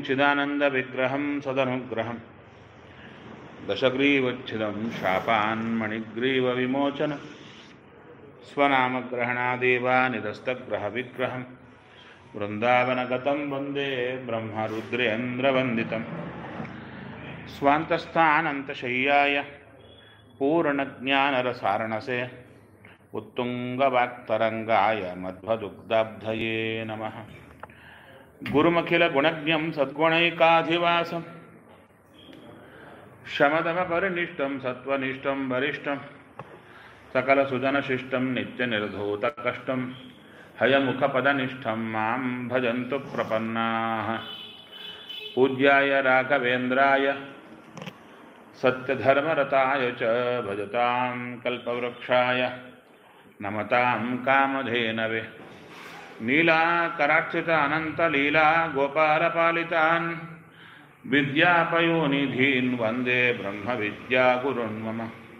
चिदानन्दविग्रहं सदनुग्रहं दशग्रीवच्छिदं शापान्मणिग्रीवविमोचन स्वनामग्रहणादेवानिदस्तग्रहविग्रहं वृन्दावनगतं वन्दे ब्रह्मरुद्रेन्द्रवन्दितं स्वान्तस्थानन्तशय्याय पूर्णज्ञानरसारणसे उत्तुङ्गवाक्तरङ्गाय मध्वदुग्धाब्धये नमः गुरुमखिलगुणज्ञं सद्गुणैकाधिवासं शमदमपरिनिष्टं सत्त्वनिष्ठं वरिष्ठं सकलसुजनशिष्टं नित्यनिर्धूतकष्टं हयमुखपदनिष्ठं मां भजन्तु प्रपन्नाः पूज्याय राघवेन्द्राय सत्यधर्मरताय च भजतां कल्पवृक्षाय नमतां कामधेनवे नीलाकराक्षित अनन्तलीला गोपालपालितान् विद्यापयोनिधीन् वन्दे ब्रह्मविद्यागुरुन् मम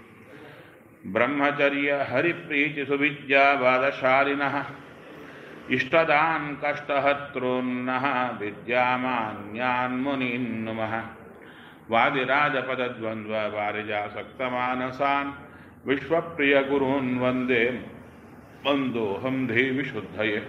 ब्रह्मचर्यहरिप्रीतिसुविद्यावादशालिनः इष्टदान् कष्टहर्तॄन्नः विद्यामान्यान्मुनीन् नुमः वादिराजपदद्वन्द्ववारिजासक्तमानसान् विश्वप्रियगुरून् वन्दे वन्दोऽहं देविशुद्धये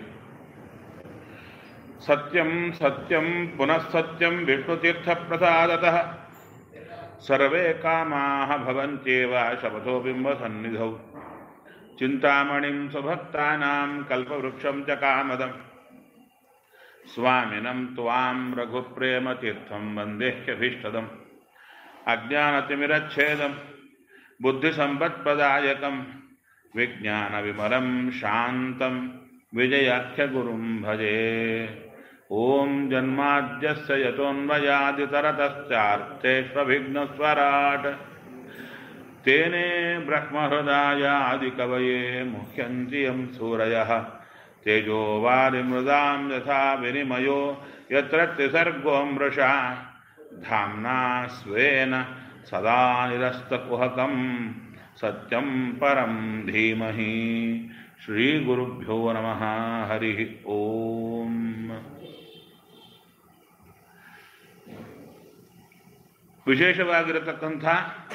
सत्यं सत्यं पुनः सत्यं विष्णुतीर्थप्रसादतः सर्वे कामाः भवन्त्येव शपथो बिम्बसन्निधौ चिन्तामणिं स्वभक्तानां कल्पवृक्षं च कामदम् स्वामिनं त्वां रघुप्रेमतीर्थं वन्देह्यभीष्टदम् अज्ञानतिमिरच्छेदं बुद्धिसम्पत्प्रदायकं विज्ञानविमलं शान्तं विजयाख्यगुरुं भजे ॐ जन्माद्यस्य यतोऽन्वयादितरतश्चार्थेष्वभिघ्नस्वराट् तेने ब्रह्महृदायादिकवये मुह्यन्ति यं सूरयः तेजोवारिमृदां यथा विनिमयो यत्र त्रिसर्गो मृषा धाम्ना स्वेन सदा निरस्तकुहकं सत्यं परं धीमहि श्रीगुरुभ्यो नमः हरिः ॐ ವಿಶೇಷವಾಗಿರತಕ್ಕಂಥ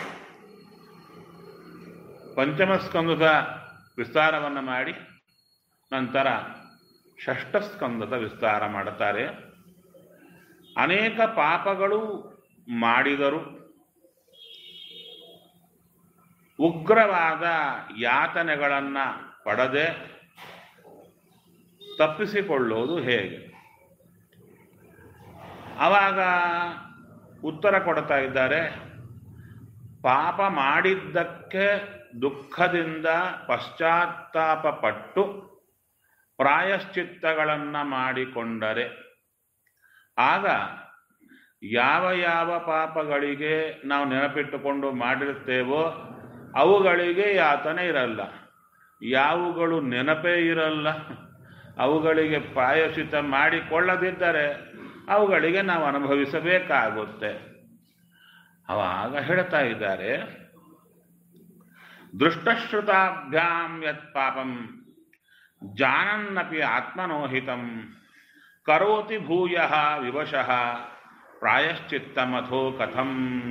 ಪಂಚಮಸ್ಕಂದದ ವಿಸ್ತಾರವನ್ನು ಮಾಡಿ ನಂತರ ಷಷ್ಠಸ್ಕಂದದ ವಿಸ್ತಾರ ಮಾಡುತ್ತಾರೆ ಅನೇಕ ಪಾಪಗಳು ಮಾಡಿದರು ಉಗ್ರವಾದ ಯಾತನೆಗಳನ್ನು ಪಡದೆ ತಪ್ಪಿಸಿಕೊಳ್ಳೋದು ಹೇಗೆ ಆವಾಗ ಉತ್ತರ ಕೊಡ್ತಾ ಇದ್ದಾರೆ ಪಾಪ ಮಾಡಿದ್ದಕ್ಕೆ ದುಃಖದಿಂದ ಪಶ್ಚಾತ್ತಾಪ ಪಟ್ಟು ಪ್ರಾಯಶ್ಚಿತ್ತಗಳನ್ನು ಮಾಡಿಕೊಂಡರೆ ಆಗ ಯಾವ ಯಾವ ಪಾಪಗಳಿಗೆ ನಾವು ನೆನಪಿಟ್ಟುಕೊಂಡು ಮಾಡಿರುತ್ತೇವೋ ಅವುಗಳಿಗೆ ಯಾತನೆ ಇರಲ್ಲ ಯಾವುಗಳು ನೆನಪೇ ಇರಲ್ಲ ಅವುಗಳಿಗೆ ಪ್ರಾಯಶ್ಚಿತ ಮಾಡಿಕೊಳ್ಳದಿದ್ದರೆ ಅವುಗಳಿಗೆ ನಾವು ಅನುಭವಿಸಬೇಕಾಗುತ್ತೆ ಅವಾಗ ಹೇಳ್ತಾ ಇದ್ದಾರೆ ದೃಷ್ಟಶ್ರುತಾಭ್ಯಾಂ ಯತ್ ಪಾಪಂ ಜಾನನ್ನಪಿ ಆತ್ಮನೋಹಿತಂ ಕರೋತಿ ಭೂಯ ವಿವಶಃ ಪ್ರಾಯಶ್ಚಿತ್ತಮಥೋ ಕಥಂ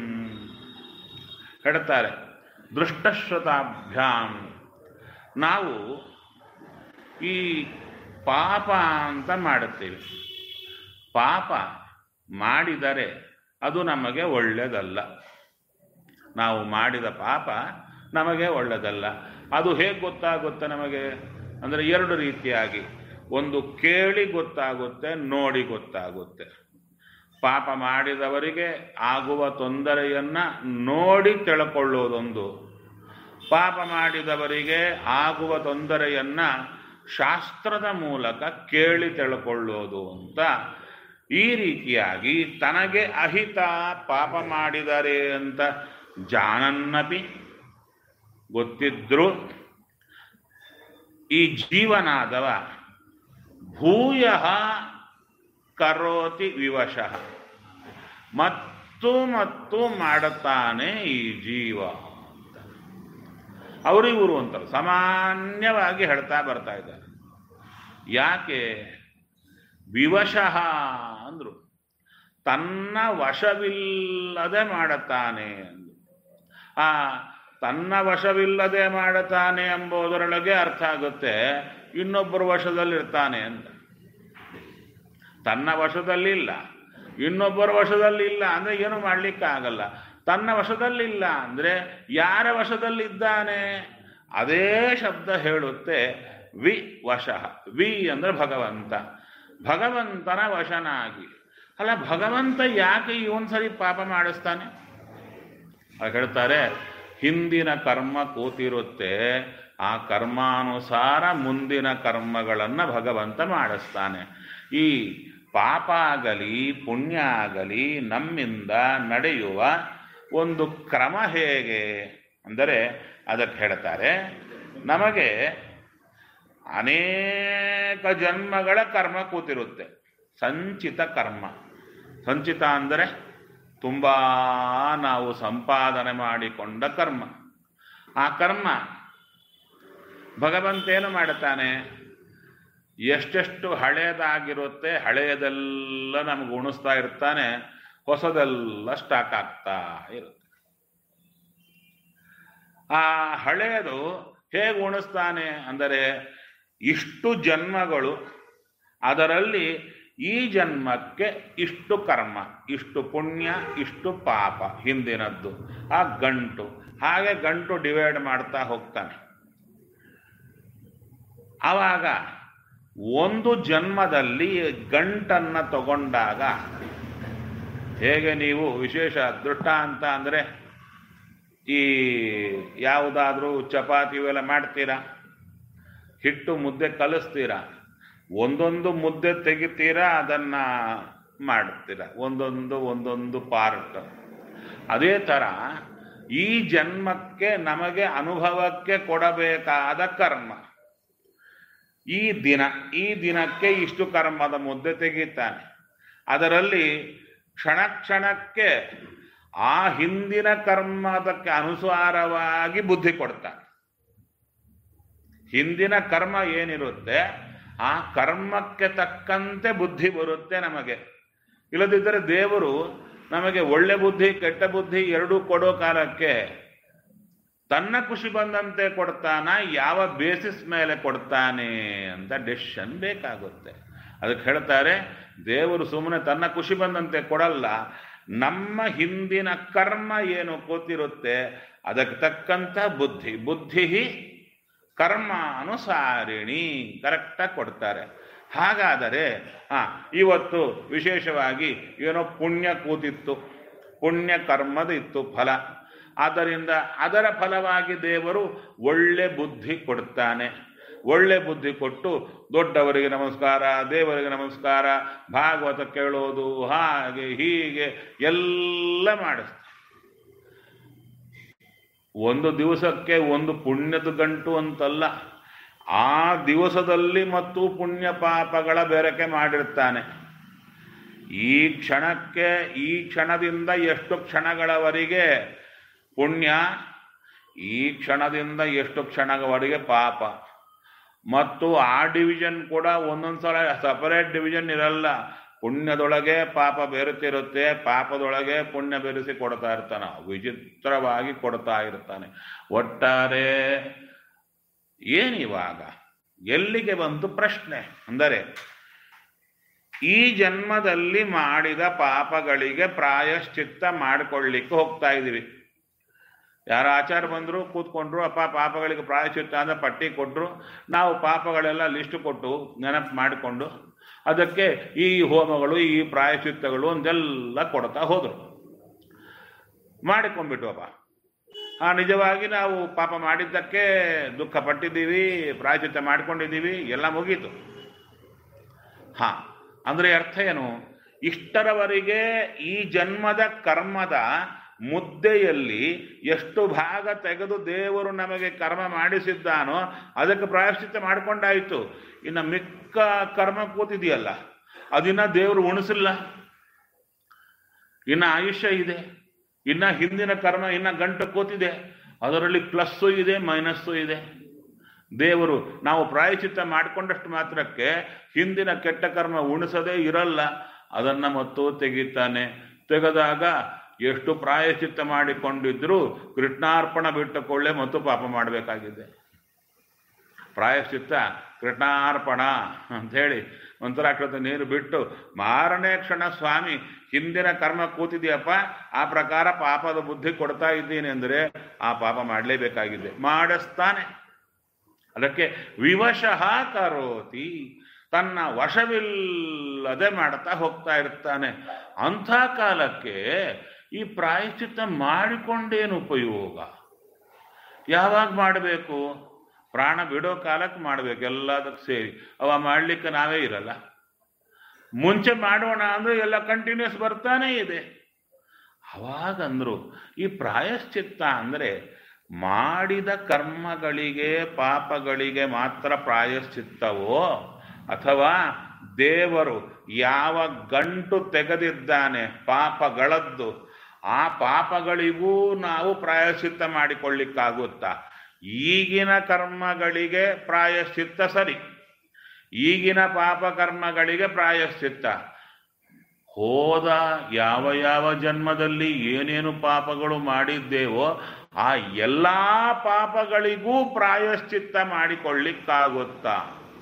ಹೇಳ್ತಾರೆ ದೃಷ್ಟಶ್ರುತಾಭ್ಯಾಂ ನಾವು ಈ ಪಾಪ ಅಂತ ಮಾಡುತ್ತೇವೆ ಪಾಪ ಮಾಡಿದರೆ ಅದು ನಮಗೆ ಒಳ್ಳೆಯದಲ್ಲ ನಾವು ಮಾಡಿದ ಪಾಪ ನಮಗೆ ಒಳ್ಳೆಯದಲ್ಲ ಅದು ಹೇಗೆ ಗೊತ್ತಾಗುತ್ತೆ ನಮಗೆ ಅಂದರೆ ಎರಡು ರೀತಿಯಾಗಿ ಒಂದು ಕೇಳಿ ಗೊತ್ತಾಗುತ್ತೆ ನೋಡಿ ಗೊತ್ತಾಗುತ್ತೆ ಪಾಪ ಮಾಡಿದವರಿಗೆ ಆಗುವ ತೊಂದರೆಯನ್ನು ನೋಡಿ ತಿಳ್ಕೊಳ್ಳೋದೊಂದು ಪಾಪ ಮಾಡಿದವರಿಗೆ ಆಗುವ ತೊಂದರೆಯನ್ನು ಶಾಸ್ತ್ರದ ಮೂಲಕ ಕೇಳಿ ತಿಳ್ಕೊಳ್ಳೋದು ಅಂತ ಈ ರೀತಿಯಾಗಿ ತನಗೆ ಅಹಿತ ಪಾಪ ಮಾಡಿದರೆ ಅಂತ ಜಾನನ್ನಪಿ ಗೊತ್ತಿದ್ರು ಈ ಜೀವನಾದವ ಭೂಯ ಕರೋತಿ ವಿವಶಃ ಮತ್ತು ಮತ್ತು ಮಾಡುತ್ತಾನೆ ಈ ಜೀವ ಅಂತ ಅವರಿವರು ಅಂತಾರೆ ಸಾಮಾನ್ಯವಾಗಿ ಹೇಳ್ತಾ ಬರ್ತಾ ಇದ್ದಾರೆ ಯಾಕೆ ವಿವಶಃ ಅಂದ್ರು ತನ್ನ ವಶವಿಲ್ಲದೆ ಮಾಡುತ್ತಾನೆ ಎಂದು ಆ ತನ್ನ ವಶವಿಲ್ಲದೆ ಮಾಡುತ್ತಾನೆ ಎಂಬುದರೊಳಗೆ ಅರ್ಥ ಆಗುತ್ತೆ ಇನ್ನೊಬ್ಬರ ವಶದಲ್ಲಿರ್ತಾನೆ ಅಂತ ತನ್ನ ವಶದಲ್ಲಿಲ್ಲ ಇನ್ನೊಬ್ಬರ ವಶದಲ್ಲಿಲ್ಲ ಅಂದ್ರೆ ಏನು ಮಾಡ್ಲಿಕ್ಕಾಗಲ್ಲ ತನ್ನ ವಶದಲ್ಲಿಲ್ಲ ಅಂದ್ರೆ ಯಾರ ವಶದಲ್ಲಿದ್ದಾನೆ ಅದೇ ಶಬ್ದ ಹೇಳುತ್ತೆ ವಿ ವಶಃ ವಿ ಅಂದ್ರೆ ಭಗವಂತ ಭಗವಂತನ ವಶನಾಗಿ ಅಲ್ಲ ಭಗವಂತ ಯಾಕೆ ಇವನ್ಸರಿ ಪಾಪ ಮಾಡಿಸ್ತಾನೆ ಅವ್ರು ಹೇಳ್ತಾರೆ ಹಿಂದಿನ ಕರ್ಮ ಕೂತಿರುತ್ತೆ ಆ ಕರ್ಮಾನುಸಾರ ಮುಂದಿನ ಕರ್ಮಗಳನ್ನು ಭಗವಂತ ಮಾಡಿಸ್ತಾನೆ ಈ ಪಾಪ ಆಗಲಿ ಪುಣ್ಯ ಆಗಲಿ ನಮ್ಮಿಂದ ನಡೆಯುವ ಒಂದು ಕ್ರಮ ಹೇಗೆ ಅಂದರೆ ಅದಕ್ಕೆ ಹೇಳ್ತಾರೆ ನಮಗೆ ಅನೇಕ ಜನ್ಮಗಳ ಕರ್ಮ ಕೂತಿರುತ್ತೆ ಸಂಚಿತ ಕರ್ಮ ಸಂಚಿತ ಅಂದರೆ ತುಂಬ ನಾವು ಸಂಪಾದನೆ ಮಾಡಿಕೊಂಡ ಕರ್ಮ ಆ ಕರ್ಮ ಭಗವಂತ ಏನು ಮಾಡುತ್ತಾನೆ ಎಷ್ಟೆಷ್ಟು ಹಳೆಯದಾಗಿರುತ್ತೆ ಹಳೆಯದೆಲ್ಲ ನಮ್ಗೆ ಉಣಿಸ್ತಾ ಇರ್ತಾನೆ ಹೊಸದೆಲ್ಲ ಸ್ಟಾಕ್ ಆಗ್ತಾ ಇರುತ್ತೆ ಆ ಹಳೆಯದು ಹೇಗೆ ಉಣಿಸ್ತಾನೆ ಅಂದರೆ ಇಷ್ಟು ಜನ್ಮಗಳು ಅದರಲ್ಲಿ ಈ ಜನ್ಮಕ್ಕೆ ಇಷ್ಟು ಕರ್ಮ ಇಷ್ಟು ಪುಣ್ಯ ಇಷ್ಟು ಪಾಪ ಹಿಂದಿನದ್ದು ಆ ಗಂಟು ಹಾಗೆ ಗಂಟು ಡಿವೈಡ್ ಮಾಡ್ತಾ ಹೋಗ್ತಾನೆ ಆವಾಗ ಒಂದು ಜನ್ಮದಲ್ಲಿ ಗಂಟನ್ನು ತಗೊಂಡಾಗ ಹೇಗೆ ನೀವು ವಿಶೇಷ ದೃಷ್ಟ ಅಂತ ಅಂದರೆ ಈ ಯಾವುದಾದ್ರೂ ಚಪಾತಿ ಇವೆಲ್ಲ ಮಾಡ್ತೀರಾ ಹಿಟ್ಟು ಮುದ್ದೆ ಕಲಿಸ್ತೀರಾ ಒಂದೊಂದು ಮುದ್ದೆ ತೆಗಿತೀರಾ ಅದನ್ನ ಮಾಡ್ತೀರಾ ಒಂದೊಂದು ಒಂದೊಂದು ಪಾರ್ಟ್ ಅದೇ ಥರ ಈ ಜನ್ಮಕ್ಕೆ ನಮಗೆ ಅನುಭವಕ್ಕೆ ಕೊಡಬೇಕಾದ ಕರ್ಮ ಈ ದಿನ ಈ ದಿನಕ್ಕೆ ಇಷ್ಟು ಕರ್ಮದ ಮುದ್ದೆ ತೆಗಿತಾನೆ ಅದರಲ್ಲಿ ಕ್ಷಣ ಕ್ಷಣಕ್ಕೆ ಆ ಹಿಂದಿನ ಕರ್ಮದಕ್ಕೆ ಅನುಸಾರವಾಗಿ ಬುದ್ಧಿ ಕೊಡ್ತಾನೆ ಹಿಂದಿನ ಕರ್ಮ ಏನಿರುತ್ತೆ ಆ ಕರ್ಮಕ್ಕೆ ತಕ್ಕಂತೆ ಬುದ್ಧಿ ಬರುತ್ತೆ ನಮಗೆ ಇಲ್ಲದಿದ್ದರೆ ದೇವರು ನಮಗೆ ಒಳ್ಳೆ ಬುದ್ಧಿ ಕೆಟ್ಟ ಬುದ್ಧಿ ಎರಡೂ ಕೊಡೋ ಕಾಲಕ್ಕೆ ತನ್ನ ಖುಷಿ ಬಂದಂತೆ ಕೊಡ್ತಾನ ಯಾವ ಬೇಸಿಸ್ ಮೇಲೆ ಕೊಡ್ತಾನೆ ಅಂತ ಡೆಸಿಷನ್ ಬೇಕಾಗುತ್ತೆ ಅದಕ್ಕೆ ಹೇಳ್ತಾರೆ ದೇವರು ಸುಮ್ಮನೆ ತನ್ನ ಖುಷಿ ಬಂದಂತೆ ಕೊಡಲ್ಲ ನಮ್ಮ ಹಿಂದಿನ ಕರ್ಮ ಏನು ಕೂತಿರುತ್ತೆ ಅದಕ್ಕೆ ತಕ್ಕಂಥ ಬುದ್ಧಿ ಬುದ್ಧಿ ಕರ್ಮ ಅನುಸಾರಿಣಿ ಕರೆಕ್ಟಾಗಿ ಕೊಡ್ತಾರೆ ಹಾಗಾದರೆ ಹಾ ಇವತ್ತು ವಿಶೇಷವಾಗಿ ಏನೋ ಪುಣ್ಯ ಕೂತಿತ್ತು ಪುಣ್ಯ ಕರ್ಮದ ಇತ್ತು ಫಲ ಆದ್ದರಿಂದ ಅದರ ಫಲವಾಗಿ ದೇವರು ಒಳ್ಳೆ ಬುದ್ಧಿ ಕೊಡ್ತಾನೆ ಒಳ್ಳೆ ಬುದ್ಧಿ ಕೊಟ್ಟು ದೊಡ್ಡವರಿಗೆ ನಮಸ್ಕಾರ ದೇವರಿಗೆ ನಮಸ್ಕಾರ ಭಾಗವತ ಕೇಳೋದು ಹಾಗೆ ಹೀಗೆ ಎಲ್ಲ ಮಾಡಿಸ್ತಾರೆ ಒಂದು ದಿವಸಕ್ಕೆ ಒಂದು ಪುಣ್ಯದ ಗಂಟು ಅಂತಲ್ಲ ಆ ದಿವಸದಲ್ಲಿ ಮತ್ತು ಪುಣ್ಯ ಪಾಪಗಳ ಬೆರಕೆ ಮಾಡಿರ್ತಾನೆ ಈ ಕ್ಷಣಕ್ಕೆ ಈ ಕ್ಷಣದಿಂದ ಎಷ್ಟು ಕ್ಷಣಗಳವರೆಗೆ ಪುಣ್ಯ ಈ ಕ್ಷಣದಿಂದ ಎಷ್ಟು ಕ್ಷಣಗಳವರೆಗೆ ಪಾಪ ಮತ್ತು ಆ ಡಿವಿಷನ್ ಕೂಡ ಒಂದೊಂದು ಸಲ ಸಪರೇಟ್ ಡಿವಿಷನ್ ಇರಲ್ಲ ಪುಣ್ಯದೊಳಗೆ ಪಾಪ ಬೆರೆತಿರುತ್ತೆ ಪಾಪದೊಳಗೆ ಪುಣ್ಯ ಬೆರೆಸಿ ಕೊಡ್ತಾ ಇರ್ತಾನೆ ವಿಚಿತ್ರವಾಗಿ ಕೊಡ್ತಾ ಇರ್ತಾನೆ ಒಟ್ಟಾರೆ ಏನಿವಾಗ ಎಲ್ಲಿಗೆ ಬಂತು ಪ್ರಶ್ನೆ ಅಂದರೆ ಈ ಜನ್ಮದಲ್ಲಿ ಮಾಡಿದ ಪಾಪಗಳಿಗೆ ಪ್ರಾಯಶ್ಚಿತ್ತ ಮಾಡಿಕೊಳ್ಳಿಕ್ಕೆ ಹೋಗ್ತಾ ಇದ್ದೀವಿ ಯಾರ ಆಚಾರ ಬಂದರು ಕೂತ್ಕೊಂಡ್ರು ಅಪ್ಪ ಪಾಪಗಳಿಗೆ ಪ್ರಾಯಶ್ಚಿತ್ತ ಅಂತ ಪಟ್ಟಿ ಕೊಟ್ಟರು ನಾವು ಪಾಪಗಳೆಲ್ಲ ಲಿಸ್ಟ್ ಕೊಟ್ಟು ನೆನಪು ಮಾಡಿಕೊಂಡು ಅದಕ್ಕೆ ಈ ಹೋಮಗಳು ಈ ಪ್ರಾಯಶ್ಚಿತ್ತಗಳು ಅಂತೆಲ್ಲ ಕೊಡ್ತಾ ಹೋದರು ಮಾಡಿಕೊಂಡ್ಬಿಟ್ವಪ್ಪ ಆ ನಿಜವಾಗಿ ನಾವು ಪಾಪ ಮಾಡಿದ್ದಕ್ಕೆ ದುಃಖ ಪಟ್ಟಿದ್ದೀವಿ ಪ್ರಾಯಶ್ಚಿತ್ತ ಮಾಡ್ಕೊಂಡಿದ್ದೀವಿ ಎಲ್ಲ ಮುಗೀತು ಹಾ ಅಂದ್ರೆ ಅರ್ಥ ಏನು ಇಷ್ಟರವರೆಗೆ ಈ ಜನ್ಮದ ಕರ್ಮದ ಮುದ್ದೆಯಲ್ಲಿ ಎಷ್ಟು ಭಾಗ ತೆಗೆದು ದೇವರು ನಮಗೆ ಕರ್ಮ ಮಾಡಿಸಿದ್ದಾನೋ ಅದಕ್ಕೆ ಪ್ರಾಯಶ್ಚಿತ್ತ ಮಾಡ್ಕೊಂಡಾಯಿತು ಇನ್ನು ಮಿಕ್ಕ ಕರ್ಮ ಕೂತಿದೆಯಲ್ಲ ಅದಿನ್ನ ದೇವರು ಉಣಿಸಿಲ್ಲ ಇನ್ನು ಆಯುಷ್ಯ ಇದೆ ಇನ್ನ ಹಿಂದಿನ ಕರ್ಮ ಇನ್ನ ಗಂಟು ಕೂತಿದೆ ಅದರಲ್ಲಿ ಪ್ಲಸ್ಸು ಇದೆ ಮೈನಸ್ಸು ಇದೆ ದೇವರು ನಾವು ಪ್ರಾಯಚಿತ್ತ ಮಾಡಿಕೊಂಡಷ್ಟು ಮಾತ್ರಕ್ಕೆ ಹಿಂದಿನ ಕೆಟ್ಟ ಕರ್ಮ ಉಣಿಸದೇ ಇರಲ್ಲ ಅದನ್ನ ಮತ್ತು ತೆಗಿತಾನೆ ತೆಗೆದಾಗ ಎಷ್ಟು ಪ್ರಾಯಶ್ಚಿತ್ತ ಮಾಡಿಕೊಂಡಿದ್ರು ಕೃಷ್ಣಾರ್ಪಣ ಬಿಟ್ಟುಕೊಳ್ಳೆ ಮತ್ತು ಪಾಪ ಮಾಡಬೇಕಾಗಿದೆ ಪ್ರಾಯಶ್ಚಿತ್ತ ಕೃಷ್ಣಾರ್ಪಣ ಅಂಥೇಳಿ ಮಂತ್ರಾಕ್ಷತೆ ನೀರು ಬಿಟ್ಟು ಮಾರನೇ ಕ್ಷಣ ಸ್ವಾಮಿ ಹಿಂದಿನ ಕರ್ಮ ಕೂತಿದೆಯಪ್ಪ ಆ ಪ್ರಕಾರ ಪಾಪದ ಬುದ್ಧಿ ಕೊಡ್ತಾ ಇದ್ದೀನಿ ಅಂದರೆ ಆ ಪಾಪ ಮಾಡಲೇಬೇಕಾಗಿದೆ ಮಾಡಿಸ್ತಾನೆ ಅದಕ್ಕೆ ವಿವಶಃ ಕರೋತಿ ತನ್ನ ವಶವಿಲ್ಲದೆ ಮಾಡ್ತಾ ಹೋಗ್ತಾ ಇರ್ತಾನೆ ಅಂಥ ಕಾಲಕ್ಕೆ ಈ ಪ್ರಾಯಶ್ಚಿತ್ತ ಮಾಡಿಕೊಂಡೇನು ಉಪಯೋಗ ಯಾವಾಗ ಮಾಡಬೇಕು ಪ್ರಾಣ ಬಿಡೋ ಕಾಲಕ್ಕೆ ಮಾಡಬೇಕು ಎಲ್ಲದಕ್ಕೆ ಸೇರಿ ಅವ ಮಾಡಲಿಕ್ಕೆ ನಾವೇ ಇರಲ್ಲ ಮುಂಚೆ ಮಾಡೋಣ ಅಂದ್ರೆ ಎಲ್ಲ ಕಂಟಿನ್ಯೂಸ್ ಬರ್ತಾನೇ ಇದೆ ಅವಾಗಂದ್ರು ಈ ಪ್ರಾಯಶ್ಚಿತ್ತ ಅಂದರೆ ಮಾಡಿದ ಕರ್ಮಗಳಿಗೆ ಪಾಪಗಳಿಗೆ ಮಾತ್ರ ಪ್ರಾಯಶ್ಚಿತ್ತವೋ ಅಥವಾ ದೇವರು ಯಾವ ಗಂಟು ತೆಗೆದಿದ್ದಾನೆ ಪಾಪಗಳದ್ದು ಆ ಪಾಪಗಳಿಗೂ ನಾವು ಪ್ರಾಯಶ್ಚಿತ್ತ ಮಾಡಿಕೊಳ್ಳಿಕ್ಕಾಗುತ್ತಾ ಈಗಿನ ಕರ್ಮಗಳಿಗೆ ಪ್ರಾಯಶ್ಚಿತ್ತ ಸರಿ ಈಗಿನ ಪಾಪ ಕರ್ಮಗಳಿಗೆ ಪ್ರಾಯಶ್ಚಿತ್ತ ಹೋದ ಯಾವ ಯಾವ ಜನ್ಮದಲ್ಲಿ ಏನೇನು ಪಾಪಗಳು ಮಾಡಿದ್ದೇವೋ ಆ ಎಲ್ಲ ಪಾಪಗಳಿಗೂ ಪ್ರಾಯಶ್ಚಿತ್ತ ಮಾಡಿಕೊಳ್ಳಿಕ್ಕಾಗುತ್ತಾ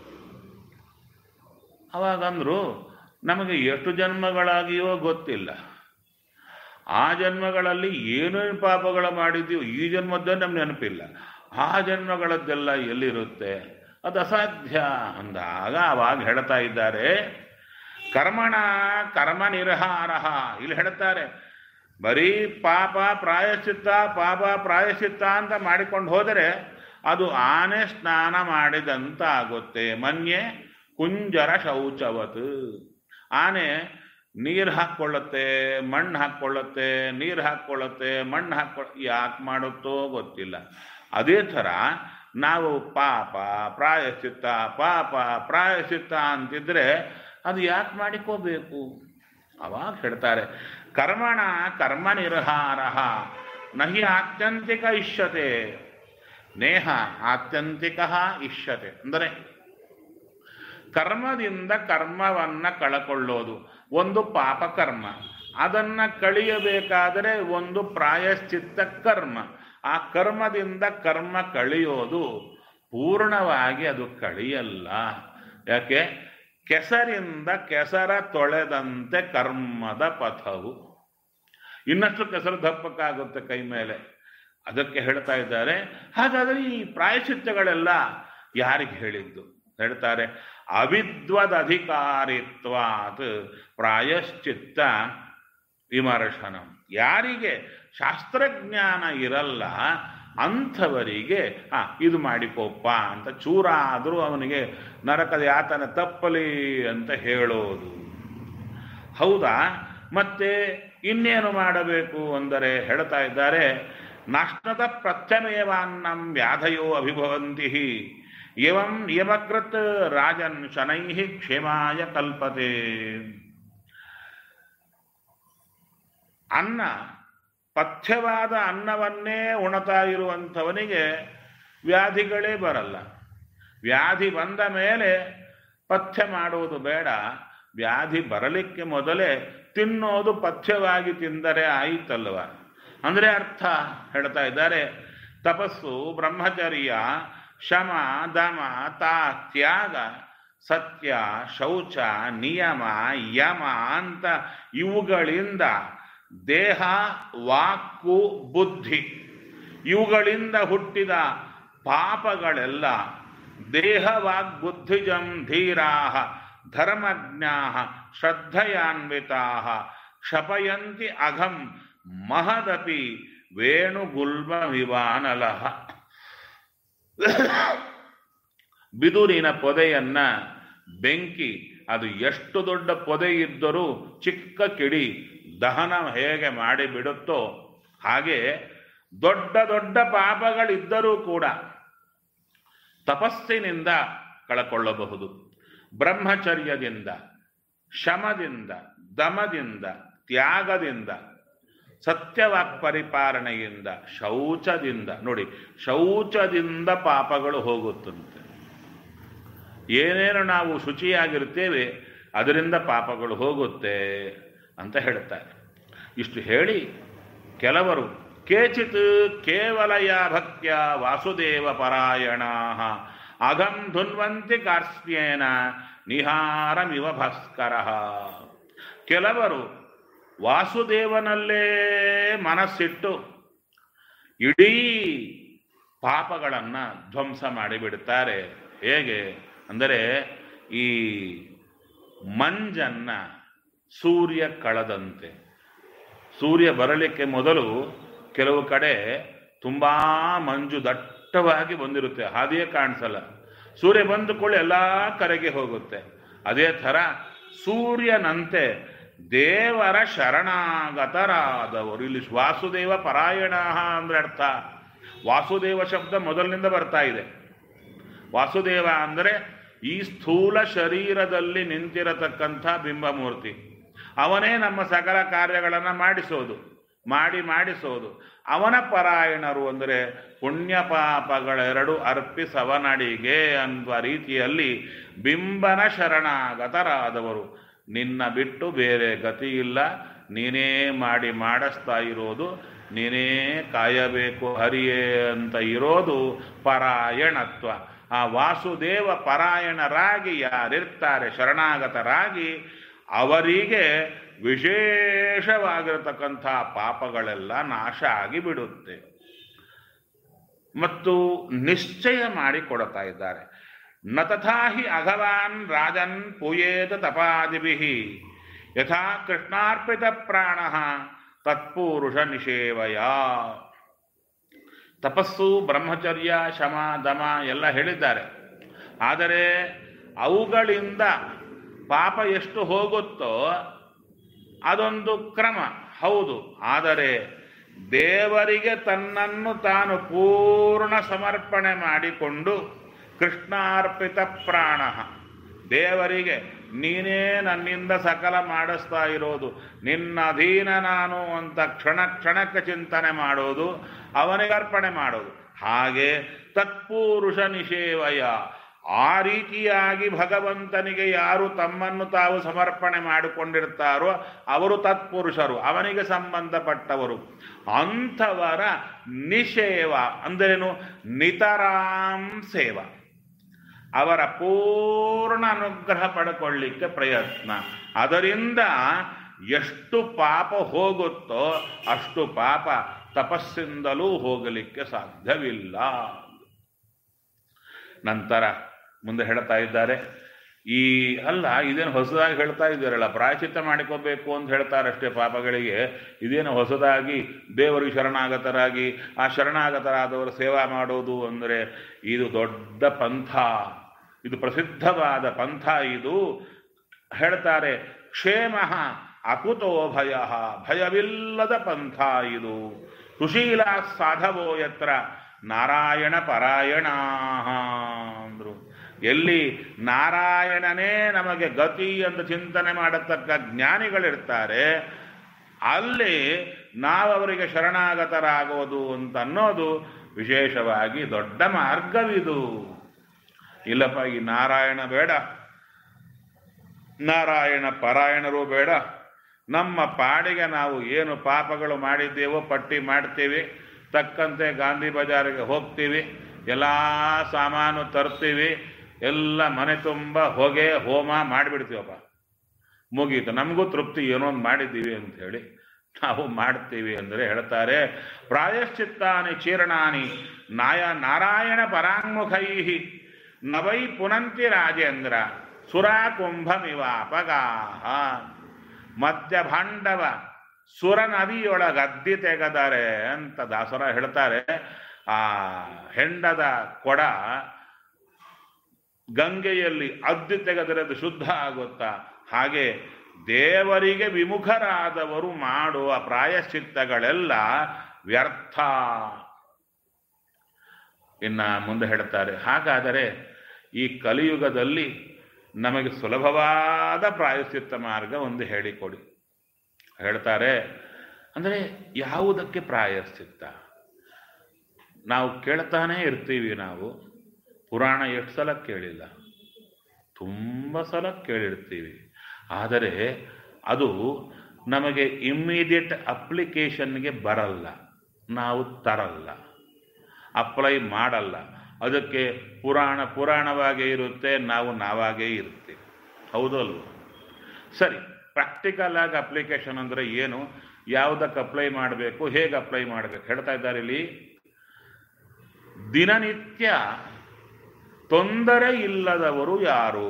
ಅವಾಗಂದ್ರು ನಮಗೆ ಎಷ್ಟು ಜನ್ಮಗಳಾಗಿಯೋ ಗೊತ್ತಿಲ್ಲ ಆ ಜನ್ಮಗಳಲ್ಲಿ ಏನೇನು ಪಾಪಗಳು ಮಾಡಿದ್ದೀವೋ ಈ ಜನ್ಮದ್ದೇ ನಮ್ಗೆ ನೆನಪಿಲ್ಲ ಆ ಜನ್ಮಗಳದ್ದೆಲ್ಲ ಎಲ್ಲಿರುತ್ತೆ ಅದು ಅಸಾಧ್ಯ ಅಂದಾಗ ಅವಾಗ ಹೇಳ್ತಾ ಇದ್ದಾರೆ ಕರ್ಮಣ ಕರ್ಮ ನಿರ್ಹಾರ ಇಲ್ಲಿ ಹೇಳ್ತಾರೆ ಬರೀ ಪಾಪ ಪ್ರಾಯಶ್ಚಿತ್ತ ಪಾಪ ಪ್ರಾಯಶ್ಚಿತ್ತ ಅಂತ ಮಾಡಿಕೊಂಡು ಹೋದರೆ ಅದು ಆನೆ ಸ್ನಾನ ಮಾಡಿದಂತ ಆಗುತ್ತೆ ಮನ್ಯೆ ಕುಂಜರ ಶೌಚವತ್ ಆನೆ ನೀರು ಹಾಕ್ಕೊಳ್ಳುತ್ತೆ ಮಣ್ಣು ಹಾಕ್ಕೊಳ್ಳುತ್ತೆ ನೀರು ಹಾಕ್ಕೊಳ್ಳುತ್ತೆ ಮಣ್ಣು ಹಾಕ್ಕೊಳ ಯಾಕೆ ಮಾಡುತ್ತೋ ಗೊತ್ತಿಲ್ಲ ಅದೇ ಥರ ನಾವು ಪಾಪ ಪ್ರಾಯಶ್ಚಿತ್ತ ಪಾಪ ಪ್ರಾಯಶ್ಚಿತ್ತ ಅಂತಿದ್ರೆ ಅದು ಯಾಕೆ ಮಾಡಿಕೋಬೇಕು ಅವಾಗ ಹೇಳ್ತಾರೆ ಕರ್ಮಣ ಕರ್ಮ ನಿರ್ಹಾರ ನಹಿ ಆತ್ಯಂತಿಕ ಇಷ್ಯತೆ ನೇಹ ಆತ್ಯಂತಿಕ ಇಷ್ಯತೆ ಅಂದರೆ ಕರ್ಮದಿಂದ ಕರ್ಮವನ್ನ ಕಳಕೊಳ್ಳೋದು ಒಂದು ಪಾಪ ಕರ್ಮ ಅದನ್ನ ಕಳಿಯಬೇಕಾದರೆ ಒಂದು ಪ್ರಾಯಶ್ಚಿತ್ತ ಕರ್ಮ ಆ ಕರ್ಮದಿಂದ ಕರ್ಮ ಕಳಿಯೋದು ಪೂರ್ಣವಾಗಿ ಅದು ಕಳಿಯಲ್ಲ ಯಾಕೆ ಕೆಸರಿಂದ ಕೆಸರ ತೊಳೆದಂತೆ ಕರ್ಮದ ಪಥವು ಇನ್ನಷ್ಟು ಕೆಸರು ದಪ್ಪಕ್ಕಾಗುತ್ತೆ ಕೈ ಮೇಲೆ ಅದಕ್ಕೆ ಹೇಳ್ತಾ ಇದ್ದಾರೆ ಹಾಗಾದರೆ ಈ ಪ್ರಾಯಶ್ಚಿತ್ತಗಳೆಲ್ಲ ಯಾರಿಗೆ ಹೇಳಿದ್ದು ಹೇಳ್ತಾರೆ ಅವಿದ್ವದಧಿಕಾರಿತ್ವಾತ್ ಪ್ರಾಯಶ್ಚಿತ್ತ ವಿಮರ್ಶನಂ ಯಾರಿಗೆ ಶಾಸ್ತ್ರಜ್ಞಾನ ಇರಲ್ಲ ಅಂಥವರಿಗೆ ಆ ಇದು ಮಾಡಿಕೋಪ್ಪ ಅಂತ ಚೂರ ಆದರೂ ಅವನಿಗೆ ನರಕದ ಯಾತನ ತಪ್ಪಲಿ ಅಂತ ಹೇಳೋದು ಹೌದಾ ಮತ್ತೆ ಇನ್ನೇನು ಮಾಡಬೇಕು ಅಂದರೆ ಹೇಳ್ತಾ ಇದ್ದಾರೆ ನಾಶ್ನತ ಪ್ರತ್ಯಮೇವಾನ್ನಂ ವ್ಯಾಧಯೋ ಅಭಿಭವಂತಿ ಏವಂ ನಿಯಮಕೃತ್ ರಾಜನ್ ಶನೈ ಕ್ಷೇಮಾಯ ಕಲ್ಪತೆ ಅನ್ನ ಪಥ್ಯವಾದ ಅನ್ನವನ್ನೇ ಉಣತಾ ಇರುವಂಥವನಿಗೆ ವ್ಯಾಧಿಗಳೇ ಬರಲ್ಲ ವ್ಯಾಧಿ ಬಂದ ಮೇಲೆ ಪಥ್ಯ ಮಾಡುವುದು ಬೇಡ ವ್ಯಾಧಿ ಬರಲಿಕ್ಕೆ ಮೊದಲೇ ತಿನ್ನೋದು ಪಥ್ಯವಾಗಿ ತಿಂದರೆ ಆಯಿತಲ್ವ ಅಂದರೆ ಅರ್ಥ ಹೇಳ್ತಾ ಇದ್ದಾರೆ ತಪಸ್ಸು ಬ್ರಹ್ಮಚರ್ಯ ಶಮ ದಮ ತಾ ತ್ಯಾಗ ಸತ್ಯ ಶೌಚ ನಿಯಮ ಯಮ ಅಂತ ಇವುಗಳಿಂದ ದೇಹ ವಾಕು ಬುದ್ಧಿ ಇವುಗಳಿಂದ ಹುಟ್ಟಿದ ಪಾಪಗಳೆಲ್ಲ ದೇಹ ವಾಗ್ಬುದ್ಧಿಜಂ ಧೀರಾ ಧರ್ಮಜ್ಞಾ ಶ್ರದ್ಧಯಾನ್ವಿತಾ ಕ್ಷಪಯಂತಿ ಅಘಂ ಮಹದಪಿ ವೇಣುಗುಲ್ಮ ವಿವಾನಲಹ ಬಿದುರಿನ ಪೊದೆಯನ್ನ ಬೆಂಕಿ ಅದು ಎಷ್ಟು ದೊಡ್ಡ ಪೊದೆ ಇದ್ದರೂ ಚಿಕ್ಕ ಕಿಡಿ ದಹನ ಹೇಗೆ ಮಾಡಿಬಿಡುತ್ತೋ ಹಾಗೆ ದೊಡ್ಡ ದೊಡ್ಡ ಪಾಪಗಳಿದ್ದರೂ ಕೂಡ ತಪಸ್ಸಿನಿಂದ ಕಳಕೊಳ್ಳಬಹುದು ಬ್ರಹ್ಮಚರ್ಯದಿಂದ ಶಮದಿಂದ ದಮದಿಂದ ತ್ಯಾಗದಿಂದ ಸತ್ಯವಾಕ್ ಪರಿಪಾಲನೆಯಿಂದ ಶೌಚದಿಂದ ನೋಡಿ ಶೌಚದಿಂದ ಪಾಪಗಳು ಹೋಗುತ್ತಂತೆ ಏನೇನು ನಾವು ಶುಚಿಯಾಗಿರ್ತೇವೆ ಅದರಿಂದ ಪಾಪಗಳು ಹೋಗುತ್ತೆ ಅಂತ ಹೇಳ್ತಾರೆ ಇಷ್ಟು ಹೇಳಿ ಕೆಲವರು ಕೇಚಿತ್ ಕೇವಲಯ ಭಕ್ತ್ಯ ವಾಸುದೇವ ಪರಾಯಣ ಅಗಂ ಧುನ್ವಂತಿ ಕಾರ್ಸ್ಯೇನ ನಿಹಾರಮಿವ ಭಾಸ್ಕರ ಕೆಲವರು ವಾಸುದೇವನಲ್ಲೇ ಮನಸ್ಸಿಟ್ಟು ಇಡೀ ಪಾಪಗಳನ್ನು ಧ್ವಂಸ ಮಾಡಿಬಿಡ್ತಾರೆ ಹೇಗೆ ಅಂದರೆ ಈ ಮಂಜನ್ನ ಸೂರ್ಯ ಕಳದಂತೆ ಸೂರ್ಯ ಬರಲಿಕ್ಕೆ ಮೊದಲು ಕೆಲವು ಕಡೆ ತುಂಬ ಮಂಜು ದಟ್ಟವಾಗಿ ಬಂದಿರುತ್ತೆ ಹಾದಿಯೇ ಕಾಣಿಸಲ್ಲ ಸೂರ್ಯ ಬಂದ ಕೂಡಲೇ ಎಲ್ಲ ಕರೆಗೆ ಹೋಗುತ್ತೆ ಅದೇ ಥರ ಸೂರ್ಯನಂತೆ ದೇವರ ಶರಣಾಗತರಾದವರು ಇಲ್ಲಿ ವಾಸುದೇವ ಪರಾಯಣ ಅಂದ್ರೆ ಅರ್ಥ ವಾಸುದೇವ ಶಬ್ದ ಮೊದಲಿನಿಂದ ಬರ್ತಾ ಇದೆ ವಾಸುದೇವ ಅಂದರೆ ಈ ಸ್ಥೂಲ ಶರೀರದಲ್ಲಿ ನಿಂತಿರತಕ್ಕಂಥ ಬಿಂಬಮೂರ್ತಿ ಅವನೇ ನಮ್ಮ ಸಕಲ ಕಾರ್ಯಗಳನ್ನು ಮಾಡಿಸೋದು ಮಾಡಿ ಮಾಡಿಸೋದು ಅವನ ಪರಾಯಣರು ಅಂದರೆ ಪುಣ್ಯ ಪಾಪಗಳೆರಡು ಅರ್ಪಿಸವನಡಿಗೆ ಅನ್ನುವ ರೀತಿಯಲ್ಲಿ ಬಿಂಬನ ಶರಣಾಗತರಾದವರು ನಿನ್ನ ಬಿಟ್ಟು ಬೇರೆ ಗತಿ ಇಲ್ಲ ನೀನೇ ಮಾಡಿ ಮಾಡಿಸ್ತಾ ಇರೋದು ನೀನೇ ಕಾಯಬೇಕು ಹರಿಯೇ ಅಂತ ಇರೋದು ಪರಾಯಣತ್ವ ಆ ವಾಸುದೇವ ಪರಾಯಣರಾಗಿ ಯಾರಿರ್ತಾರೆ ಶರಣಾಗತರಾಗಿ ಅವರಿಗೆ ವಿಶೇಷವಾಗಿರತಕ್ಕಂಥ ಪಾಪಗಳೆಲ್ಲ ನಾಶ ಆಗಿ ಬಿಡುತ್ತೆ ಮತ್ತು ನಿಶ್ಚಯ ಮಾಡಿ ಕೊಡ್ತಾ ಇದ್ದಾರೆ ನ ತಥಾ ಹಿ ಅಘವಾನ್ ರಾಜನ್ ಪೂಯೇತ ತಪಾದಿಭಿ ಯಥಾ ಕೃಷ್ಣಾರ್ಪಿತ ಪ್ರಾಣ ತತ್ಪುರುಷ ನಿಷೇವಯ ತಪಸ್ಸು ಬ್ರಹ್ಮಚರ್ಯ ಶಮ ದಮ ಎಲ್ಲ ಹೇಳಿದ್ದಾರೆ ಆದರೆ ಅವುಗಳಿಂದ ಪಾಪ ಎಷ್ಟು ಹೋಗುತ್ತೋ ಅದೊಂದು ಕ್ರಮ ಹೌದು ಆದರೆ ದೇವರಿಗೆ ತನ್ನನ್ನು ತಾನು ಪೂರ್ಣ ಸಮರ್ಪಣೆ ಮಾಡಿಕೊಂಡು ಕೃಷ್ಣಾರ್ಪಿತ ಪ್ರಾಣ ದೇವರಿಗೆ ನೀನೇ ನನ್ನಿಂದ ಸಕಲ ಮಾಡಿಸ್ತಾ ಇರೋದು ನಿನ್ನ ಅಧೀನ ನಾನು ಅಂತ ಕ್ಷಣ ಕ್ಷಣಕ್ಕೆ ಚಿಂತನೆ ಮಾಡೋದು ಅವನಿಗೆ ಅರ್ಪಣೆ ಮಾಡೋದು ಹಾಗೆ ತತ್ಪುರುಷ ನಿಷೇವಯ ಆ ರೀತಿಯಾಗಿ ಭಗವಂತನಿಗೆ ಯಾರು ತಮ್ಮನ್ನು ತಾವು ಸಮರ್ಪಣೆ ಮಾಡಿಕೊಂಡಿರ್ತಾರೋ ಅವರು ತತ್ಪುರುಷರು ಅವನಿಗೆ ಸಂಬಂಧಪಟ್ಟವರು ಅಂಥವರ ನಿಷೇವ ಅಂದ್ರೇನು ನಿತರಾಂ ಸೇವ ಅವರ ಪೂರ್ಣ ಅನುಗ್ರಹ ಪಡ್ಕೊಳ್ಳಿಕ್ಕೆ ಪ್ರಯತ್ನ ಅದರಿಂದ ಎಷ್ಟು ಪಾಪ ಹೋಗುತ್ತೋ ಅಷ್ಟು ಪಾಪ ತಪಸ್ಸಿಂದಲೂ ಹೋಗಲಿಕ್ಕೆ ಸಾಧ್ಯವಿಲ್ಲ ನಂತರ ಮುಂದೆ ಹೇಳ್ತಾ ಇದ್ದಾರೆ ಈ ಅಲ್ಲ ಇದೇನು ಹೊಸದಾಗಿ ಹೇಳ್ತಾ ಇದ್ದಾರಲ್ಲ ಪ್ರಾಯಚಿತ್ತ ಮಾಡಿಕೋಬೇಕು ಅಂತ ಹೇಳ್ತಾರಷ್ಟೇ ಪಾಪಗಳಿಗೆ ಇದೇನು ಹೊಸದಾಗಿ ದೇವರಿಗೆ ಶರಣಾಗತರಾಗಿ ಆ ಶರಣಾಗತರಾದವರು ಸೇವಾ ಮಾಡೋದು ಅಂದರೆ ಇದು ದೊಡ್ಡ ಪಂಥ ಇದು ಪ್ರಸಿದ್ಧವಾದ ಪಂಥ ಇದು ಹೇಳ್ತಾರೆ ಕ್ಷೇಮ ಅಕುತೋ ಭಯ ಭಯವಿಲ್ಲದ ಪಂಥ ಇದು ಸುಶೀಲ ಸಾಧವೋ ಯತ್ರ ನಾರಾಯಣ ಪರಾಯಣ ಅಂದ್ರು ಎಲ್ಲಿ ನಾರಾಯಣನೇ ನಮಗೆ ಗತಿ ಅಂತ ಚಿಂತನೆ ಮಾಡತಕ್ಕ ಜ್ಞಾನಿಗಳಿರ್ತಾರೆ ಅಲ್ಲಿ ನಾವವರಿಗೆ ಶರಣಾಗತರಾಗೋದು ಅಂತ ಅನ್ನೋದು ವಿಶೇಷವಾಗಿ ದೊಡ್ಡ ಮಾರ್ಗವಿದು ಇಲ್ಲಪ್ಪ ಈ ನಾರಾಯಣ ಬೇಡ ನಾರಾಯಣ ಪರಾಯಣರು ಬೇಡ ನಮ್ಮ ಪಾಡಿಗೆ ನಾವು ಏನು ಪಾಪಗಳು ಮಾಡಿದ್ದೇವೋ ಪಟ್ಟಿ ಮಾಡ್ತೀವಿ ತಕ್ಕಂತೆ ಗಾಂಧಿ ಬಜಾರಿಗೆ ಹೋಗ್ತೀವಿ ಎಲ್ಲ ಸಾಮಾನು ತರ್ತೀವಿ ಎಲ್ಲ ಮನೆ ತುಂಬ ಹೊಗೆ ಹೋಮ ಮಾಡಿಬಿಡ್ತೀವಪ್ಪ ಮುಗೀತು ನಮಗೂ ತೃಪ್ತಿ ಏನೋ ಒಂದು ಮಾಡಿದ್ದೀವಿ ಅಂತ ಹೇಳಿ ನಾವು ಮಾಡ್ತೀವಿ ಅಂದರೆ ಹೇಳ್ತಾರೆ ಪ್ರಾಯಶ್ಚಿತ್ತಾನಿ ಚೀರ್ಣಾನಿ ನಾಯ ನಾರಾಯಣ ಪರಾಂಗುಖೈ ನವೈ ಪುನಂತಿ ರಾಜೇಂದ್ರ ಸುರಾ ಕುಂಭಮಿವ ಅಪಗಾಹ ಮಧ್ಯ ಭಾಂಡವ ಸುರ ನದಿಯೊಳಗೆ ಅದ್ದಿ ತೆಗೆದರೆ ಅಂತ ದಾಸರ ಹೇಳ್ತಾರೆ ಆ ಹೆಂಡದ ಕೊಡ ಗಂಗೆಯಲ್ಲಿ ಅದ್ದಿ ತೆಗೆದರೆ ಅದು ಶುದ್ಧ ಆಗುತ್ತಾ ಹಾಗೆ ದೇವರಿಗೆ ವಿಮುಖರಾದವರು ಮಾಡುವ ಪ್ರಾಯಶ್ಚಿತ್ತಗಳೆಲ್ಲ ವ್ಯರ್ಥ ಇನ್ನ ಮುಂದೆ ಹೇಳ್ತಾರೆ ಹಾಗಾದರೆ ಈ ಕಲಿಯುಗದಲ್ಲಿ ನಮಗೆ ಸುಲಭವಾದ ಪ್ರಾಯಶ್ಚಿತ್ತ ಮಾರ್ಗ ಒಂದು ಹೇಳಿಕೊಡಿ ಹೇಳ್ತಾರೆ ಅಂದರೆ ಯಾವುದಕ್ಕೆ ಪ್ರಾಯಶ್ಚಿತ್ತ ನಾವು ಕೇಳ್ತಾನೇ ಇರ್ತೀವಿ ನಾವು ಪುರಾಣ ಎಷ್ಟು ಸಲ ಕೇಳಿಲ್ಲ ತುಂಬ ಸಲ ಕೇಳಿರ್ತೀವಿ ಆದರೆ ಅದು ನಮಗೆ ಇಮ್ಮಿಡಿಯೇಟ್ ಅಪ್ಲಿಕೇಶನ್ಗೆ ಬರಲ್ಲ ನಾವು ತರಲ್ಲ ಅಪ್ಲೈ ಮಾಡಲ್ಲ ಅದಕ್ಕೆ ಪುರಾಣ ಪುರಾಣವಾಗೇ ಇರುತ್ತೆ ನಾವು ನಾವಾಗೇ ಇರ್ತೀವಿ ಹೌದು ಅಲ್ವ ಸರಿ ಪ್ರಾಕ್ಟಿಕಲ್ ಆಗಿ ಅಪ್ಲಿಕೇಶನ್ ಅಂದರೆ ಏನು ಯಾವುದಕ್ಕೆ ಅಪ್ಲೈ ಮಾಡಬೇಕು ಹೇಗೆ ಅಪ್ಲೈ ಮಾಡಬೇಕು ಹೇಳ್ತಾ ಇದ್ದಾರೆ ಇಲ್ಲಿ ದಿನನಿತ್ಯ ತೊಂದರೆ ಇಲ್ಲದವರು ಯಾರು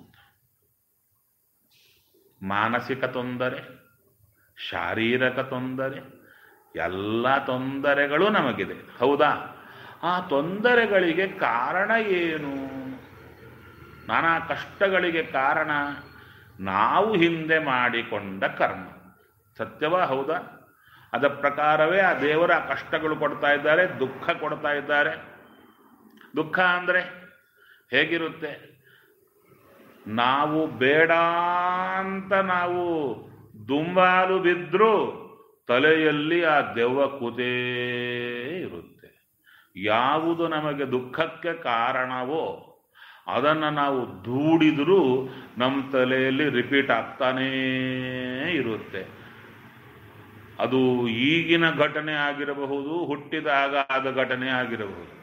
ಮಾನಸಿಕ ತೊಂದರೆ ಶಾರೀರಿಕ ತೊಂದರೆ ಎಲ್ಲ ತೊಂದರೆಗಳು ನಮಗಿದೆ ಹೌದಾ ಆ ತೊಂದರೆಗಳಿಗೆ ಕಾರಣ ಏನು ನಾನಾ ಕಷ್ಟಗಳಿಗೆ ಕಾರಣ ನಾವು ಹಿಂದೆ ಮಾಡಿಕೊಂಡ ಕರ್ಮ ಸತ್ಯವಾ ಹೌದಾ ಅದ ಪ್ರಕಾರವೇ ಆ ದೇವರ ಆ ಕಷ್ಟಗಳು ಕೊಡ್ತಾ ಇದ್ದಾರೆ ದುಃಖ ಕೊಡ್ತಾ ಇದ್ದಾರೆ ದುಃಖ ಅಂದರೆ ಹೇಗಿರುತ್ತೆ ನಾವು ಬೇಡ ಅಂತ ನಾವು ದುಂಬಾಲು ಬಿದ್ದರೂ ತಲೆಯಲ್ಲಿ ಆ ದೆವ್ವ ಕೂತೇ ಇರುತ್ತೆ ಯಾವುದು ನಮಗೆ ದುಃಖಕ್ಕೆ ಕಾರಣವೋ ಅದನ್ನು ನಾವು ದೂಡಿದರೂ ನಮ್ಮ ತಲೆಯಲ್ಲಿ ರಿಪೀಟ್ ಆಗ್ತಾನೇ ಇರುತ್ತೆ ಅದು ಈಗಿನ ಘಟನೆ ಆಗಿರಬಹುದು ಹುಟ್ಟಿದಾಗ ಆದ ಘಟನೆ ಆಗಿರಬಹುದು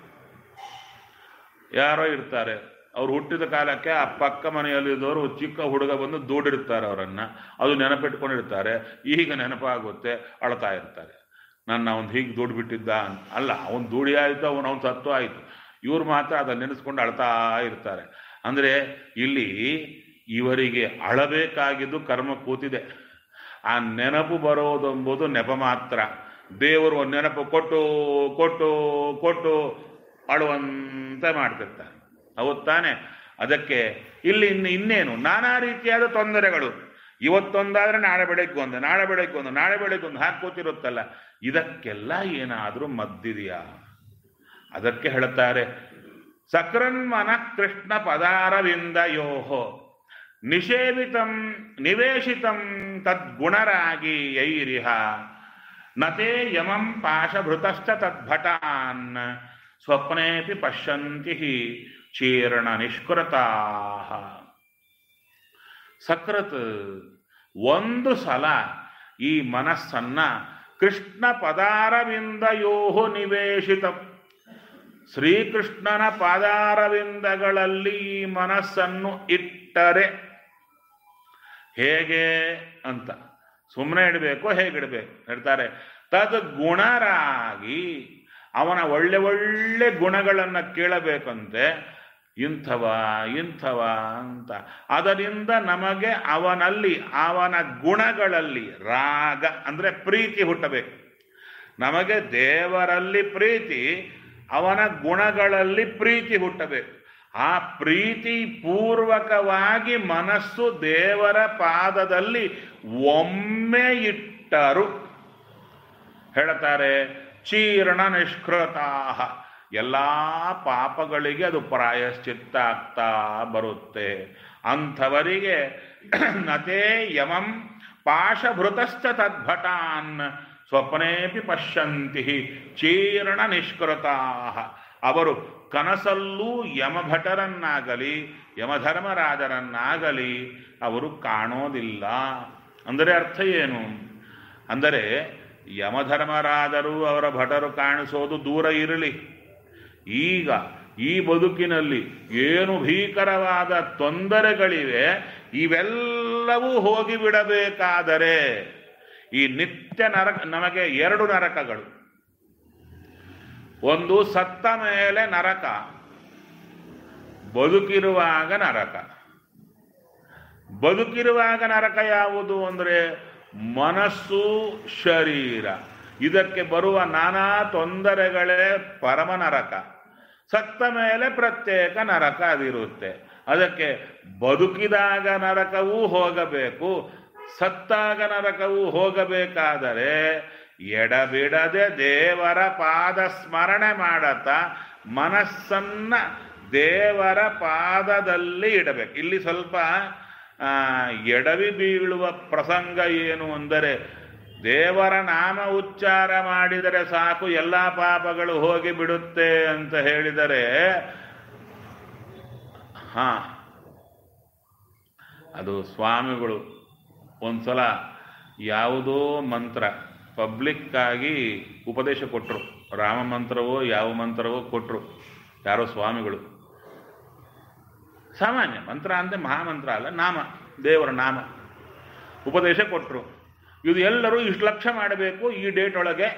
ಯಾರೋ ಇರ್ತಾರೆ ಅವ್ರು ಹುಟ್ಟಿದ ಕಾಲಕ್ಕೆ ಆ ಪಕ್ಕ ಮನೆಯಲ್ಲಿದ್ದವರು ಚಿಕ್ಕ ಹುಡುಗ ಬಂದು ದೂಡಿರ್ತಾರೆ ಅವರನ್ನ ಅದು ನೆನಪಿಟ್ಕೊಂಡಿರ್ತಾರೆ ಈಗ ನೆನಪಾಗುತ್ತೆ ಅಳ್ತಾ ಇರ್ತಾರೆ ನನ್ನ ಅವನು ಹೀಗೆ ದುಡ್ಬಿಟ್ಟಿದ್ದ ಅಂತ ಅಲ್ಲ ಅವನು ದುಡಿ ಆಯಿತು ಅವನು ಅವನು ಸತ್ತು ಆಯಿತು ಇವ್ರು ಮಾತ್ರ ಅದನ್ನು ನೆನೆಸ್ಕೊಂಡು ಅಳ್ತಾ ಇರ್ತಾರೆ ಅಂದರೆ ಇಲ್ಲಿ ಇವರಿಗೆ ಅಳಬೇಕಾಗಿದ್ದು ಕರ್ಮ ಕೂತಿದೆ ಆ ನೆನಪು ಬರೋದೆಂಬುದು ನೆಪ ಮಾತ್ರ ದೇವರು ಒಂದು ನೆನಪು ಕೊಟ್ಟು ಕೊಟ್ಟು ಕೊಟ್ಟು ಅಳುವಂತೆ ಮಾಡ್ತಿರ್ತಾರೆ ಹೌದು ತಾನೆ ಅದಕ್ಕೆ ಇಲ್ಲಿ ಇನ್ನು ಇನ್ನೇನು ನಾನಾ ರೀತಿಯಾದ ತೊಂದರೆಗಳು ಇವತ್ತೊಂದಾದ್ರೆ ನಾಳೆ ಬೆಳಗ್ಗೆ ಒಂದು ನಾಳೆ ಬೆಳಗ್ಗೆ ಒಂದು ನಾಳೆ ಬೆಳಗ್ಗೆ ಒಂದು ಹಾಕೋತಿರುತ್ತಲ್ಲ ಇದಕ್ಕೆಲ್ಲ ಏನಾದರೂ ಮದ್ದಿದೆಯಾ ಅದಕ್ಕೆ ಹೇಳುತ್ತಾರೆ ಸಕೃನ್ಮನ ಕೃಷ್ಣ ಪದಾರವಿಂದ ಯೋಹೋ ನಿಷೇವಿತಂ ನಿವೇಶಿತಂ ತದ್ಗುಣರಾಗಿ ಯೈರಿಹ ನತೇ ಯಮಂ ಪಾಶಭೃತಶ್ಚ ತದ್ಭಟಾನ್ ಸ್ವಪ್ನೇಪಿ ಪಶ್ಯಂತಿ ಚೀರ್ಣ ನಿಷ್ಕೃತಾ ಸಕೃತ್ ಒಂದು ಸಲ ಈ ಮನಸ್ಸನ್ನ ಕೃಷ್ಣ ಪದಾರವಿಂದ ಯೋಹು ನಿವೇಶಿತ ಶ್ರೀಕೃಷ್ಣನ ಪಾದಾರವಿಂದಗಳಲ್ಲಿ ಈ ಮನಸ್ಸನ್ನು ಇಟ್ಟರೆ ಹೇಗೆ ಅಂತ ಸುಮ್ಮನೆ ಇಡಬೇಕು ಹೇಗಿಡಬೇಕು ಹೇಳ್ತಾರೆ ತದ್ ಗುಣರಾಗಿ ಅವನ ಒಳ್ಳೆ ಒಳ್ಳೆ ಗುಣಗಳನ್ನು ಕೇಳಬೇಕಂತೆ ಇಂಥವ ಇಂಥವ ಅಂತ ಅದರಿಂದ ನಮಗೆ ಅವನಲ್ಲಿ ಅವನ ಗುಣಗಳಲ್ಲಿ ರಾಗ ಅಂದರೆ ಪ್ರೀತಿ ಹುಟ್ಟಬೇಕು ನಮಗೆ ದೇವರಲ್ಲಿ ಪ್ರೀತಿ ಅವನ ಗುಣಗಳಲ್ಲಿ ಪ್ರೀತಿ ಹುಟ್ಟಬೇಕು ಆ ಪ್ರೀತಿ ಪೂರ್ವಕವಾಗಿ ಮನಸ್ಸು ದೇವರ ಪಾದದಲ್ಲಿ ಒಮ್ಮೆ ಇಟ್ಟರು ಹೇಳ್ತಾರೆ ಚೀರ್ಣ ನಿಷ್ಕೃತಾಹ ಎಲ್ಲ ಪಾಪಗಳಿಗೆ ಅದು ಪ್ರಾಯಶ್ಚಿತ್ತ ಆಗ್ತಾ ಬರುತ್ತೆ ಅಂಥವರಿಗೆ ನತೇ ಯಮಂ ಪಾಶಭೃತಶ್ಚ ತದ್ಭಟಾನ್ ಸ್ವಪ್ನೇಪಿ ಪಶ್ಯಂತಿ ಚೀರ್ಣ ನಿಷ್ಕೃತಾ ಅವರು ಕನಸಲ್ಲೂ ಯಮಭಟರನ್ನಾಗಲಿ ಯಮಧರ್ಮರಾಜರನ್ನಾಗಲಿ ಅವರು ಕಾಣೋದಿಲ್ಲ ಅಂದರೆ ಅರ್ಥ ಏನು ಅಂದರೆ ಯಮಧರ್ಮರಾದರು ಅವರ ಭಟರು ಕಾಣಿಸೋದು ದೂರ ಇರಲಿ ಈಗ ಈ ಬದುಕಿನಲ್ಲಿ ಏನು ಭೀಕರವಾದ ತೊಂದರೆಗಳಿವೆ ಇವೆಲ್ಲವೂ ಹೋಗಿಬಿಡಬೇಕಾದರೆ ಈ ನಿತ್ಯ ನರಕ ನಮಗೆ ಎರಡು ನರಕಗಳು ಒಂದು ಸತ್ತ ಮೇಲೆ ನರಕ ಬದುಕಿರುವಾಗ ನರಕ ಬದುಕಿರುವಾಗ ನರಕ ಯಾವುದು ಅಂದರೆ ಮನಸ್ಸು ಶರೀರ ಇದಕ್ಕೆ ಬರುವ ನಾನಾ ತೊಂದರೆಗಳೇ ಪರಮ ನರಕ ಸತ್ತ ಮೇಲೆ ಪ್ರತ್ಯೇಕ ನರಕ ಅದಿರುತ್ತೆ ಅದಕ್ಕೆ ಬದುಕಿದಾಗ ನರಕವೂ ಹೋಗಬೇಕು ಸತ್ತಾಗ ನರಕವೂ ಹೋಗಬೇಕಾದರೆ ಎಡಬಿಡದೆ ದೇವರ ಪಾದ ಸ್ಮರಣೆ ಮಾಡತಾ ಮನಸ್ಸನ್ನ ದೇವರ ಪಾದದಲ್ಲಿ ಇಡಬೇಕು ಇಲ್ಲಿ ಸ್ವಲ್ಪ ಆ, ಎಡವಿ ಬೀಳುವ ಪ್ರಸಂಗ ಏನು ಅಂದರೆ ದೇವರ ನಾಮ ಉಚ್ಚಾರ ಮಾಡಿದರೆ ಸಾಕು ಎಲ್ಲ ಪಾಪಗಳು ಹೋಗಿ ಬಿಡುತ್ತೆ ಅಂತ ಹೇಳಿದರೆ ಹಾ ಅದು ಸ್ವಾಮಿಗಳು ಒಂದ್ಸಲ ಯಾವುದೋ ಮಂತ್ರ ಪಬ್ಲಿಕ್ಕಾಗಿ ಉಪದೇಶ ಕೊಟ್ಟರು ರಾಮ ಮಂತ್ರವೋ ಯಾವ ಮಂತ್ರವೋ ಕೊಟ್ಟರು ಯಾರೋ ಸ್ವಾಮಿಗಳು ಸಾಮಾನ್ಯ ಮಂತ್ರ ಅಂದರೆ ಮಹಾಮಂತ್ರ ಅಲ್ಲ ನಾಮ ದೇವರ ನಾಮ ಉಪದೇಶ ಕೊಟ್ಟರು ಇದು ಎಲ್ಲರೂ ಇಷ್ಟು ಲಕ್ಷ ಮಾಡಬೇಕು ಈ ಡೇಟ್ ಒಳಗೆ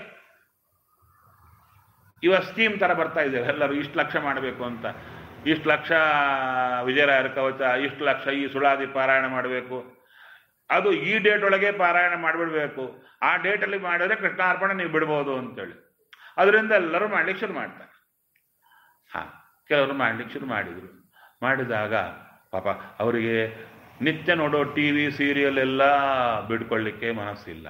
ಇವ ಸ್ಕೀಮ್ ಥರ ಬರ್ತಾ ಇದೆ ಎಲ್ಲರೂ ಇಷ್ಟು ಲಕ್ಷ ಮಾಡಬೇಕು ಅಂತ ಇಷ್ಟು ಲಕ್ಷ ವಿಜಯರಾಯರ ಕವಚ ಇಷ್ಟು ಲಕ್ಷ ಈ ಸುಳಾದಿ ಪಾರಾಯಣ ಮಾಡಬೇಕು ಅದು ಈ ಡೇಟ್ ಒಳಗೆ ಪಾರಾಯಣ ಮಾಡಿಬಿಡ್ಬೇಕು ಆ ಡೇಟಲ್ಲಿ ಮಾಡಿದ್ರೆ ಕೃಷ್ಣಾರ್ಪಣೆ ನೀವು ಬಿಡ್ಬೋದು ಅಂತೇಳಿ ಅದರಿಂದ ಎಲ್ಲರೂ ಮಾಡ್ಲಿಕ್ಕೆ ಶುರು ಮಾಡ್ತಾರೆ ಹಾಂ ಕೆಲವರು ಮಾಡ್ಲಿಕ್ಕೆ ಶುರು ಮಾಡಿದರು ಮಾಡಿದಾಗ ಪಾಪ ಅವರಿಗೆ ನಿತ್ಯ ನೋಡೋ ಟಿ ವಿ ಸೀರಿಯಲ್ ಎಲ್ಲ ಬಿಡ್ಕೊಳ್ಳಿಕ್ಕೆ ಮನಸ್ಸಿಲ್ಲ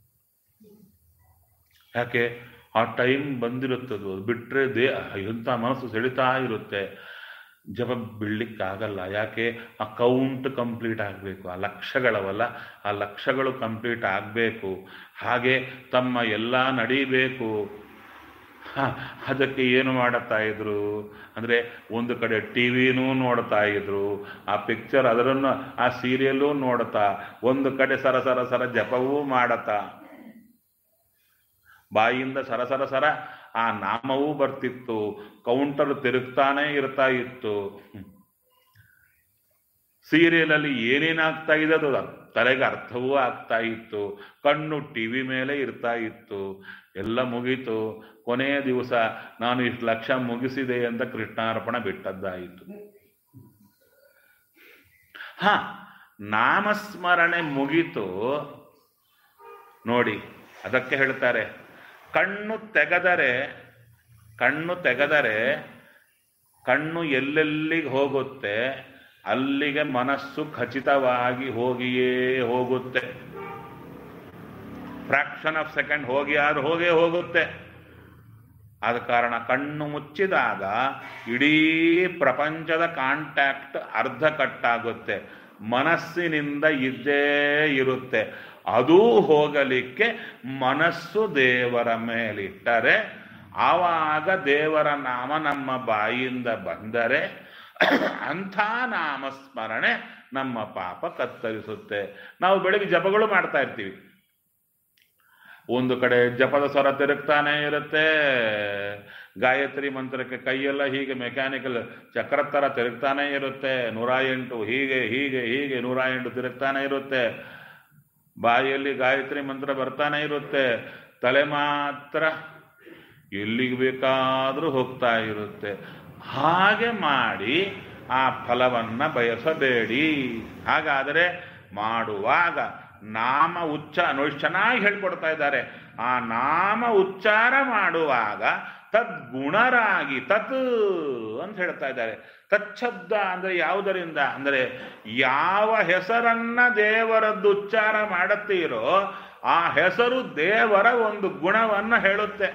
ಯಾಕೆ ಆ ಟೈಮ್ ಬಂದಿರುತ್ತದು ಅದು ಬಿಟ್ಟರೆ ದೇ ಎಂಥ ಮನಸ್ಸು ಸೆಳಿತಾ ಇರುತ್ತೆ ಜಪ ಬಿಡ್ಲಿಕ್ಕಾಗಲ್ಲ ಯಾಕೆ ಆ ಕೌಂಟ್ ಕಂಪ್ಲೀಟ್ ಆಗಬೇಕು ಆ ಲಕ್ಷಗಳವಲ್ಲ ಆ ಲಕ್ಷಗಳು ಕಂಪ್ಲೀಟ್ ಆಗಬೇಕು ಹಾಗೆ ತಮ್ಮ ಎಲ್ಲ ನಡೀಬೇಕು ಹ, ಅದಕ್ಕೆ ಏನು ಮಾಡುತ್ತಾ ಇದ್ರು ಅಂದರೆ ಒಂದು ಕಡೆ ಟಿ ವಿನೂ ನೋಡ್ತಾ ಇದ್ರು ಆ ಪಿಕ್ಚರ್ ಅದರನ್ನು ಆ ಸೀರಿಯಲ್ಲೂ ನೋಡ್ತಾ ಒಂದು ಕಡೆ ಸರ ಸರ ಸರ ಜಪವೂ ಮಾಡತಾ ಬಾಯಿಯಿಂದ ಸರ ಸರ ಸರ ಆ ನಾಮವೂ ಬರ್ತಿತ್ತು ಕೌಂಟರ್ ತಿರುಗ್ತಾನೆ ಇರ್ತಾ ಇತ್ತು ಸೀರಿಯಲಲ್ಲಿ ಏನೇನಾಗ್ತಾ ಇದೆ ಅದು ತಲೆಗೆ ಅರ್ಥವೂ ಆಗ್ತಾ ಇತ್ತು ಕಣ್ಣು ಟಿವಿ ಮೇಲೆ ಇರ್ತಾ ಇತ್ತು ಎಲ್ಲ ಮುಗೀತು ಕೊನೆಯ ದಿವಸ ನಾನು ಇಷ್ಟು ಲಕ್ಷ ಮುಗಿಸಿದೆ ಅಂತ ಕೃಷ್ಣಾರ್ಪಣ ಬಿಟ್ಟದ್ದಾಯಿತು ಹಾ ನಾಮಸ್ಮರಣೆ ಮುಗೀತು ನೋಡಿ ಅದಕ್ಕೆ ಹೇಳ್ತಾರೆ ಕಣ್ಣು ತೆಗೆದರೆ ಕಣ್ಣು ತೆಗೆದರೆ ಕಣ್ಣು ಎಲ್ಲೆಲ್ಲಿಗೆ ಹೋಗುತ್ತೆ ಅಲ್ಲಿಗೆ ಮನಸ್ಸು ಖಚಿತವಾಗಿ ಹೋಗಿಯೇ ಹೋಗುತ್ತೆ ಫ್ರಾಕ್ಷನ್ ಆಫ್ ಸೆಕೆಂಡ್ ಹೋಗಿ ಆದ್ರೂ ಹೋಗೇ ಹೋಗುತ್ತೆ ಆದ ಕಾರಣ ಕಣ್ಣು ಮುಚ್ಚಿದಾಗ ಇಡೀ ಪ್ರಪಂಚದ ಕಾಂಟ್ಯಾಕ್ಟ್ ಅರ್ಧ ಕಟ್ಟಾಗುತ್ತೆ ಮನಸ್ಸಿನಿಂದ ಇದ್ದೇ ಇರುತ್ತೆ ಅದೂ ಹೋಗಲಿಕ್ಕೆ ಮನಸ್ಸು ದೇವರ ಮೇಲಿಟ್ಟರೆ ಆವಾಗ ದೇವರ ನಾಮ ನಮ್ಮ ಬಾಯಿಯಿಂದ ಬಂದರೆ ಅಂಥ ನಾಮಸ್ಮರಣೆ ನಮ್ಮ ಪಾಪ ಕತ್ತರಿಸುತ್ತೆ ನಾವು ಬೆಳಿಗ್ಗೆ ಜಪಗಳು ಮಾಡ್ತಾ ಇರ್ತೀವಿ ಒಂದು ಕಡೆ ಜಪದ ಸ್ವರ ತಿರುಗ್ತಾನೆ ಇರುತ್ತೆ ಗಾಯತ್ರಿ ಮಂತ್ರಕ್ಕೆ ಕೈಯೆಲ್ಲ ಹೀಗೆ ಮೆಕ್ಯಾನಿಕಲ್ ಚಕ್ರ ಥರ ತಿರುಗ್ತಾನೆ ಇರುತ್ತೆ ನೂರ ಎಂಟು ಹೀಗೆ ಹೀಗೆ ಹೀಗೆ ನೂರ ಎಂಟು ತಿರುಗ್ತಾನೆ ಇರುತ್ತೆ ಬಾಯಲ್ಲಿ ಗಾಯತ್ರಿ ಮಂತ್ರ ಬರ್ತಾನೆ ಇರುತ್ತೆ ತಲೆ ಮಾತ್ರ ಎಲ್ಲಿಗೆ ಬೇಕಾದರೂ ಹೋಗ್ತಾ ಇರುತ್ತೆ ಹಾಗೆ ಮಾಡಿ ಆ ಫಲವನ್ನ ಬಯಸಬೇಡಿ ಹಾಗಾದರೆ ಮಾಡುವಾಗ ನಾಮ ಉಚ್ಚ ನೋಡಿ ಚೆನ್ನಾಗಿ ಹೇಳ್ಕೊಡ್ತಾ ಇದ್ದಾರೆ ಆ ನಾಮ ಉಚ್ಚಾರ ಮಾಡುವಾಗ ತದ್ಗುಣರಾಗಿ ತತ್ ಅಂತ ಹೇಳ್ತಾ ಇದ್ದಾರೆ ತಚ್ಛಬ್ದ ಅಂದ್ರೆ ಯಾವುದರಿಂದ ಅಂದರೆ ಯಾವ ಹೆಸರನ್ನ ದೇವರದ್ದು ಉಚ್ಚಾರ ಮಾಡುತ್ತೀರೋ ಆ ಹೆಸರು ದೇವರ ಒಂದು ಗುಣವನ್ನ ಹೇಳುತ್ತೆ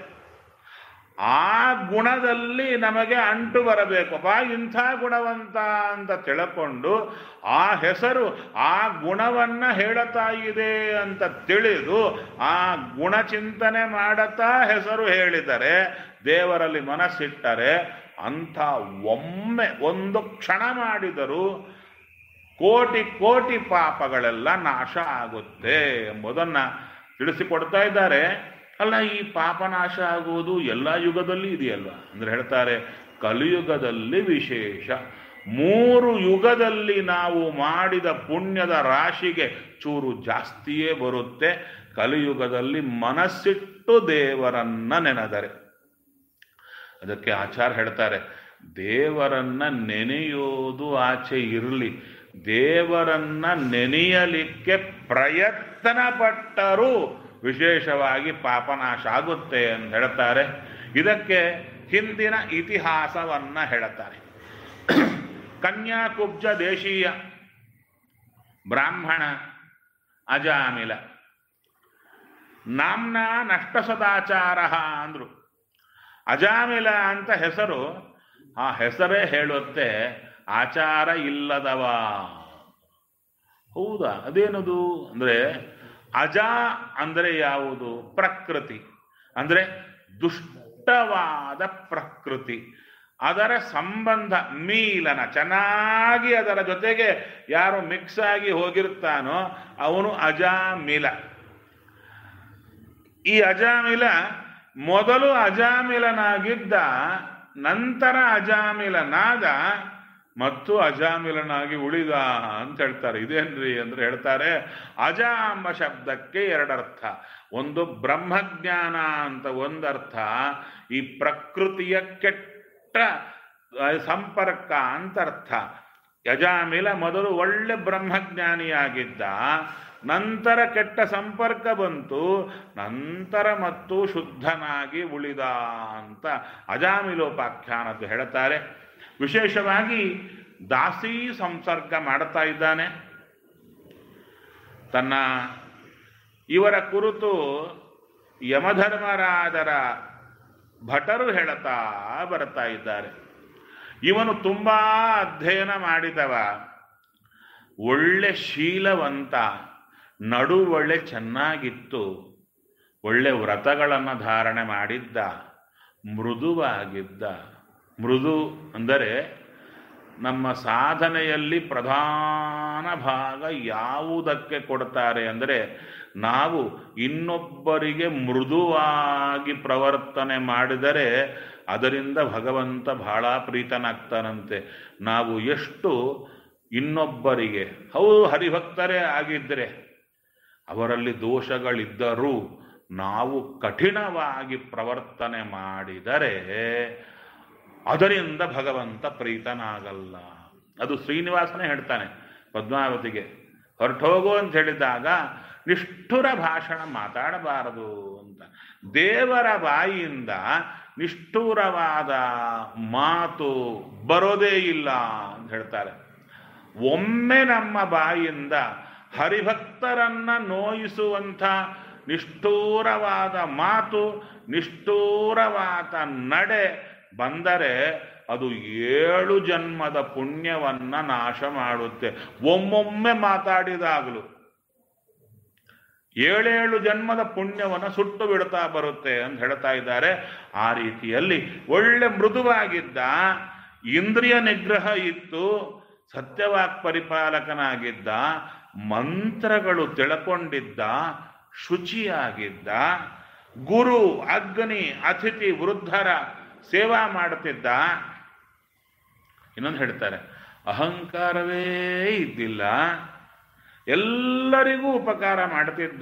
ಆ ಗುಣದಲ್ಲಿ ನಮಗೆ ಅಂಟು ಬರಬೇಕಪ್ಪ ಇಂಥ ಗುಣವಂತ ಅಂತ ತಿಳ್ಕೊಂಡು ಆ ಹೆಸರು ಆ ಗುಣವನ್ನ ಹೇಳುತ್ತಾ ಇದೆ ಅಂತ ತಿಳಿದು ಆ ಗುಣಚಿಂತನೆ ಮಾಡತಾ ಹೆಸರು ಹೇಳಿದರೆ ದೇವರಲ್ಲಿ ಮನಸ್ಸಿಟ್ಟರೆ ಅಂಥ ಒಮ್ಮೆ ಒಂದು ಕ್ಷಣ ಮಾಡಿದರೂ ಕೋಟಿ ಕೋಟಿ ಪಾಪಗಳೆಲ್ಲ ನಾಶ ಆಗುತ್ತೆ ಎಂಬುದನ್ನ ತಿಳಿಸಿಕೊಡ್ತಾ ಇದ್ದಾರೆ ಅಲ್ಲ ಈ ಪಾಪನಾಶ ಆಗುವುದು ಎಲ್ಲ ಯುಗದಲ್ಲಿ ಇದೆಯಲ್ವ ಅಂದ್ರೆ ಹೇಳ್ತಾರೆ ಕಲಿಯುಗದಲ್ಲಿ ವಿಶೇಷ ಮೂರು ಯುಗದಲ್ಲಿ ನಾವು ಮಾಡಿದ ಪುಣ್ಯದ ರಾಶಿಗೆ ಚೂರು ಜಾಸ್ತಿಯೇ ಬರುತ್ತೆ ಕಲಿಯುಗದಲ್ಲಿ ಮನಸ್ಸಿಟ್ಟು ದೇವರನ್ನ ನೆನೆದರೆ ಅದಕ್ಕೆ ಆಚಾರ ಹೇಳ್ತಾರೆ ದೇವರನ್ನ ನೆನೆಯೋದು ಆಚೆ ಇರಲಿ ದೇವರನ್ನ ನೆನೆಯಲಿಕ್ಕೆ ಪ್ರಯತ್ನ ಪಟ್ಟರೂ ವಿಶೇಷವಾಗಿ ಪಾಪನಾಶ ಆಗುತ್ತೆ ಅಂತ ಹೇಳ್ತಾರೆ ಇದಕ್ಕೆ ಹಿಂದಿನ ಇತಿಹಾಸವನ್ನ ಹೇಳುತ್ತಾರೆ ಕನ್ಯಾಕುಬ್ಜ ದೇಶೀಯ ಬ್ರಾಹ್ಮಣ ಅಜಾಮಿಲ ನಾಮ್ನ ನಷ್ಟ ಸದಾಚಾರ ಅಂದ್ರು ಅಜಾಮಿಲ ಅಂತ ಹೆಸರು ಆ ಹೆಸರೇ ಹೇಳುತ್ತೆ ಆಚಾರ ಇಲ್ಲದವ ಹೌದಾ ಅದೇನದು ಅಂದ್ರೆ ಅಜ ಅಂದರೆ ಯಾವುದು ಪ್ರಕೃತಿ ಅಂದ್ರೆ ದುಷ್ಟವಾದ ಪ್ರಕೃತಿ ಅದರ ಸಂಬಂಧ ಮೀಲನ ಚೆನ್ನಾಗಿ ಅದರ ಜೊತೆಗೆ ಯಾರು ಮಿಕ್ಸ್ ಆಗಿ ಹೋಗಿರ್ತಾನೋ ಅವನು ಅಜಾಮಿಲ ಈ ಅಜಾಮಿಲ ಮೊದಲು ಅಜಾಮಿಲನಾಗಿದ್ದ ನಂತರ ಅಜಾಮಿಲನಾದ ಮತ್ತು ಅಜಾಮಿಲನಾಗಿ ಉಳಿದ ಅಂತ ಹೇಳ್ತಾರೆ ಇದೇನ್ರಿ ಅಂದ್ರೆ ಹೇಳ್ತಾರೆ ಅಜ ಎಂಬ ಶಬ್ದಕ್ಕೆ ಎರಡರ್ಥ ಒಂದು ಬ್ರಹ್ಮಜ್ಞಾನ ಅಂತ ಒಂದರ್ಥ ಈ ಪ್ರಕೃತಿಯ ಕೆಟ್ಟ ಆ, ಸಂಪರ್ಕ ಅಂತ ಅರ್ಥ ಯಜಾಮಿಲ ಮೊದಲು ಒಳ್ಳೆ ಬ್ರಹ್ಮಜ್ಞಾನಿಯಾಗಿದ್ದ ನಂತರ ಕೆಟ್ಟ ಸಂಪರ್ಕ ಬಂತು ನಂತರ ಮತ್ತು ಶುದ್ಧನಾಗಿ ಉಳಿದ ಅಂತ ಅಜಾಮಿಲೋಪಾಖ್ಯಾನದ್ದು ಹೇಳ್ತಾರೆ ವಿಶೇಷವಾಗಿ ದಾಸಿ ಸಂಸರ್ಗ ಮಾಡ್ತಾ ಇದ್ದಾನೆ ತನ್ನ ಇವರ ಕುರಿತು ಯಮಧರ್ಮರಾಜರ ಭಟರು ಹೇಳುತ್ತಾ ಬರ್ತಾ ಇದ್ದಾರೆ ಇವನು ತುಂಬಾ ಅಧ್ಯಯನ ಮಾಡಿದವ ಒಳ್ಳೆ ಶೀಲವಂತ ನಡುವೊಳ್ಳೆ ಚೆನ್ನಾಗಿತ್ತು ಒಳ್ಳೆ ವ್ರತಗಳನ್ನು ಧಾರಣೆ ಮಾಡಿದ್ದ ಮೃದುವಾಗಿದ್ದ ಮೃದು ಅಂದರೆ ನಮ್ಮ ಸಾಧನೆಯಲ್ಲಿ ಪ್ರಧಾನ ಭಾಗ ಯಾವುದಕ್ಕೆ ಕೊಡ್ತಾರೆ ಅಂದರೆ ನಾವು ಇನ್ನೊಬ್ಬರಿಗೆ ಮೃದುವಾಗಿ ಪ್ರವರ್ತನೆ ಮಾಡಿದರೆ ಅದರಿಂದ ಭಗವಂತ ಬಹಳ ಪ್ರೀತನಾಗ್ತಾನಂತೆ ನಾವು ಎಷ್ಟು ಇನ್ನೊಬ್ಬರಿಗೆ ಹೌದು ಹರಿಭಕ್ತರೇ ಆಗಿದ್ದರೆ ಅವರಲ್ಲಿ ದೋಷಗಳಿದ್ದರೂ ನಾವು ಕಠಿಣವಾಗಿ ಪ್ರವರ್ತನೆ ಮಾಡಿದರೆ ಅದರಿಂದ ಭಗವಂತ ಪ್ರೀತನಾಗಲ್ಲ ಅದು ಶ್ರೀನಿವಾಸನೇ ಹೇಳ್ತಾನೆ ಪದ್ಮಾವತಿಗೆ ಹೊರಟೋಗು ಅಂತ ಹೇಳಿದಾಗ ನಿಷ್ಠುರ ಭಾಷಣ ಮಾತಾಡಬಾರದು ಅಂತ ದೇವರ ಬಾಯಿಯಿಂದ ನಿಷ್ಠುರವಾದ ಮಾತು ಬರೋದೇ ಇಲ್ಲ ಅಂತ ಹೇಳ್ತಾರೆ ಒಮ್ಮೆ ನಮ್ಮ ಬಾಯಿಯಿಂದ ಹರಿಭಕ್ತರನ್ನ ನೋಯಿಸುವಂಥ ನಿಷ್ಠೂರವಾದ ಮಾತು ನಿಷ್ಠೂರವಾದ ನಡೆ ಬಂದರೆ ಅದು ಏಳು ಜನ್ಮದ ಪುಣ್ಯವನ್ನ ನಾಶ ಮಾಡುತ್ತೆ ಒಮ್ಮೊಮ್ಮೆ ಮಾತಾಡಿದಾಗಲೂ ಏಳೇಳು ಜನ್ಮದ ಪುಣ್ಯವನ್ನು ಸುಟ್ಟು ಬಿಡ್ತಾ ಬರುತ್ತೆ ಅಂತ ಹೇಳ್ತಾ ಇದ್ದಾರೆ ಆ ರೀತಿಯಲ್ಲಿ ಒಳ್ಳೆ ಮೃದುವಾಗಿದ್ದ ಇಂದ್ರಿಯ ನಿಗ್ರಹ ಇತ್ತು ಸತ್ಯವಾಕ್ ಪರಿಪಾಲಕನಾಗಿದ್ದ ಮಂತ್ರಗಳು ತಿಳ್ಕೊಂಡಿದ್ದ ಶುಚಿಯಾಗಿದ್ದ ಗುರು ಅಗ್ನಿ ಅತಿಥಿ ವೃದ್ಧರ ಸೇವಾ ಮಾಡುತ್ತಿದ್ದ ಇನ್ನೊಂದು ಹೇಳ್ತಾರೆ ಅಹಂಕಾರವೇ ಇದ್ದಿಲ್ಲ ಎಲ್ಲರಿಗೂ ಉಪಕಾರ ಮಾಡ್ತಿದ್ದ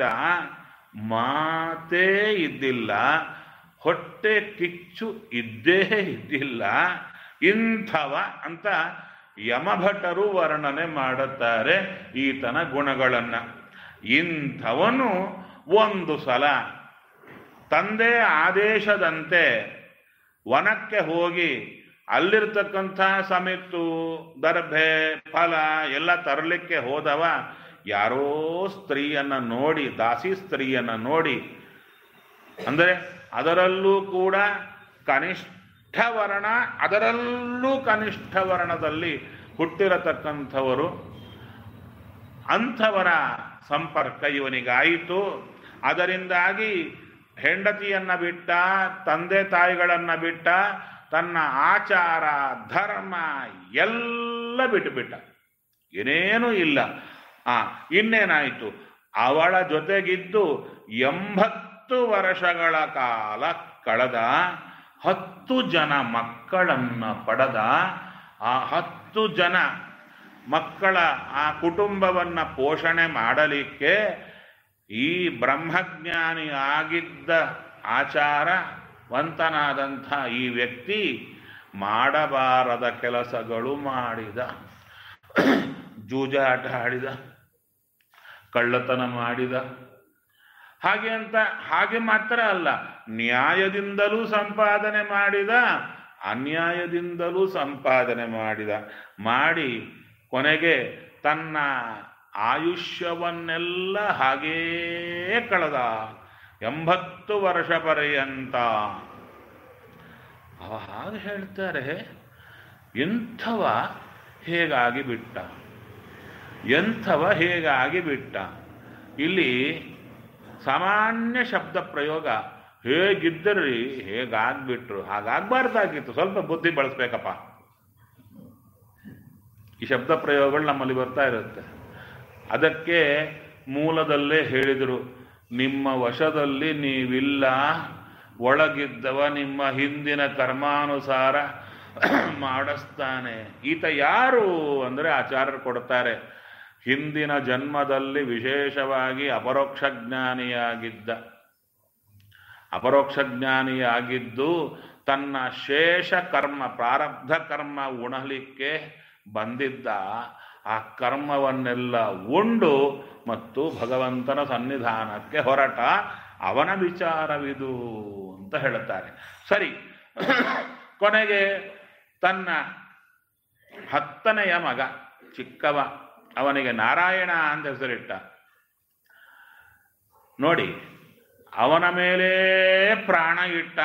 ಮಾತೇ ಇದ್ದಿಲ್ಲ ಹೊಟ್ಟೆ ಕಿಚ್ಚು ಇದ್ದೇ ಇದ್ದಿಲ್ಲ ಇಂಥವ ಅಂತ ಯಮಭಟರು ವರ್ಣನೆ ಮಾಡುತ್ತಾರೆ ಈತನ ಗುಣಗಳನ್ನ ಇಂಥವನು ಒಂದು ಸಲ ತಂದೆ ಆದೇಶದಂತೆ ವನಕ್ಕೆ ಹೋಗಿ ಅಲ್ಲಿರ್ತಕ್ಕಂಥ ಸಮಿತ್ತು ದರ್ಭೆ ಫಲ ಎಲ್ಲ ತರಲಿಕ್ಕೆ ಹೋದವ ಯಾರೋ ಸ್ತ್ರೀಯನ್ನ ನೋಡಿ ದಾಸಿ ಸ್ತ್ರೀಯನ್ನ ನೋಡಿ ಅಂದರೆ ಅದರಲ್ಲೂ ಕೂಡ ಕನಿಷ್ಠ ವರ್ಣ ಅದರಲ್ಲೂ ಕನಿಷ್ಠ ವರ್ಣದಲ್ಲಿ ಹುಟ್ಟಿರತಕ್ಕಂಥವರು ಅಂಥವರ ಸಂಪರ್ಕ ಇವನಿಗಾಯಿತು ಅದರಿಂದಾಗಿ ಹೆಂಡತಿಯನ್ನ ಬಿಟ್ಟ ತಂದೆ ತಾಯಿಗಳನ್ನ ಬಿಟ್ಟ ತನ್ನ ಆಚಾರ ಧರ್ಮ ಎಲ್ಲ ಬಿಟ್ಟುಬಿಟ್ಟ ಏನೇನೂ ಇಲ್ಲ ಆ ಇನ್ನೇನಾಯಿತು ಅವಳ ಜೊತೆಗಿದ್ದು ಎಂಬತ್ತು ವರ್ಷಗಳ ಕಾಲ ಕಳೆದ ಹತ್ತು ಜನ ಮಕ್ಕಳನ್ನ ಪಡೆದ ಆ ಹತ್ತು ಜನ ಮಕ್ಕಳ ಆ ಕುಟುಂಬವನ್ನ ಪೋಷಣೆ ಮಾಡಲಿಕ್ಕೆ ಈ ಬ್ರಹ್ಮಜ್ಞಾನಿ ಆಗಿದ್ದ ಆಚಾರ ವಂತನಾದಂಥ ಈ ವ್ಯಕ್ತಿ ಮಾಡಬಾರದ ಕೆಲಸಗಳು ಮಾಡಿದ ಜೂಜಾಟ ಆಡಿದ ಕಳ್ಳತನ ಮಾಡಿದ ಹಾಗೆ ಅಂತ ಹಾಗೆ ಮಾತ್ರ ಅಲ್ಲ ನ್ಯಾಯದಿಂದಲೂ ಸಂಪಾದನೆ ಮಾಡಿದ ಅನ್ಯಾಯದಿಂದಲೂ ಸಂಪಾದನೆ ಮಾಡಿದ ಮಾಡಿ ಕೊನೆಗೆ ತನ್ನ ಆಯುಷ್ಯವನ್ನೆಲ್ಲ ಹಾಗೇ ಕಳೆದ ಎಂಬತ್ತು ವರ್ಷ ಪರ್ಯಂತ ಅವ ಹಾಗೆ ಹೇಳ್ತಾರೆ ಎಂಥವ ಹೇಗಾಗಿ ಬಿಟ್ಟ ಎಂಥವ ಹೇಗಾಗಿ ಬಿಟ್ಟ ಇಲ್ಲಿ ಸಾಮಾನ್ಯ ಶಬ್ದ ಪ್ರಯೋಗ ಹೇಗಿದ್ದರಿ ಹೇಗಾಗ್ಬಿಟ್ರು ಹಾಗಾಗ್ಬಾರ್ದಾಗಿತ್ತು ಸ್ವಲ್ಪ ಬುದ್ಧಿ ಬಳಸ್ಬೇಕಪ್ಪ ಈ ಶಬ್ದ ಪ್ರಯೋಗಗಳು ನಮ್ಮಲ್ಲಿ ಬರ್ತಾ ಇರುತ್ತೆ ಅದಕ್ಕೆ ಮೂಲದಲ್ಲೇ ಹೇಳಿದರು ನಿಮ್ಮ ವಶದಲ್ಲಿ ನೀವಿಲ್ಲ ಒಳಗಿದ್ದವ ನಿಮ್ಮ ಹಿಂದಿನ ಕರ್ಮಾನುಸಾರ ಮಾಡಿಸ್ತಾನೆ ಈತ ಯಾರು ಅಂದರೆ ಆಚಾರ್ಯರು ಕೊಡ್ತಾರೆ ಹಿಂದಿನ ಜನ್ಮದಲ್ಲಿ ವಿಶೇಷವಾಗಿ ಅಪರೋಕ್ಷ ಜ್ಞಾನಿಯಾಗಿದ್ದ ಅಪರೋಕ್ಷ ಜ್ಞಾನಿಯಾಗಿದ್ದು ತನ್ನ ಶೇಷ ಕರ್ಮ ಪ್ರಾರಬ್ಧ ಕರ್ಮ ಉಣಲಿಕ್ಕೆ ಬಂದಿದ್ದ ಆ ಕರ್ಮವನ್ನೆಲ್ಲ ಉಂಡು ಮತ್ತು ಭಗವಂತನ ಸನ್ನಿಧಾನಕ್ಕೆ ಹೊರಟ ಅವನ ವಿಚಾರವಿದು ಅಂತ ಹೇಳುತ್ತಾರೆ ಸರಿ ಕೊನೆಗೆ ತನ್ನ ಹತ್ತನೆಯ ಮಗ ಚಿಕ್ಕವ ಅವನಿಗೆ ನಾರಾಯಣ ಅಂತ ಹೆಸರಿಟ್ಟ ನೋಡಿ ಅವನ ಮೇಲೆ ಪ್ರಾಣ ಇಟ್ಟ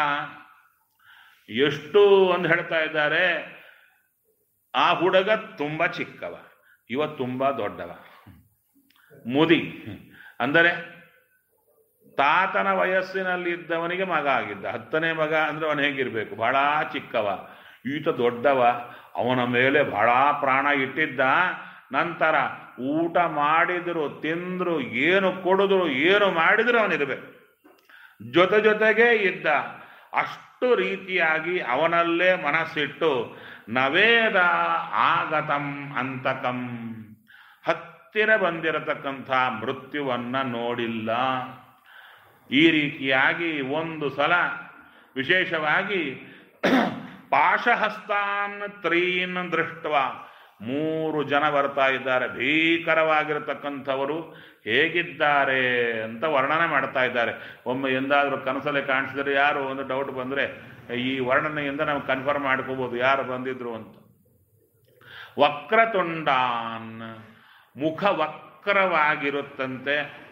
ಎಷ್ಟು ಅಂತ ಹೇಳ್ತಾ ಇದ್ದಾರೆ ಆ ಹುಡುಗ ತುಂಬ ಚಿಕ್ಕವ ಇವ ತುಂಬ ದೊಡ್ಡವ ಮುದಿ ಅಂದರೆ ತಾತನ ವಯಸ್ಸಿನಲ್ಲಿದ್ದವನಿಗೆ ಮಗ ಆಗಿದ್ದ ಹತ್ತನೇ ಮಗ ಅಂದ್ರೆ ಅವನು ಹೇಗಿರ್ಬೇಕು ಬಹಳ ಚಿಕ್ಕವ ಈತ ದೊಡ್ಡವ ಅವನ ಮೇಲೆ ಬಹಳ ಪ್ರಾಣ ಇಟ್ಟಿದ್ದ ನಂತರ ಊಟ ಮಾಡಿದ್ರು ತಿಂದ್ರು ಏನು ಕೊಡಿದ್ರು ಏನು ಮಾಡಿದ್ರು ಅವನಿರ್ಬೇಕು ಜೊತೆ ಜೊತೆಗೇ ಇದ್ದ ಅಷ್ಟು ರೀತಿಯಾಗಿ ಅವನಲ್ಲೇ ಮನಸ್ಸಿಟ್ಟು ನವೇದ ಆಗತಂ ಅಂತಕಂ ಹತ್ತಿರ ಬಂದಿರತಕ್ಕಂಥ ಮೃತ್ಯುವನ್ನ ನೋಡಿಲ್ಲ ಈ ರೀತಿಯಾಗಿ ಒಂದು ಸಲ ವಿಶೇಷವಾಗಿ ಪಾಶಹಸ್ತಾನ್ ತ್ರೀನ್ ದೃಷ್ಟವ ಮೂರು ಜನ ಬರ್ತಾ ಇದ್ದಾರೆ ಭೀಕರವಾಗಿರತಕ್ಕಂಥವರು ಹೇಗಿದ್ದಾರೆ ಅಂತ ವರ್ಣನೆ ಮಾಡ್ತಾ ಇದ್ದಾರೆ ಒಮ್ಮೆ ಎಂದಾದರೂ ಕನಸಲ್ಲೇ ಕಾಣಿಸಿದ್ರೆ ಯಾರು ಒಂದು ಡೌಟ್ ಬಂದರೆ ಈ ವರ್ಣನೆಯಿಂದ ನಾವು ಕನ್ಫರ್ಮ್ ಮಾಡ್ಕೋಬೋದು ಯಾರು ಬಂದಿದ್ರು ಅಂತ ವಕ್ರತುಂಡಾನ್ ಮುಖ ವಕ್ರವಾಗಿರುತ್ತಂತೆ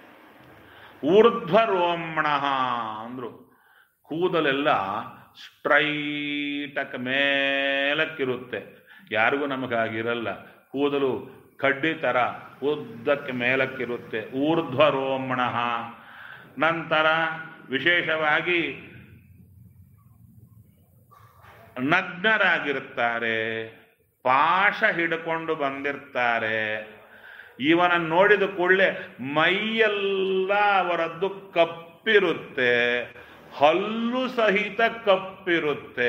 ಊರ್ಧ್ವರೋಮಣ ಅಂದ್ರು ಕೂದಲೆಲ್ಲ ಸ್ಟ್ರೈಟಕ್ ಮೇಲಕ್ಕಿರುತ್ತೆ ಯಾರಿಗೂ ನಮಗಾಗಿರಲ್ಲ ಕೂದಲು ಕಡ್ಡಿ ಥರ ಉದ್ದಕ್ಕೆ ಮೇಲಕ್ಕಿರುತ್ತೆ ಊರ್ಧ್ವರೋಮಣ ನಂತರ ವಿಶೇಷವಾಗಿ ನಗ್ನರಾಗಿರುತ್ತಾರೆ ಪಾಶ ಹಿಡ್ಕೊಂಡು ಬಂದಿರ್ತಾರೆ ಇವನನ್ನು ನೋಡಿದ ಕೂಡಲೇ ಮೈಯೆಲ್ಲ ಅವರದ್ದು ಕಪ್ಪಿರುತ್ತೆ ಹಲ್ಲು ಸಹಿತ ಕಪ್ಪಿರುತ್ತೆ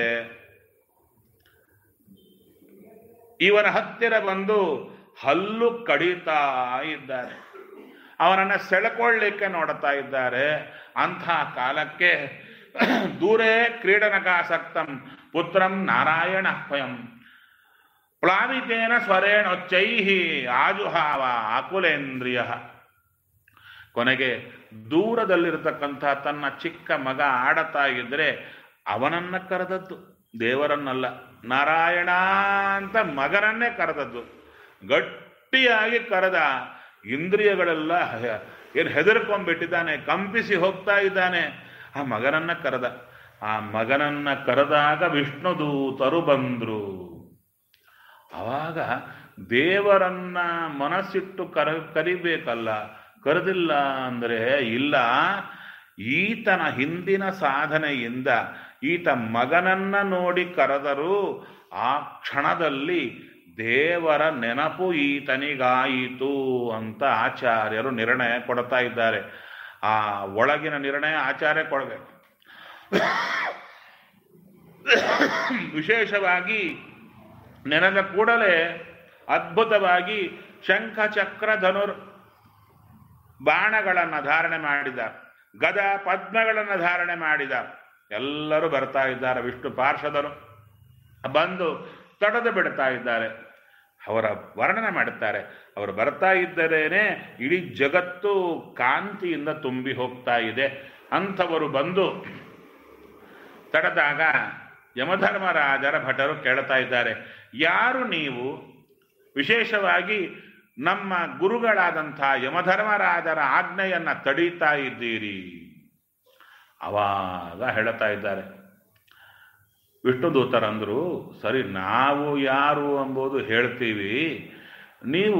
ಇವನ ಹತ್ತಿರ ಬಂದು ಹಲ್ಲು ಕಡಿತಾ ಇದ್ದಾರೆ ಅವನನ್ನ ಸೆಳೆಕೊಳ್ಳಿಕ್ಕೆ ನೋಡ್ತಾ ಇದ್ದಾರೆ ಅಂಥ ಕಾಲಕ್ಕೆ ದೂರೇ ಕ್ರೀಡನಕಾಸಕ್ತಂ ಪುತ್ರಂ ನಾರಾಯಣ ಸ್ವಯಂ ಪ್ಲಾವಿತೇನ ಸ್ವರೇಣೊಚ್ಚೈಹಿ ಆಜುಹಾವ ಆಕುಲೇಂದ್ರಿಯ ಕೊನೆಗೆ ದೂರದಲ್ಲಿರತಕ್ಕಂಥ ತನ್ನ ಚಿಕ್ಕ ಮಗ ಆಡತಾ ಇದ್ರೆ ಅವನನ್ನ ಕರೆದದ್ದು ದೇವರನ್ನಲ್ಲ ನಾರಾಯಣ ಅಂತ ಮಗನನ್ನೇ ಕರೆದದ್ದು ಗಟ್ಟಿಯಾಗಿ ಕರೆದ ಇಂದ್ರಿಯಗಳೆಲ್ಲ ಏನು ಹೆದರ್ಕೊಂಡ್ಬಿಟ್ಟಿದ್ದಾನೆ ಕಂಪಿಸಿ ಹೋಗ್ತಾ ಇದ್ದಾನೆ ಆ ಮಗನನ್ನ ಕರೆದ ಆ ಮಗನನ್ನ ಕರೆದಾಗ ವಿಷ್ಣು ದೂತರು ಬಂದ್ರು ಅವಾಗ ದೇವರನ್ನ ಮನಸ್ಸಿಟ್ಟು ಕರ ಕರಿಬೇಕಲ್ಲ ಕರೆದಿಲ್ಲ ಅಂದರೆ ಇಲ್ಲ ಈತನ ಹಿಂದಿನ ಸಾಧನೆಯಿಂದ ಈತ ಮಗನನ್ನ ನೋಡಿ ಕರೆದರೂ ಆ ಕ್ಷಣದಲ್ಲಿ ದೇವರ ನೆನಪು ಈತನಿಗಾಯಿತು ಅಂತ ಆಚಾರ್ಯರು ನಿರ್ಣಯ ಕೊಡ್ತಾ ಇದ್ದಾರೆ ಆ ಒಳಗಿನ ನಿರ್ಣಯ ಆಚಾರ್ಯ ಕೊಡಬೇಕು ವಿಶೇಷವಾಗಿ ನೆನೆದ ಕೂಡಲೇ ಅದ್ಭುತವಾಗಿ ಶಂಖ ಚಕ್ರ ಧನುರ್ ಬಾಣಗಳನ್ನು ಧಾರಣೆ ಮಾಡಿದ ಗದ ಪದ್ಮಗಳನ್ನು ಧಾರಣೆ ಮಾಡಿದ ಎಲ್ಲರೂ ಬರ್ತಾ ಇದ್ದಾರೆ ವಿಷ್ಣು ಪಾರ್ಷದರು ಬಂದು ತಡೆದು ಬಿಡ್ತಾ ಇದ್ದಾರೆ ಅವರ ವರ್ಣನೆ ಮಾಡುತ್ತಾರೆ ಅವರು ಬರ್ತಾ ಇದ್ದರೇನೆ ಇಡೀ ಜಗತ್ತು ಕಾಂತಿಯಿಂದ ತುಂಬಿ ಹೋಗ್ತಾ ಇದೆ ಅಂಥವರು ಬಂದು ತಡೆದಾಗ ಯಮಧರ್ಮರಾಜರ ಭಟರು ಕೇಳ್ತಾ ಇದ್ದಾರೆ ಯಾರು ನೀವು ವಿಶೇಷವಾಗಿ ನಮ್ಮ ಗುರುಗಳಾದಂಥ ಯಮಧರ್ಮರಾಜರ ಆಜ್ಞೆಯನ್ನ ತಡೀತಾ ಇದ್ದೀರಿ ಅವಾಗ ಹೇಳ್ತಾ ಇದ್ದಾರೆ ವಿಷ್ಣುದೂತರಂದ್ರು ಸರಿ ನಾವು ಯಾರು ಎಂಬುದು ಹೇಳ್ತೀವಿ ನೀವು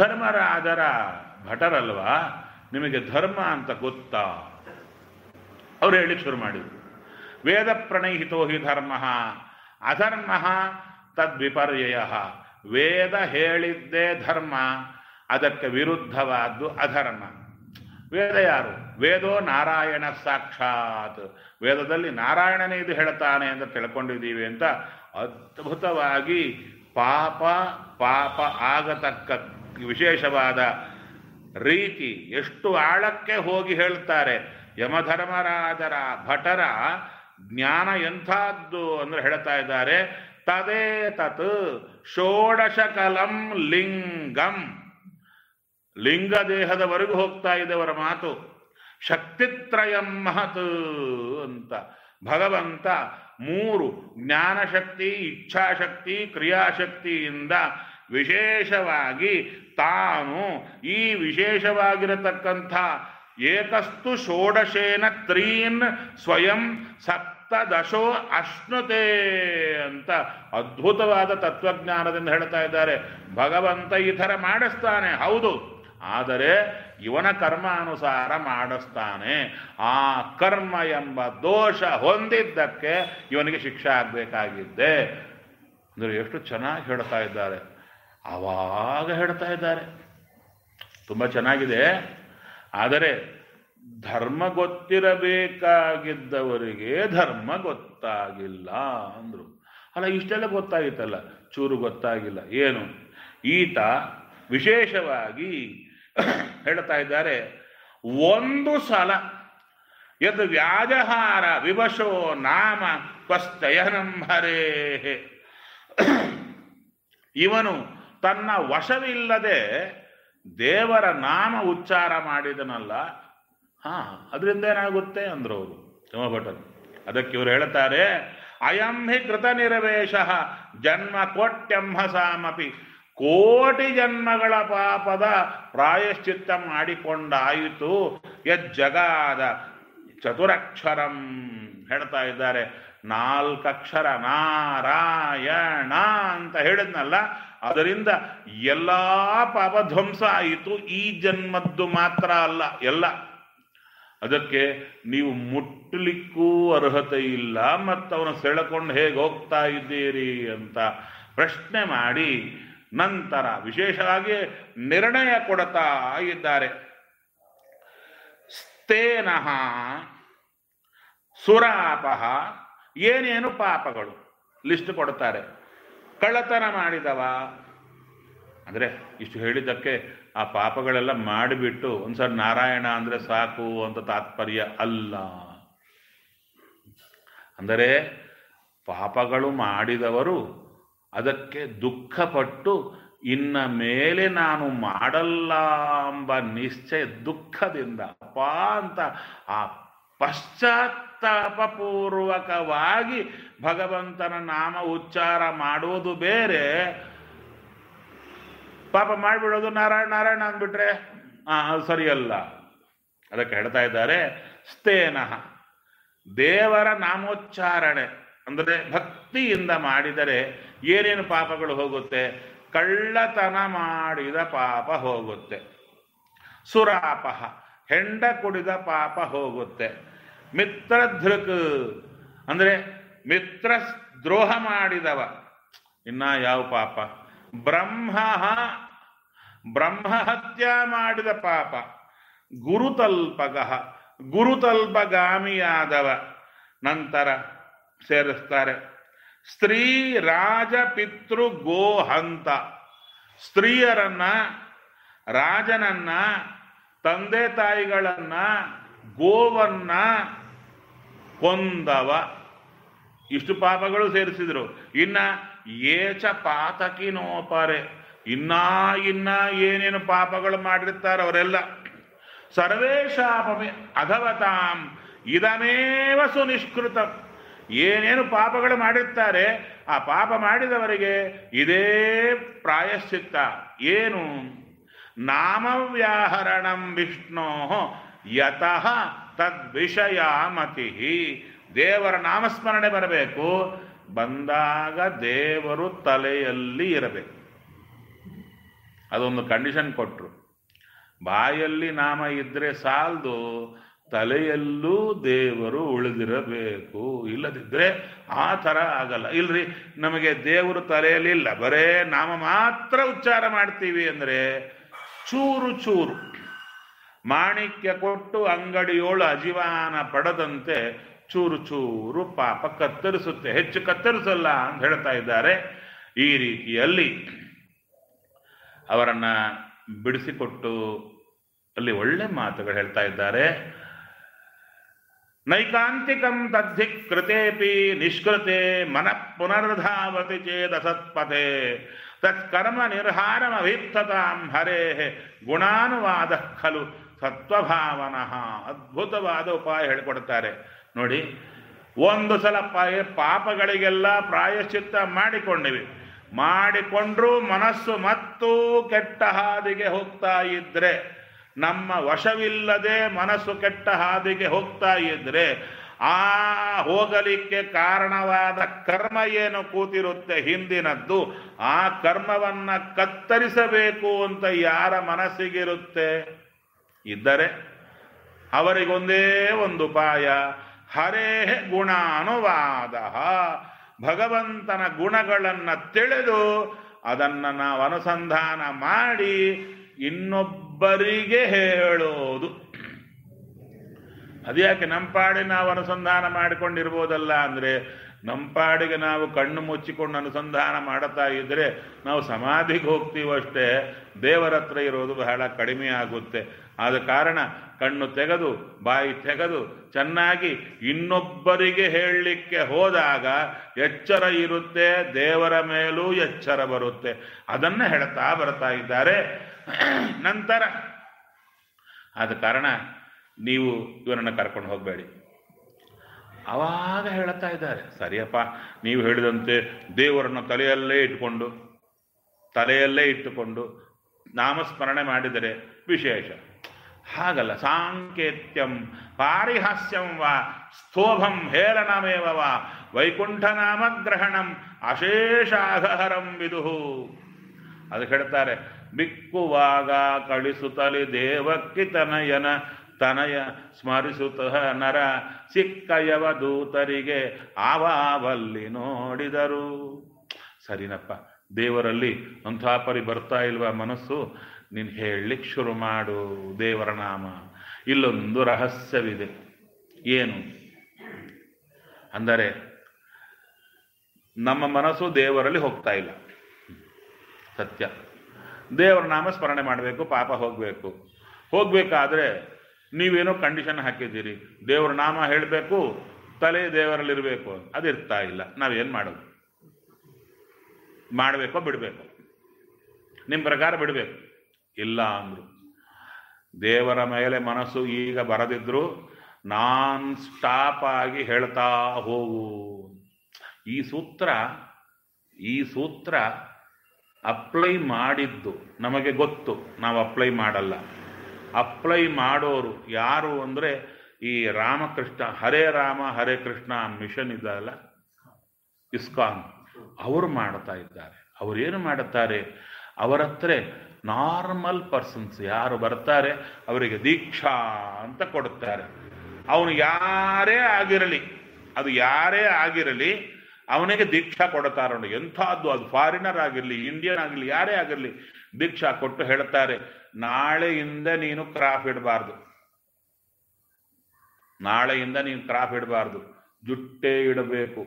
ಯಮಧರ್ಮರಾಜರ ಭಟರಲ್ವಾ ನಿಮಗೆ ಧರ್ಮ ಅಂತ ಗೊತ್ತಾ ಅವ್ರು ಹೇಳಿಕ್ ಶುರು ಮಾಡಿದ್ರು ವೇದ ಪ್ರಣಯಿತೋ ಹಿ ಧರ್ಮ ಅಧರ್ಮ ತದ್ವಿಪರ್ಯಯ ವೇದ ಹೇಳಿದ್ದೇ ಧರ್ಮ ಅದಕ್ಕೆ ವಿರುದ್ಧವಾದ್ದು ಅಧರ್ಮ ವೇದ ಯಾರು ವೇದೋ ನಾರಾಯಣ ಸಾಕ್ಷಾತ್ ವೇದದಲ್ಲಿ ನಾರಾಯಣನೇ ಇದು ಹೇಳ್ತಾನೆ ಅಂತ ತಿಳ್ಕೊಂಡಿದ್ದೀವಿ ಅಂತ ಅದ್ಭುತವಾಗಿ ಪಾಪ ಪಾಪ ಆಗತಕ್ಕ ವಿಶೇಷವಾದ ರೀತಿ ಎಷ್ಟು ಆಳಕ್ಕೆ ಹೋಗಿ ಹೇಳ್ತಾರೆ ಯಮಧರ್ಮರಾಜರ ಭಟರ ಜ್ಞಾನ ಎಂಥದ್ದು ಅಂದ್ರೆ ಹೇಳ್ತಾ ಇದ್ದಾರೆ ತದೇ ತತ್ ಷೋಡಶಕಲಂ ಲಿಂಗಂ ಲಿಂಗ ದೇಹದವರೆಗೂ ಹೋಗ್ತಾ ಇದೆ ಅವರ ಮಾತು ಶಕ್ತಿತ್ರಯಂ ಮಹತ್ ಅಂತ ಭಗವಂತ ಮೂರು ಜ್ಞಾನಶಕ್ತಿ ಇಚ್ಛಾಶಕ್ತಿ ಕ್ರಿಯಾಶಕ್ತಿಯಿಂದ ವಿಶೇಷವಾಗಿ ತಾನು ಈ ವಿಶೇಷವಾಗಿರತಕ್ಕಂಥ ಏಕಸ್ತು ಷೋಡಶೇನ ತ್ರೀನ್ ಸ್ವಯಂ ಸಪ್ತದಶೋ ಅಶ್ನುತೆ ಅಂತ ಅದ್ಭುತವಾದ ತತ್ವಜ್ಞಾನದಿಂದ ಹೇಳ್ತಾ ಇದ್ದಾರೆ ಭಗವಂತ ಈ ಥರ ಮಾಡಿಸ್ತಾನೆ ಹೌದು ಆದರೆ ಇವನ ಕರ್ಮಾನುಸಾರ ಮಾಡಿಸ್ತಾನೆ ಆ ಕರ್ಮ ಎಂಬ ದೋಷ ಹೊಂದಿದ್ದಕ್ಕೆ ಇವನಿಗೆ ಶಿಕ್ಷೆ ಆಗಬೇಕಾಗಿದ್ದೆ ಅಂದರೆ ಎಷ್ಟು ಚೆನ್ನಾಗಿ ಹೇಳ್ತಾ ಇದ್ದಾರೆ ಆವಾಗ ಹೇಳ್ತಾ ಇದ್ದಾರೆ ತುಂಬ ಚೆನ್ನಾಗಿದೆ ಆದರೆ ಧರ್ಮ ಗೊತ್ತಿರಬೇಕಾಗಿದ್ದವರಿಗೆ ಧರ್ಮ ಗೊತ್ತಾಗಿಲ್ಲ ಅಂದರು ಅಲ್ಲ ಇಷ್ಟೆಲ್ಲ ಗೊತ್ತಾಗಿತ್ತಲ್ಲ ಚೂರು ಗೊತ್ತಾಗಿಲ್ಲ ಏನು ಈತ ವಿಶೇಷವಾಗಿ ಹೇಳ್ತಾ ಇದ್ದಾರೆ ಒಂದು ಸಲ ಯದ್ ವ್ಯಾಜಹಾರ ವಿವಶೋ ನಾಮ ಕ್ವಸ್ತಯನಂಭರೇ ಇವನು ತನ್ನ ವಶವಿಲ್ಲದೆ ದೇವರ ನಾಮ ಉಚ್ಚಾರ ಮಾಡಿದನಲ್ಲ ಹಾ ಅದರಿಂದ ಏನಾಗುತ್ತೆ ಅಂದ್ರು ಅವರು ಯಮಭಟರು ಅದಕ್ಕೆ ಇವರು ಹೇಳ್ತಾರೆ ಅಯಂ ಹಿ ಕೃತ ನಿರವೇಶ ಜನ್ಮ ಕೋಟ್ಯಂಹಸಾಮಪಿ ಕೋಟಿ ಜನ್ಮಗಳ ಪಾಪದ ಪ್ರಾಯಶ್ಚಿತ್ತ ಮಾಡಿಕೊಂಡಾಯಿತು ಯಜ್ಜಗಾದ ಚತುರಕ್ಷರಂ ಹೇಳ್ತಾ ಇದ್ದಾರೆ ನಾಲ್ಕಕ್ಷರ ನಾರಾಯಣ ಅಂತ ಹೇಳಿದ್ನಲ್ಲ ಅದರಿಂದ ಎಲ್ಲ ಪಾಪ ಧ್ವಂಸ ಆಯಿತು ಈ ಜನ್ಮದ್ದು ಮಾತ್ರ ಅಲ್ಲ ಎಲ್ಲ ಅದಕ್ಕೆ ನೀವು ಮುಟ್ಟಲಿಕ್ಕೂ ಅರ್ಹತೆ ಇಲ್ಲ ಮತ್ತು ಅವನು ಸೆಳೆಕೊಂಡು ಹೇಗೆ ಹೋಗ್ತಾ ಇದ್ದೀರಿ ಅಂತ ಪ್ರಶ್ನೆ ಮಾಡಿ ನಂತರ ವಿಶೇಷವಾಗಿ ನಿರ್ಣಯ ಕೊಡ್ತಾ ಇದ್ದಾರೆ ಸ್ಥೇನಃ ಸುರಾಪಹ ಏನೇನು ಪಾಪಗಳು ಲಿಸ್ಟ್ ಕೊಡ್ತಾರೆ ಕಳ್ಳತನ ಮಾಡಿದವ ಅಂದರೆ ಇಷ್ಟು ಹೇಳಿದ್ದಕ್ಕೆ ಆ ಪಾಪಗಳೆಲ್ಲ ಮಾಡಿಬಿಟ್ಟು ಒಂದ್ಸರಿ ನಾರಾಯಣ ಅಂದರೆ ಸಾಕು ಅಂತ ತಾತ್ಪರ್ಯ ಅಲ್ಲ ಅಂದರೆ ಪಾಪಗಳು ಮಾಡಿದವರು ಅದಕ್ಕೆ ದುಃಖಪಟ್ಟು ಇನ್ನ ಮೇಲೆ ನಾನು ಮಾಡಲ್ಲ ಎಂಬ ನಿಶ್ಚಯ ದುಃಖದಿಂದ ಅಪ್ಪ ಅಂತ ಆ ಪಶ್ಚಾತ್ತಾಪಪೂರ್ವಕವಾಗಿ ಭಗವಂತನ ನಾಮ ಉಚ್ಚಾರ ಮಾಡುವುದು ಬೇರೆ ಪಾಪ ಮಾಡಿಬಿಡೋದು ನಾರಾಯಣ ನಾರಾಯಣ ಅಂದ್ಬಿಟ್ರೆ ಆ ಅದು ಸರಿಯಲ್ಲ ಅದಕ್ಕೆ ಹೇಳ್ತಾ ಇದ್ದಾರೆ ಸ್ಥೇನಃ ದೇವರ ನಾಮೋಚ್ಚಾರಣೆ ಅಂದರೆ ಭಕ್ತಿಯಿಂದ ಮಾಡಿದರೆ ಏನೇನು ಪಾಪಗಳು ಹೋಗುತ್ತೆ ಕಳ್ಳತನ ಮಾಡಿದ ಪಾಪ ಹೋಗುತ್ತೆ ಸುರಾಪಹ ಹೆಂಡ ಕುಡಿದ ಪಾಪ ಹೋಗುತ್ತೆ ಮಿತ್ರಧೃಕ್ ಅಂದರೆ ಮಿತ್ರ ದ್ರೋಹ ಮಾಡಿದವ ಇನ್ನ ಯಾವ ಪಾಪ ಬ್ರಹ್ಮ ಬ್ರಹ್ಮಹತ್ಯ ಮಾಡಿದ ಪಾಪ ಗುರುತಲ್ಪಗ ಗುರುತಲ್ಪಗಾಮಿಯಾದವ ನಂತರ ಸೇರಿಸ್ತಾರೆ ಸ್ತ್ರೀ ರಾಜ ಪಿತೃ ಗೋಹಂತ ಸ್ತ್ರೀಯರನ್ನ ರಾಜನನ್ನ ತಂದೆ ತಾಯಿಗಳನ್ನ ಗೋವನ್ನ ಕೊಂದವ ಇಷ್ಟು ಪಾಪಗಳು ಸೇರಿಸಿದ್ರು ಇನ್ನ ಏಚ ಪಾತಕಿನೋಪರೆ ಇನ್ನ ಇನ್ನ ಏನೇನು ಪಾಪಗಳು ಮಾಡಿರ್ತಾರೆ ಅವರೆಲ್ಲ ಸರ್ವೇಶಾಪಮಿ ಅಧವತಾಂ ಇದಮೇವ ಸುನಿಷ್ಕೃತ ಏನೇನು ಪಾಪಗಳು ಮಾಡಿರ್ತಾರೆ ಆ ಪಾಪ ಮಾಡಿದವರಿಗೆ ಇದೇ ಪ್ರಾಯಶ್ಚಿತ್ತ ಏನು ನಾಮವ್ಯಾಹರಣಂ ವಿಷ್ಣೋ ಯತಃ ತದ್ವಿಷಯ ಮತಿ ದೇವರ ನಾಮಸ್ಮರಣೆ ಬರಬೇಕು ಬಂದಾಗ ದೇವರು ತಲೆಯಲ್ಲಿ ಇರಬೇಕು ಅದೊಂದು ಕಂಡೀಷನ್ ಕೊಟ್ಟರು ಬಾಯಲ್ಲಿ ನಾಮ ಇದ್ರೆ ಸಾಲದು ತಲೆಯಲ್ಲೂ ದೇವರು ಉಳಿದಿರಬೇಕು ಇಲ್ಲದಿದ್ರೆ ಆ ಥರ ಆಗಲ್ಲ ಇಲ್ರಿ ನಮಗೆ ದೇವರು ತಲೆಯಲ್ಲಿ ಇಲ್ಲ ಬರೇ ನಾಮ ಮಾತ್ರ ಉಚ್ಚಾರ ಮಾಡ್ತೀವಿ ಅಂದ್ರೆ ಚೂರು ಚೂರು ಮಾಣಿಕ್ಯ ಕೊಟ್ಟು ಅಂಗಡಿಯೋಳು ಅಜಿವಾನ ಪಡದಂತೆ ಚೂರು ಚೂರು ಪಾಪ ಕತ್ತರಿಸುತ್ತೆ ಹೆಚ್ಚು ಕತ್ತರಿಸಲ್ಲ ಅಂತ ಹೇಳ್ತಾ ಇದ್ದಾರೆ ಈ ರೀತಿಯಲ್ಲಿ ಅವರನ್ನ ಬಿಡಿಸಿಕೊಟ್ಟು ಅಲ್ಲಿ ಒಳ್ಳೆ ಮಾತುಗಳು ಹೇಳ್ತಾ ಇದ್ದಾರೆ ನೈಕಾಂತಿಕಂ ತದ್ಧಿ ಕೃತೇಪಿ ನಿಷ್ಕೃತೆ ಮನಃ ಪುನರ್ಧಾವತಿ ಚೇದಸತ್ಪಥೆ ತತ್ಕರ್ಮ ನಿರ್ಹಾರಮಭೀಪ್ತತಾಂ ಹರೇ ಗುಣಾನುವಾದ ಖಲು ಸತ್ವಭಾವನಃ ಅದ್ಭುತವಾದ ಉಪಾಯ ಹೇಳಿಕೊಡ್ತಾರೆ ನೋಡಿ ಒಂದು ಸಲ ಪಾಯ ಪಾಪಗಳಿಗೆಲ್ಲ ಪ್ರಾಯಶ್ಚಿತ್ತ ಮಾಡಿಕೊಂಡಿವಿ ಮಾಡಿಕೊಂಡ್ರೂ ಮನಸ್ಸು ಮತ್ತೂ ಕೆಟ್ಟ ಹಾದಿಗೆ ಹೋಗ್ತಾ ಇದ್ರೆ ನಮ್ಮ ವಶವಿಲ್ಲದೆ ಮನಸ್ಸು ಕೆಟ್ಟ ಹಾದಿಗೆ ಹೋಗ್ತಾ ಇದ್ರೆ ಆ ಹೋಗಲಿಕ್ಕೆ ಕಾರಣವಾದ ಕರ್ಮ ಏನು ಕೂತಿರುತ್ತೆ ಹಿಂದಿನದ್ದು ಆ ಕರ್ಮವನ್ನ ಕತ್ತರಿಸಬೇಕು ಅಂತ ಯಾರ ಮನಸ್ಸಿಗಿರುತ್ತೆ ಇದ್ದರೆ ಅವರಿಗೊಂದೇ ಒಂದು ಉಪಾಯ ಹರೇ ಗುಣಾನುವಾದ ಭಗವಂತನ ಗುಣಗಳನ್ನು ತಿಳಿದು ಅದನ್ನು ನಾವು ಅನುಸಂಧಾನ ಮಾಡಿ ಇನ್ನೊಬ್ಬರಿಗೆ ಹೇಳೋದು ಅದ್ಯಾಕೆ ನಮ್ಮ ಪಾಡಿಗೆ ನಾವು ಅನುಸಂಧಾನ ಮಾಡಿಕೊಂಡಿರ್ಬೋದಲ್ಲ ಅಂದ್ರೆ ನಮ್ಮ ಪಾಡಿಗೆ ನಾವು ಕಣ್ಣು ಮುಚ್ಚಿಕೊಂಡು ಅನುಸಂಧಾನ ಮಾಡುತ್ತಾ ಇದ್ರೆ ನಾವು ಸಮಾಧಿಗೆ ಹೋಗ್ತೀವಿ ಅಷ್ಟೇ ದೇವರ ಹತ್ರ ಇರೋದು ಬಹಳ ಕಡಿಮೆ ಆಗುತ್ತೆ ಆದ ಕಾರಣ ಕಣ್ಣು ತೆಗೆದು ಬಾಯಿ ತೆಗೆದು ಚೆನ್ನಾಗಿ ಇನ್ನೊಬ್ಬರಿಗೆ ಹೇಳಲಿಕ್ಕೆ ಹೋದಾಗ ಎಚ್ಚರ ಇರುತ್ತೆ ದೇವರ ಮೇಲೂ ಎಚ್ಚರ ಬರುತ್ತೆ ಅದನ್ನ ಹೇಳ್ತಾ ಬರ್ತಾ ಇದ್ದಾರೆ ನಂತರ ಆದ ಕಾರಣ ನೀವು ಇವರನ್ನು ಕರ್ಕೊಂಡು ಹೋಗಬೇಡಿ ಅವಾಗ ಹೇಳ್ತಾ ಇದ್ದಾರೆ ಸರಿಯಪ್ಪ ನೀವು ಹೇಳಿದಂತೆ ದೇವರನ್ನು ತಲೆಯಲ್ಲೇ ಇಟ್ಟುಕೊಂಡು ತಲೆಯಲ್ಲೇ ಇಟ್ಟುಕೊಂಡು ನಾಮಸ್ಮರಣೆ ಮಾಡಿದರೆ ವಿಶೇಷ ಹಾಗಲ್ಲ ಸಾಂಕೇತ್ಯಂ ಪಾರಿಹಾಸ್ಯಂ ವಾ ಸ್ತೋಭಂ ಹೇಳನಮೇವ ವಾ ವೈಕುಂಠ ನಾಮಗ್ರಹಣಂ ಅಶೇಷಾಘಹರಂ ವಿದುಹು ಅದು ಹೇಳ್ತಾರೆ ಬಿಕ್ಕುವಾಗ ಕಳಿಸುತ್ತಲಿ ದೇವಕ್ಕಿ ತನಯನ ತನಯ ಸ್ಮರಿಸುತ್ತ ನರ ಸಿಕ್ಕಯವ ದೂತರಿಗೆ ಆವಾವಲ್ಲಿ ನೋಡಿದರು ಸರಿನಪ್ಪ ದೇವರಲ್ಲಿ ಅಂಥ ಪರಿ ಬರ್ತಾ ಇಲ್ವಾ ಮನಸ್ಸು ನೀನು ಹೇಳಲಿಕ್ಕೆ ಶುರು ಮಾಡು ದೇವರ ನಾಮ ಇಲ್ಲೊಂದು ರಹಸ್ಯವಿದೆ ಏನು ಅಂದರೆ ನಮ್ಮ ಮನಸ್ಸು ದೇವರಲ್ಲಿ ಹೋಗ್ತಾ ಇಲ್ಲ ಸತ್ಯ ದೇವರ ನಾಮ ಸ್ಮರಣೆ ಮಾಡಬೇಕು ಪಾಪ ಹೋಗಬೇಕು ಹೋಗಬೇಕಾದ್ರೆ ನೀವೇನೋ ಕಂಡೀಷನ್ ಹಾಕಿದ್ದೀರಿ ದೇವರ ನಾಮ ಹೇಳಬೇಕು ತಲೆ ದೇವರಲ್ಲಿರಬೇಕು ಅದಿರ್ತಾ ಇಲ್ಲ ನಾವೇನು ಮಾಡೋದು ಮಾಡಬೇಕೋ ಬಿಡಬೇಕು ನಿಮ್ಮ ಪ್ರಕಾರ ಬಿಡಬೇಕು ಇಲ್ಲ ಅಂದರು ದೇವರ ಮೇಲೆ ಮನಸ್ಸು ಈಗ ಬರದಿದ್ರು ನಾನ್ ಸ್ಟಾಪ್ ಆಗಿ ಹೇಳ್ತಾ ಹೋಗು ಈ ಸೂತ್ರ ಈ ಸೂತ್ರ ಅಪ್ಲೈ ಮಾಡಿದ್ದು ನಮಗೆ ಗೊತ್ತು ನಾವು ಅಪ್ಲೈ ಮಾಡಲ್ಲ ಅಪ್ಲೈ ಮಾಡೋರು ಯಾರು ಅಂದರೆ ಈ ರಾಮಕೃಷ್ಣ ಹರೇ ರಾಮ ಹರೇ ಕೃಷ್ಣ ಮಿಷನ್ ಇದಲ್ಲ ಇಸ್ಕಾನ್ ಅವರು ಮಾಡ್ತಾ ಇದ್ದಾರೆ ಅವರೇನು ಮಾಡುತ್ತಾರೆ ಅವರ ಹತ್ರ ನಾರ್ಮಲ್ ಪರ್ಸನ್ಸ್ ಯಾರು ಬರ್ತಾರೆ ಅವರಿಗೆ ದೀಕ್ಷಾ ಅಂತ ಕೊಡುತ್ತಾರೆ ಅವನು ಯಾರೇ ಆಗಿರಲಿ ಅದು ಯಾರೇ ಆಗಿರಲಿ ಅವನಿಗೆ ದೀಕ್ಷಾ ಕೊಡುತ್ತಾರೆ ನೋಡಿ ಎಂಥದ್ದು ಅದು ಫಾರಿನರ್ ಆಗಿರಲಿ ಇಂಡಿಯನ್ ಆಗಿರಲಿ ಯಾರೇ ಆಗಿರಲಿ ದೀಕ್ಷಾ ಕೊಟ್ಟು ಹೇಳ್ತಾರೆ ನಾಳೆಯಿಂದ ನೀನು ಕ್ರಾಫ್ ಇಡಬಾರ್ದು ನಾಳೆಯಿಂದ ನೀನು ಕ್ರಾಫ್ ಇಡಬಾರ್ದು ಜುಟ್ಟೆ ಇಡಬೇಕು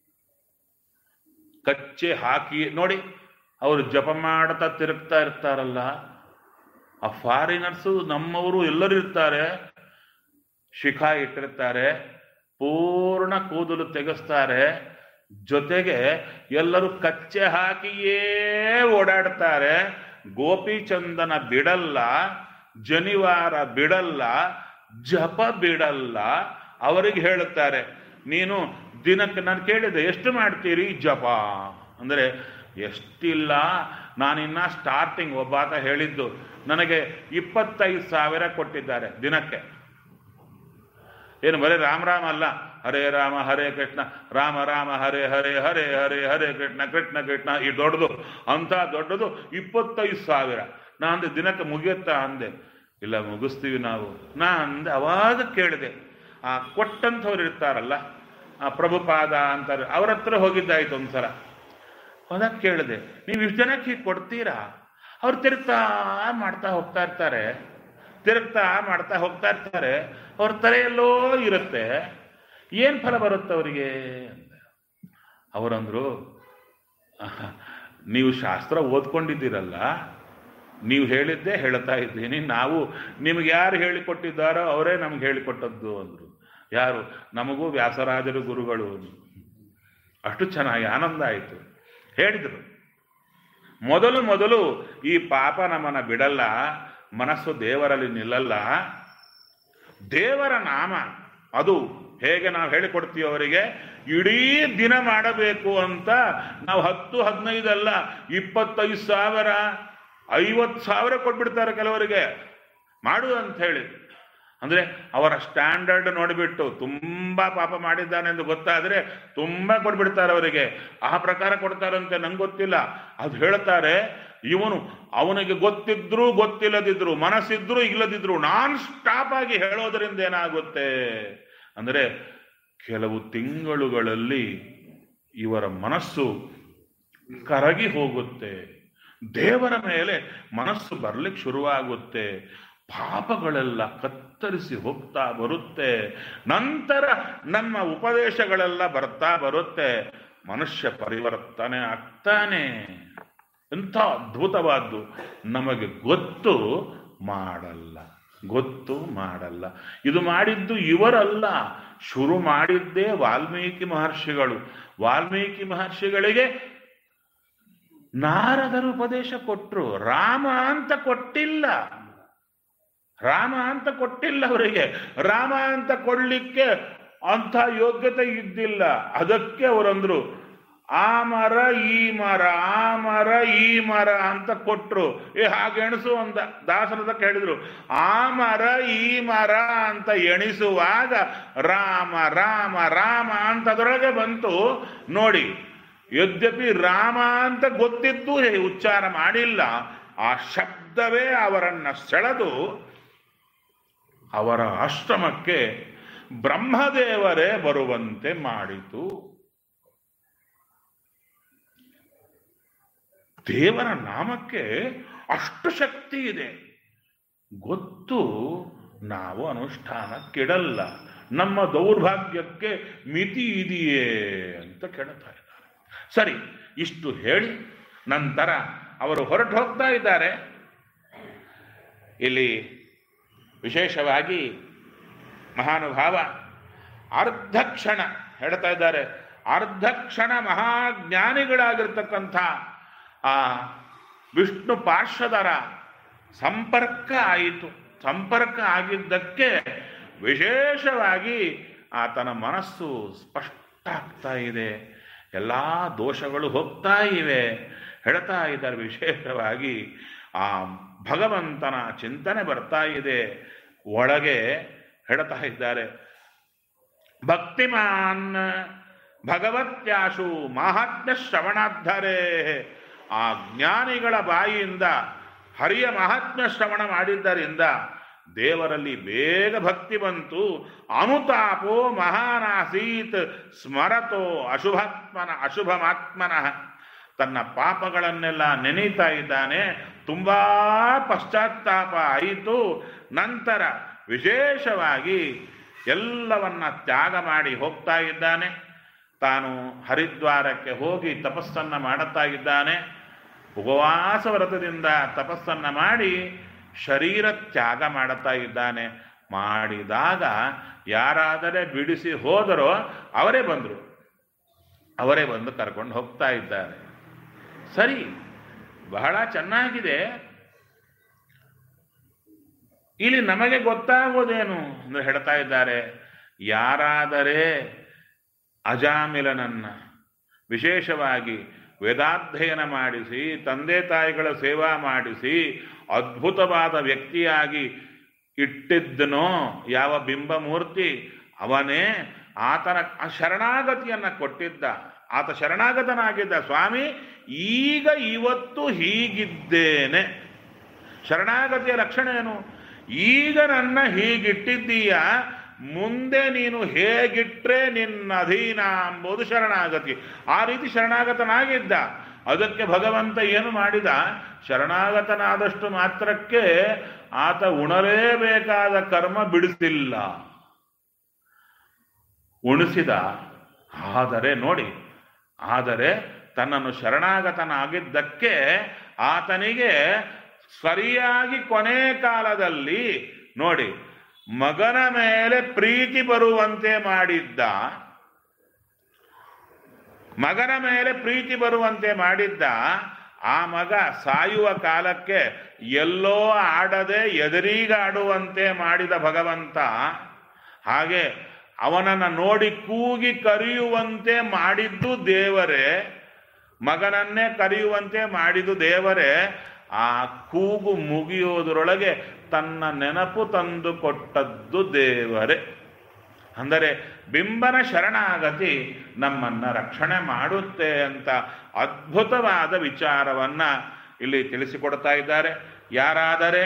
ಕಚ್ಚೆ ಹಾಕಿ ನೋಡಿ ಅವರು ಜಪ ಮಾಡ್ತಾ ತಿರುಗ್ತಾ ಇರ್ತಾರಲ್ಲ ಆ ಫಾರಿನರ್ಸು ನಮ್ಮವರು ಎಲ್ಲರೂ ಇರ್ತಾರೆ ಶಿಖಾ ಇಟ್ಟಿರ್ತಾರೆ ಪೂರ್ಣ ಕೂದಲು ತೆಗೆಸ್ತಾರೆ ಜೊತೆಗೆ ಎಲ್ಲರೂ ಕಚ್ಚೆ ಹಾಕಿಯೇ ಓಡಾಡ್ತಾರೆ ಗೋಪಿಚಂದನ ಬಿಡಲ್ಲ ಜನಿವಾರ ಬಿಡಲ್ಲ ಜಪ ಬಿಡಲ್ಲ ಅವರಿಗೆ ಹೇಳುತ್ತಾರೆ ನೀನು ದಿನಕ್ಕೆ ನಾನು ಕೇಳಿದೆ ಎಷ್ಟು ಮಾಡ್ತೀರಿ ಜಪ ಅಂದರೆ ಎಷ್ಟಿಲ್ಲ ನಾನಿನ್ನ ಸ್ಟಾರ್ಟಿಂಗ್ ಒಬ್ಬಾತ ಹೇಳಿದ್ದು ನನಗೆ ಇಪ್ಪತ್ತೈದು ಸಾವಿರ ಕೊಟ್ಟಿದ್ದಾರೆ ದಿನಕ್ಕೆ ಏನು ಬರೀ ರಾಮ ರಾಮ ಅಲ್ಲ ಹರೇ ರಾಮ ಹರೇ ಕೃಷ್ಣ ರಾಮ ರಾಮ ಹರೇ ಹರೇ ಹರೇ ಹರೇ ಹರೇ ಕೃಷ್ಣ ಕೃಷ್ಣ ಕೃಷ್ಣ ಈ ದೊಡ್ಡದು ಅಂತ ದೊಡ್ಡದು ಇಪ್ಪತ್ತೈದು ಸಾವಿರ ನಾ ಅಂದೆ ದಿನಕ್ಕೆ ಮುಗಿಯುತ್ತಾ ಅಂದೆ ಇಲ್ಲ ಮುಗಿಸ್ತೀವಿ ನಾವು ನಾ ಅಂದೆ ಅವಾಗ ಕೇಳಿದೆ ಆ ಕೊಟ್ಟಂಥವ್ರು ಇರ್ತಾರಲ್ಲ ಆ ಪ್ರಭುಪಾದ ಅಂತಾರೆ ಅವ್ರ ಹತ್ರ ಹೋಗಿದ್ದಾಯ್ತು ಒಂದ್ಸಲ ಹೋದಾಗ ಕೇಳಿದೆ ನೀವು ಇಷ್ಟು ಜನಕ್ಕೆ ಹೀಗೆ ಕೊಡ್ತೀರಾ ಅವ್ರು ತಿರುಗ್ತಾ ಮಾಡ್ತಾ ಹೋಗ್ತಾ ಇರ್ತಾರೆ ತಿರುಗ್ತಾ ಮಾಡ್ತಾ ಹೋಗ್ತಾ ಇರ್ತಾರೆ ಅವ್ರ ತಲೆಯಲ್ಲೋ ಇರುತ್ತೆ ಏನು ಫಲ ಬರುತ್ತೆ ಅವರಿಗೆ ಅಂತ ಅವರಂದ್ರು "ಆಹ್, ನೀವು ಶಾಸ್ತ್ರ ಓದ್ಕೊಂಡಿದ್ದೀರಲ್ಲ ನೀವು ಹೇಳಿದ್ದೇ ಹೇಳ್ತಾ ಇದ್ದೀನಿ ನಾವು ನಿಮ್ಗೆ ಯಾರು ಹೇಳಿಕೊಟ್ಟಿದ್ದಾರೋ ಅವರೇ ನಮ್ಗೆ ಹೇಳಿಕೊಟ್ಟದ್ದು ಅಂದರು ಯಾರು ನಮಗೂ ವ್ಯಾಸರಾಜರು ಗುರುಗಳು ಅಷ್ಟು ಚೆನ್ನಾಗಿ ಆನಂದ ಆಯಿತು ಹೇಳಿದರು ಮೊದಲು ಮೊದಲು ಈ ಪಾಪ ನಮ್ಮನ್ನ ಬಿಡಲ್ಲ ಮನಸ್ಸು ದೇವರಲ್ಲಿ ನಿಲ್ಲಲ್ಲ ದೇವರ ನಾಮ ಅದು ಹೇಗೆ ನಾವು ಹೇಳಿಕೊಡ್ತೀವಿ ಅವರಿಗೆ ಇಡೀ ದಿನ ಮಾಡಬೇಕು ಅಂತ ನಾವು ಹತ್ತು ಹದಿನೈದಲ್ಲ ಇಪ್ಪತ್ತೈದು ಸಾವಿರ ಐವತ್ತು ಸಾವಿರ ಕೊಟ್ಬಿಡ್ತಾರೆ ಕೆಲವರಿಗೆ ಮಾಡು ಅಂತ ಹೇಳಿ ಅಂದ್ರೆ ಅವರ ಸ್ಟ್ಯಾಂಡರ್ಡ್ ನೋಡಿಬಿಟ್ಟು ತುಂಬಾ ಪಾಪ ಮಾಡಿದ್ದಾನೆ ಎಂದು ಗೊತ್ತಾದ್ರೆ ತುಂಬಾ ಕೊಟ್ಬಿಡ್ತಾರೆ ಅವರಿಗೆ ಆ ಪ್ರಕಾರ ಕೊಡ್ತಾರಂತೆ ನಂಗೆ ಗೊತ್ತಿಲ್ಲ ಅದು ಹೇಳ್ತಾರೆ ಇವನು ಅವನಿಗೆ ಗೊತ್ತಿದ್ರು ಗೊತ್ತಿಲ್ಲದಿದ್ರು ಮನಸ್ಸಿದ್ರು ಇಲ್ಲದಿದ್ರು ನಾನ್ ಸ್ಟಾಪ್ ಆಗಿ ಹೇಳೋದ್ರಿಂದ ಏನಾಗುತ್ತೆ ಅಂದ್ರೆ ಕೆಲವು ತಿಂಗಳುಗಳಲ್ಲಿ ಇವರ ಮನಸ್ಸು ಕರಗಿ ಹೋಗುತ್ತೆ ದೇವರ ಮೇಲೆ ಮನಸ್ಸು ಬರ್ಲಿಕ್ಕೆ ಶುರುವಾಗುತ್ತೆ ಪಾಪಗಳೆಲ್ಲ ಕತ್ತರಿಸಿ ಹೋಗ್ತಾ ಬರುತ್ತೆ ನಂತರ ನಮ್ಮ ಉಪದೇಶಗಳೆಲ್ಲ ಬರ್ತಾ ಬರುತ್ತೆ ಮನುಷ್ಯ ಪರಿವರ್ತನೆ ಆಗ್ತಾನೆ ಎಂಥ ಅದ್ಭುತವಾದ್ದು ನಮಗೆ ಗೊತ್ತು ಮಾಡಲ್ಲ ಗೊತ್ತು ಮಾಡಲ್ಲ ಇದು ಮಾಡಿದ್ದು ಇವರಲ್ಲ ಶುರು ಮಾಡಿದ್ದೇ ವಾಲ್ಮೀಕಿ ಮಹರ್ಷಿಗಳು ವಾಲ್ಮೀಕಿ ಮಹರ್ಷಿಗಳಿಗೆ ನಾರದರು ಉಪದೇಶ ಕೊಟ್ರು ರಾಮ ಅಂತ ಕೊಟ್ಟಿಲ್ಲ ರಾಮ ಅಂತ ಕೊಟ್ಟಿಲ್ಲ ಅವರಿಗೆ ರಾಮ ಅಂತ ಕೊಡ್ಲಿಕ್ಕೆ ಅಂಥ ಯೋಗ್ಯತೆ ಇದ್ದಿಲ್ಲ ಅದಕ್ಕೆ ಅವರಂದ್ರು ಆ ಮರ ಈ ಮರ ಆ ಮರ ಈ ಮರ ಅಂತ ಕೊಟ್ರು ಏ ಹಾಗೆ ಎಣಿಸು ಅಂತ ದಾಸರದಕ್ಕೆ ಹೇಳಿದ್ರು ಆ ಮರ ಈ ಮರ ಅಂತ ಎಣಿಸುವಾಗ ರಾಮ ರಾಮ ರಾಮ ಅಂತ ಅದರೊಳಗೆ ಬಂತು ನೋಡಿ ಯದ್ಯಪಿ ರಾಮ ಅಂತ ಗೊತ್ತಿದ್ದು ಉಚ್ಚಾರ ಮಾಡಿಲ್ಲ ಆ ಶಬ್ದವೇ ಅವರನ್ನ ಸೆಳೆದು ಅವರ ಆಶ್ರಮಕ್ಕೆ ಬ್ರಹ್ಮದೇವರೇ ಬರುವಂತೆ ಮಾಡಿತು ದೇವರ ನಾಮಕ್ಕೆ ಅಷ್ಟು ಶಕ್ತಿ ಇದೆ ಗೊತ್ತು ನಾವು ಅನುಷ್ಠಾನಕ್ಕಿಡಲ್ಲ ನಮ್ಮ ದೌರ್ಭಾಗ್ಯಕ್ಕೆ ಮಿತಿ ಇದೆಯೇ ಅಂತ ಕೇಳ್ತಾ ಇದ್ದಾರೆ ಸರಿ ಇಷ್ಟು ಹೇಳಿ ನಂತರ ಅವರು ಹೊರಟು ಹೋಗ್ತಾ ಇದ್ದಾರೆ ಇಲ್ಲಿ ವಿಶೇಷವಾಗಿ ಮಹಾನುಭಾವ ಅರ್ಧ ಕ್ಷಣ ಹೇಳ್ತಾ ಇದ್ದಾರೆ ಅರ್ಧ ಕ್ಷಣ ಮಹಾಜ್ಞಾನಿಗಳಾಗಿರ್ತಕ್ಕಂಥ ಆ ವಿಷ್ಣು ಪಾರ್ಶ್ವದರ ಸಂಪರ್ಕ ಆಯಿತು ಸಂಪರ್ಕ ಆಗಿದ್ದಕ್ಕೆ ವಿಶೇಷವಾಗಿ ಆತನ ಮನಸ್ಸು ಸ್ಪಷ್ಟ ಆಗ್ತಾ ಇದೆ ಎಲ್ಲ ದೋಷಗಳು ಹೋಗ್ತಾ ಇವೆ ಹೇಳ್ತಾ ಇದ್ದಾರೆ ವಿಶೇಷವಾಗಿ ಆ ಭಗವಂತನ ಚಿಂತನೆ ಬರ್ತಾ ಇದೆ ಒಳಗೆ ಹೇಳ್ತಾ ಇದ್ದಾರೆ ಭಕ್ತಿಮಾನ್ ಭಗವತ್ಯಾಶು ಮಾಹಾತ್ಮ್ಯ ಶ್ರವಣಾಧರೇ ಆ ಜ್ಞಾನಿಗಳ ಬಾಯಿಯಿಂದ ಹರಿಯ ಮಹಾತ್ಮ್ಯ ಶ್ರವಣ ಮಾಡಿದ್ದರಿಂದ ದೇವರಲ್ಲಿ ಬೇಗ ಭಕ್ತಿ ಬಂತು ಅನುತಾಪೋ ಮಹಾನಾಸೀತ್ ಸ್ಮರತೋ ಅಶುಭಾತ್ಮನ ಅಶುಭಮಾತ್ಮನಃ ತನ್ನ ಪಾಪಗಳನ್ನೆಲ್ಲ ನೆನೀತಾ ಇದ್ದಾನೆ ತುಂಬಾ ಪಶ್ಚಾತ್ತಾಪ ಆಯಿತು ನಂತರ ವಿಶೇಷವಾಗಿ ಎಲ್ಲವನ್ನ ತ್ಯಾಗ ಮಾಡಿ ಹೋಗ್ತಾ ಇದ್ದಾನೆ ತಾನು ಹರಿದ್ವಾರಕ್ಕೆ ಹೋಗಿ ತಪಸ್ಸನ್ನ ಮಾಡುತ್ತಾ ಇದ್ದಾನೆ ಉಪವಾಸ ವ್ರತದಿಂದ ತಪಸ್ಸನ್ನ ಮಾಡಿ ಶರೀರ ತ್ಯಾಗ ಮಾಡುತ್ತಾ ಇದ್ದಾನೆ ಮಾಡಿದಾಗ ಯಾರಾದರೆ ಬಿಡಿಸಿ ಹೋದರೋ ಅವರೇ ಬಂದರು ಅವರೇ ಬಂದು ಕರ್ಕೊಂಡು ಹೋಗ್ತಾ ಇದ್ದಾರೆ ಸರಿ ಬಹಳ ಚೆನ್ನಾಗಿದೆ ಇಲ್ಲಿ ನಮಗೆ ಗೊತ್ತಾಗೋದೇನು ಅಂದ್ರೆ ಹೇಳ್ತಾ ಇದ್ದಾರೆ ಯಾರಾದರೆ ಅಜಾಮಿಲನನ್ನ ವಿಶೇಷವಾಗಿ ವೇದಾಧ್ಯಯನ ಮಾಡಿಸಿ ತಂದೆ ತಾಯಿಗಳ ಸೇವಾ ಮಾಡಿಸಿ ಅದ್ಭುತವಾದ ವ್ಯಕ್ತಿಯಾಗಿ ಇಟ್ಟಿದ್ದನೋ ಯಾವ ಬಿಂಬಮೂರ್ತಿ ಅವನೇ ಆತನ ಆ ಶರಣಾಗತಿಯನ್ನ ಕೊಟ್ಟಿದ್ದ ಆತ ಶರಣಾಗತನಾಗಿದ್ದ ಸ್ವಾಮಿ ಈಗ ಇವತ್ತು ಹೀಗಿದ್ದೇನೆ ಶರಣಾಗತಿಯ ಲಕ್ಷಣ ಏನು ಈಗ ನನ್ನ ಹೀಗಿಟ್ಟಿದ್ದೀಯ ಮುಂದೆ ನೀನು ಹೇಗಿಟ್ರೆ ನಿನ್ನ ಅಧೀನ ಎಂಬುದು ಶರಣಾಗತಿ ಆ ರೀತಿ ಶರಣಾಗತನಾಗಿದ್ದ ಅದಕ್ಕೆ ಭಗವಂತ ಏನು ಮಾಡಿದ ಶರಣಾಗತನಾದಷ್ಟು ಮಾತ್ರಕ್ಕೆ ಆತ ಉಣಲೇಬೇಕಾದ ಕರ್ಮ ಬಿಡಿಸಿಲ್ಲ ಉಣಿಸಿದ ಆದರೆ ನೋಡಿ ಆದರೆ ತನ್ನನ್ನು ಶರಣಾಗತನಾಗಿದ್ದಕ್ಕೆ ಆತನಿಗೆ ಸರಿಯಾಗಿ ಕೊನೆ ಕಾಲದಲ್ಲಿ ನೋಡಿ ಮಗನ ಮೇಲೆ ಪ್ರೀತಿ ಬರುವಂತೆ ಮಾಡಿದ್ದ ಮಗನ ಮೇಲೆ ಪ್ರೀತಿ ಬರುವಂತೆ ಮಾಡಿದ್ದ ಆ ಮಗ ಸಾಯುವ ಕಾಲಕ್ಕೆ ಎಲ್ಲೋ ಆಡದೆ ಎದುರೀಗಾಡುವಂತೆ ಮಾಡಿದ ಭಗವಂತ ಹಾಗೆ ಅವನನ್ನು ನೋಡಿ ಕೂಗಿ ಕರೆಯುವಂತೆ ಮಾಡಿದ್ದು ದೇವರೇ ಮಗನನ್ನೇ ಕರೆಯುವಂತೆ ಮಾಡಿದ್ದು ದೇವರೇ ಆ ಕೂಗು ಮುಗಿಯೋದರೊಳಗೆ ತನ್ನ ನೆನಪು ತಂದು ಕೊಟ್ಟದ್ದು ದೇವರೇ ಅಂದರೆ ಬಿಂಬನ ಶರಣಾಗತಿ ನಮ್ಮನ್ನ ರಕ್ಷಣೆ ಮಾಡುತ್ತೆ ಅಂತ ಅದ್ಭುತವಾದ ವಿಚಾರವನ್ನ ಇಲ್ಲಿ ತಿಳಿಸಿಕೊಡ್ತಾ ಇದ್ದಾರೆ ಯಾರಾದರೆ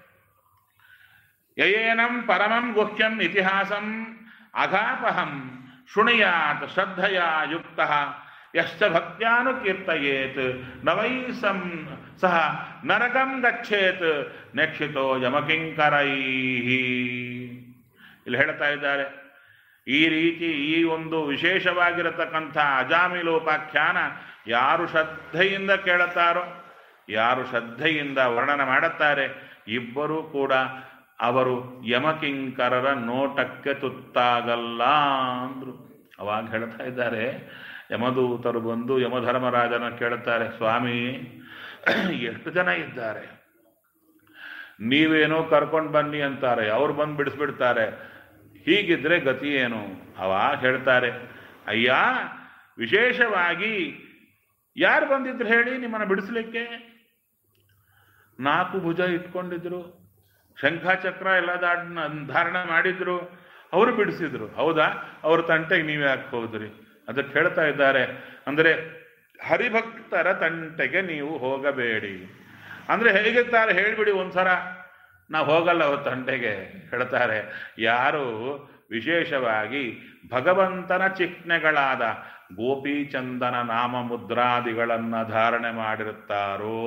ಯಯೇನಂ ಪರಮಂ ಗುಹ್ಯಂ ಇತಿಹಾಸಂ ಅಘಾಪಹಂ ಶೃಣಿಯಾತ್ ಶ್ರದ್ಧೆಯ ಯುಕ್ತ ಯಶ್ಚ ಭಕ್ತ್ಯಾನುಕೀರ್ತಯೇತ್ ನವೈ ಸಂ ಸಹ ನರಕಂ ಗಚ್ಚೇತ್ ನೆಕ್ಷಿತೋ ಯಮಕಿಂಕರೈ ಇಲ್ಲಿ ಹೇಳ್ತಾ ಇದ್ದಾರೆ ಈ ರೀತಿ ಈ ಒಂದು ವಿಶೇಷವಾಗಿರತಕ್ಕಂಥ ಅಜಾಮಿಲೋಪಾಖ್ಯಾನ ಯಾರು ಶ್ರದ್ಧೆಯಿಂದ ಕೇಳುತ್ತಾರೋ ಯಾರು ಶ್ರದ್ಧೆಯಿಂದ ವರ್ಣನೆ ಮಾಡುತ್ತಾರೆ ಇಬ್ಬರೂ ಕೂಡ ಅವರು ಯಮಕಿಂಕರರ ನೋಟಕ್ಕೆ ತುತ್ತಾಗಲ್ಲ ಅಂದ್ರು ಅವಾಗ ಹೇಳ್ತಾ ಇದ್ದಾರೆ ಯಮದೂತರು ಬಂದು ಯಮಧರ್ಮರಾಜನ ಕೇಳುತ್ತಾರೆ ಸ್ವಾಮಿ ಎಷ್ಟು ಜನ ಇದ್ದಾರೆ ನೀವೇನೋ ಕರ್ಕೊಂಡು ಬನ್ನಿ ಅಂತಾರೆ ಅವ್ರು ಬಂದು ಬಿಡಿಸ್ಬಿಡ್ತಾರೆ ಹೀಗಿದ್ರೆ ಗತಿ ಏನು ಅವಾಗ ಹೇಳ್ತಾರೆ ಅಯ್ಯ ವಿಶೇಷವಾಗಿ ಯಾರು ಬಂದಿದ್ರು ಹೇಳಿ ನಿಮ್ಮನ್ನು ಬಿಡಿಸ್ಲಿಕ್ಕೆ ನಾಲ್ಕು ಭುಜ ಇಟ್ಕೊಂಡಿದ್ರು ಶಂಖಚಕ್ರ ಎಲ್ಲ ದಾಡ್ ಧಾರಣೆ ಮಾಡಿದ್ರು ಅವರು ಬಿಡಿಸಿದ್ರು ಹೌದಾ ಅವ್ರ ತಂಟೆಗೆ ನೀವು ಯಾಕೆ ಹೋದ್ರಿ ಅದಕ್ಕೆ ಹೇಳ್ತಾ ಇದ್ದಾರೆ ಅಂದರೆ ಹರಿಭಕ್ತರ ತಂಟೆಗೆ ನೀವು ಹೋಗಬೇಡಿ ಅಂದ್ರೆ ಹೇಗಿರ್ತಾರೆ ಹೇಳ್ಬಿಡಿ ಒಂದ್ಸಲ ನಾವು ಹೋಗಲ್ಲ ಅವ್ರ ತಂಟೆಗೆ ಹೇಳ್ತಾರೆ ಯಾರು ವಿಶೇಷವಾಗಿ ಭಗವಂತನ ಚಿಹ್ನೆಗಳಾದ ಗೋಪೀಚಂದನ ನಾಮ ಮುದ್ರಾದಿಗಳನ್ನ ಧಾರಣೆ ಮಾಡಿರುತ್ತಾರೋ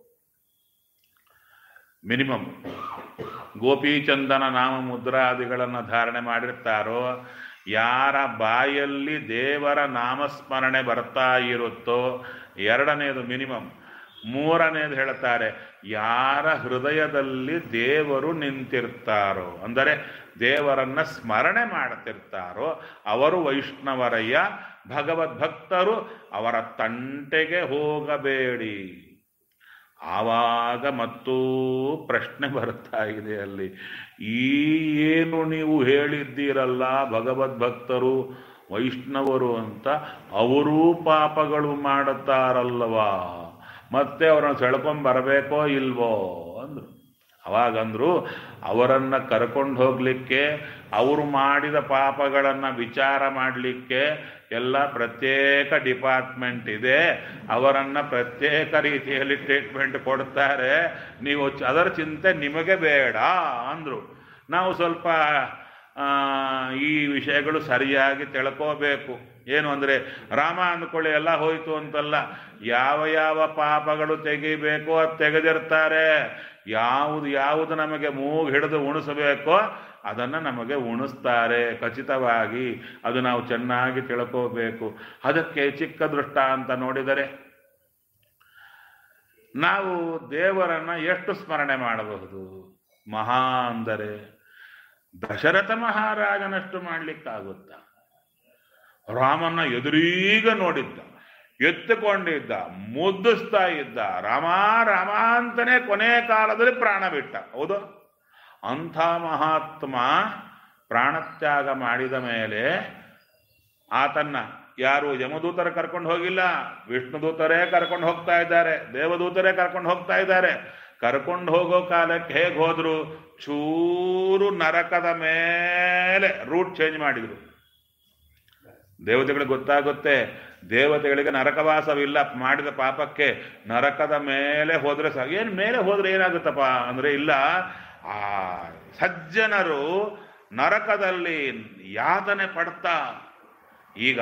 ಮಿನಿಮಮ್ ಗೋಪೀಚಂದನ ನಾಮ ಮುದ್ರಾದಿಗಳನ್ನು ಧಾರಣೆ ಮಾಡಿರ್ತಾರೋ ಯಾರ ಬಾಯಲ್ಲಿ ದೇವರ ನಾಮಸ್ಮರಣೆ ಬರ್ತಾ ಇರುತ್ತೋ ಎರಡನೇದು ಮಿನಿಮಮ್ ಮೂರನೇದು ಹೇಳ್ತಾರೆ ಯಾರ ಹೃದಯದಲ್ಲಿ ದೇವರು ನಿಂತಿರ್ತಾರೋ ಅಂದರೆ ದೇವರನ್ನ ಸ್ಮರಣೆ ಮಾಡ್ತಿರ್ತಾರೋ ಅವರು ವೈಷ್ಣವರಯ್ಯ ಭಗವದ್ಭಕ್ತರು ಅವರ ತಂಟೆಗೆ ಹೋಗಬೇಡಿ ಆವಾಗ ಮತ್ತೂ ಪ್ರಶ್ನೆ ಬರ್ತಾ ಇದೆ ಅಲ್ಲಿ ಈ ಏನು ನೀವು ಹೇಳಿದ್ದೀರಲ್ಲ ಭಗವದ್ಭಕ್ತರು ವೈಷ್ಣವರು ಅಂತ ಅವರೂ ಪಾಪಗಳು ಮಾಡುತ್ತಾರಲ್ವಾ ಮತ್ತೆ ಅವರನ್ನು ಸೆಳ್ಕೊಂಡ್ ಬರಬೇಕೋ ಇಲ್ವೋ ಅಂದ್ರು ಅವಾಗಂದ್ರು ಅವರನ್ನ ಕರ್ಕೊಂಡು ಹೋಗ್ಲಿಕ್ಕೆ ಅವರು ಮಾಡಿದ ಪಾಪಗಳನ್ನ ವಿಚಾರ ಮಾಡಲಿಕ್ಕೆ ಎಲ್ಲ ಪ್ರತ್ಯೇಕ ಡಿಪಾರ್ಟ್ಮೆಂಟ್ ಇದೆ ಅವರನ್ನ ಪ್ರತ್ಯೇಕ ರೀತಿಯಲ್ಲಿ ಟ್ರೀಟ್ಮೆಂಟ್ ಕೊಡ್ತಾರೆ ನೀವು ಚ- ಅದರ ಚಿಂತೆ ನಿಮಗೆ ಬೇಡ ಅಂದ್ರು ನಾವು ಸ್ವಲ್ಪ ಆ, ಈ ವಿಷಯಗಳು ಸರಿಯಾಗಿ ತಿಳ್ಕೋಬೇಕು ಏನು ಅಂದ್ರೆ ರಾಮ ಅಂದ್ಕೊಳ್ಳಿ ಎಲ್ಲ ಹೋಯ್ತು ಅಂತಲ್ಲ ಯಾವ ಯಾವ ಪಾಪಗಳು ತೆಗಿಬೇಕೋ ಅದು ತೆಗೆದಿರ್ತಾರೆ ಯಾವುದು ಯಾವುದು ನಮಗೆ ಮೂಗು ಹಿಡಿದು ಉಣಿಸಬೇಕೋ ಅದನ್ನು ನಮಗೆ ಉಣಿಸ್ತಾರೆ ಖಚಿತವಾಗಿ ಅದು ನಾವು ಚೆನ್ನಾಗಿ ತಿಳ್ಕೋಬೇಕು ಅದಕ್ಕೆ ಚಿಕ್ಕ ದೃಷ್ಟ ಅಂತ ನೋಡಿದರೆ ನಾವು ದೇವರನ್ನ ಎಷ್ಟು ಸ್ಮರಣೆ ಮಾಡಬಹುದು ಮಹಾ ಅಂದರೆ ದಶರಥ ಮಹಾರಾಜನಷ್ಟು ಮಾಡ್ಲಿಕ್ಕಾಗುತ್ತಾ ರಾಮನ ಎದುರೀಗ ನೋಡಿದ್ದ ಎತ್ತುಕೊಂಡಿದ್ದ ಮುದ್ದಿಸ್ತಾ ಇದ್ದ ರಾಮ ರಾಮ ಅಂತಾನೆ ಕೊನೆ ಕಾಲದಲ್ಲಿ ಪ್ರಾಣ ಬಿಟ್ಟ ಹೌದು ಅಂಥ ಮಹಾತ್ಮ ಪ್ರಾಣತ್ಯಾಗ ಮಾಡಿದ ಮೇಲೆ ಆತನ್ನ ಯಾರು ಯಮದೂತರ ಕರ್ಕೊಂಡು ಹೋಗಿಲ್ಲ ವಿಷ್ಣುದೂತರೇ ಕರ್ಕೊಂಡು ಹೋಗ್ತಾ ಇದ್ದಾರೆ ದೇವದೂತರೇ ಕರ್ಕೊಂಡು ಹೋಗ್ತಾ ಇದ್ದಾರೆ ಕರ್ಕೊಂಡು ಹೋಗೋ ಕಾಲಕ್ಕೆ ಹೇಗೆ ಹೋದ್ರು ಚೂರು ನರಕದ ಮೇಲೆ ರೂಟ್ ಚೇಂಜ್ ಮಾಡಿದ್ರು ದೇವತೆಗಳಿಗೆ ಗೊತ್ತಾಗುತ್ತೆ ದೇವತೆಗಳಿಗೆ ನರಕವಾಸವಿಲ್ಲ ಮಾಡಿದ ಪಾಪಕ್ಕೆ ನರಕದ ಮೇಲೆ ಹೋದ್ರೆ ಸಹ ಏನು ಮೇಲೆ ಹೋದ್ರೆ ಏನಾಗುತ್ತಪ್ಪ ಅಂದ್ರೆ ಇಲ್ಲ ಆ ಸಜ್ಜನರು ನರಕದಲ್ಲಿ ಯಾತನೆ ಪಡ್ತಾ ಈಗ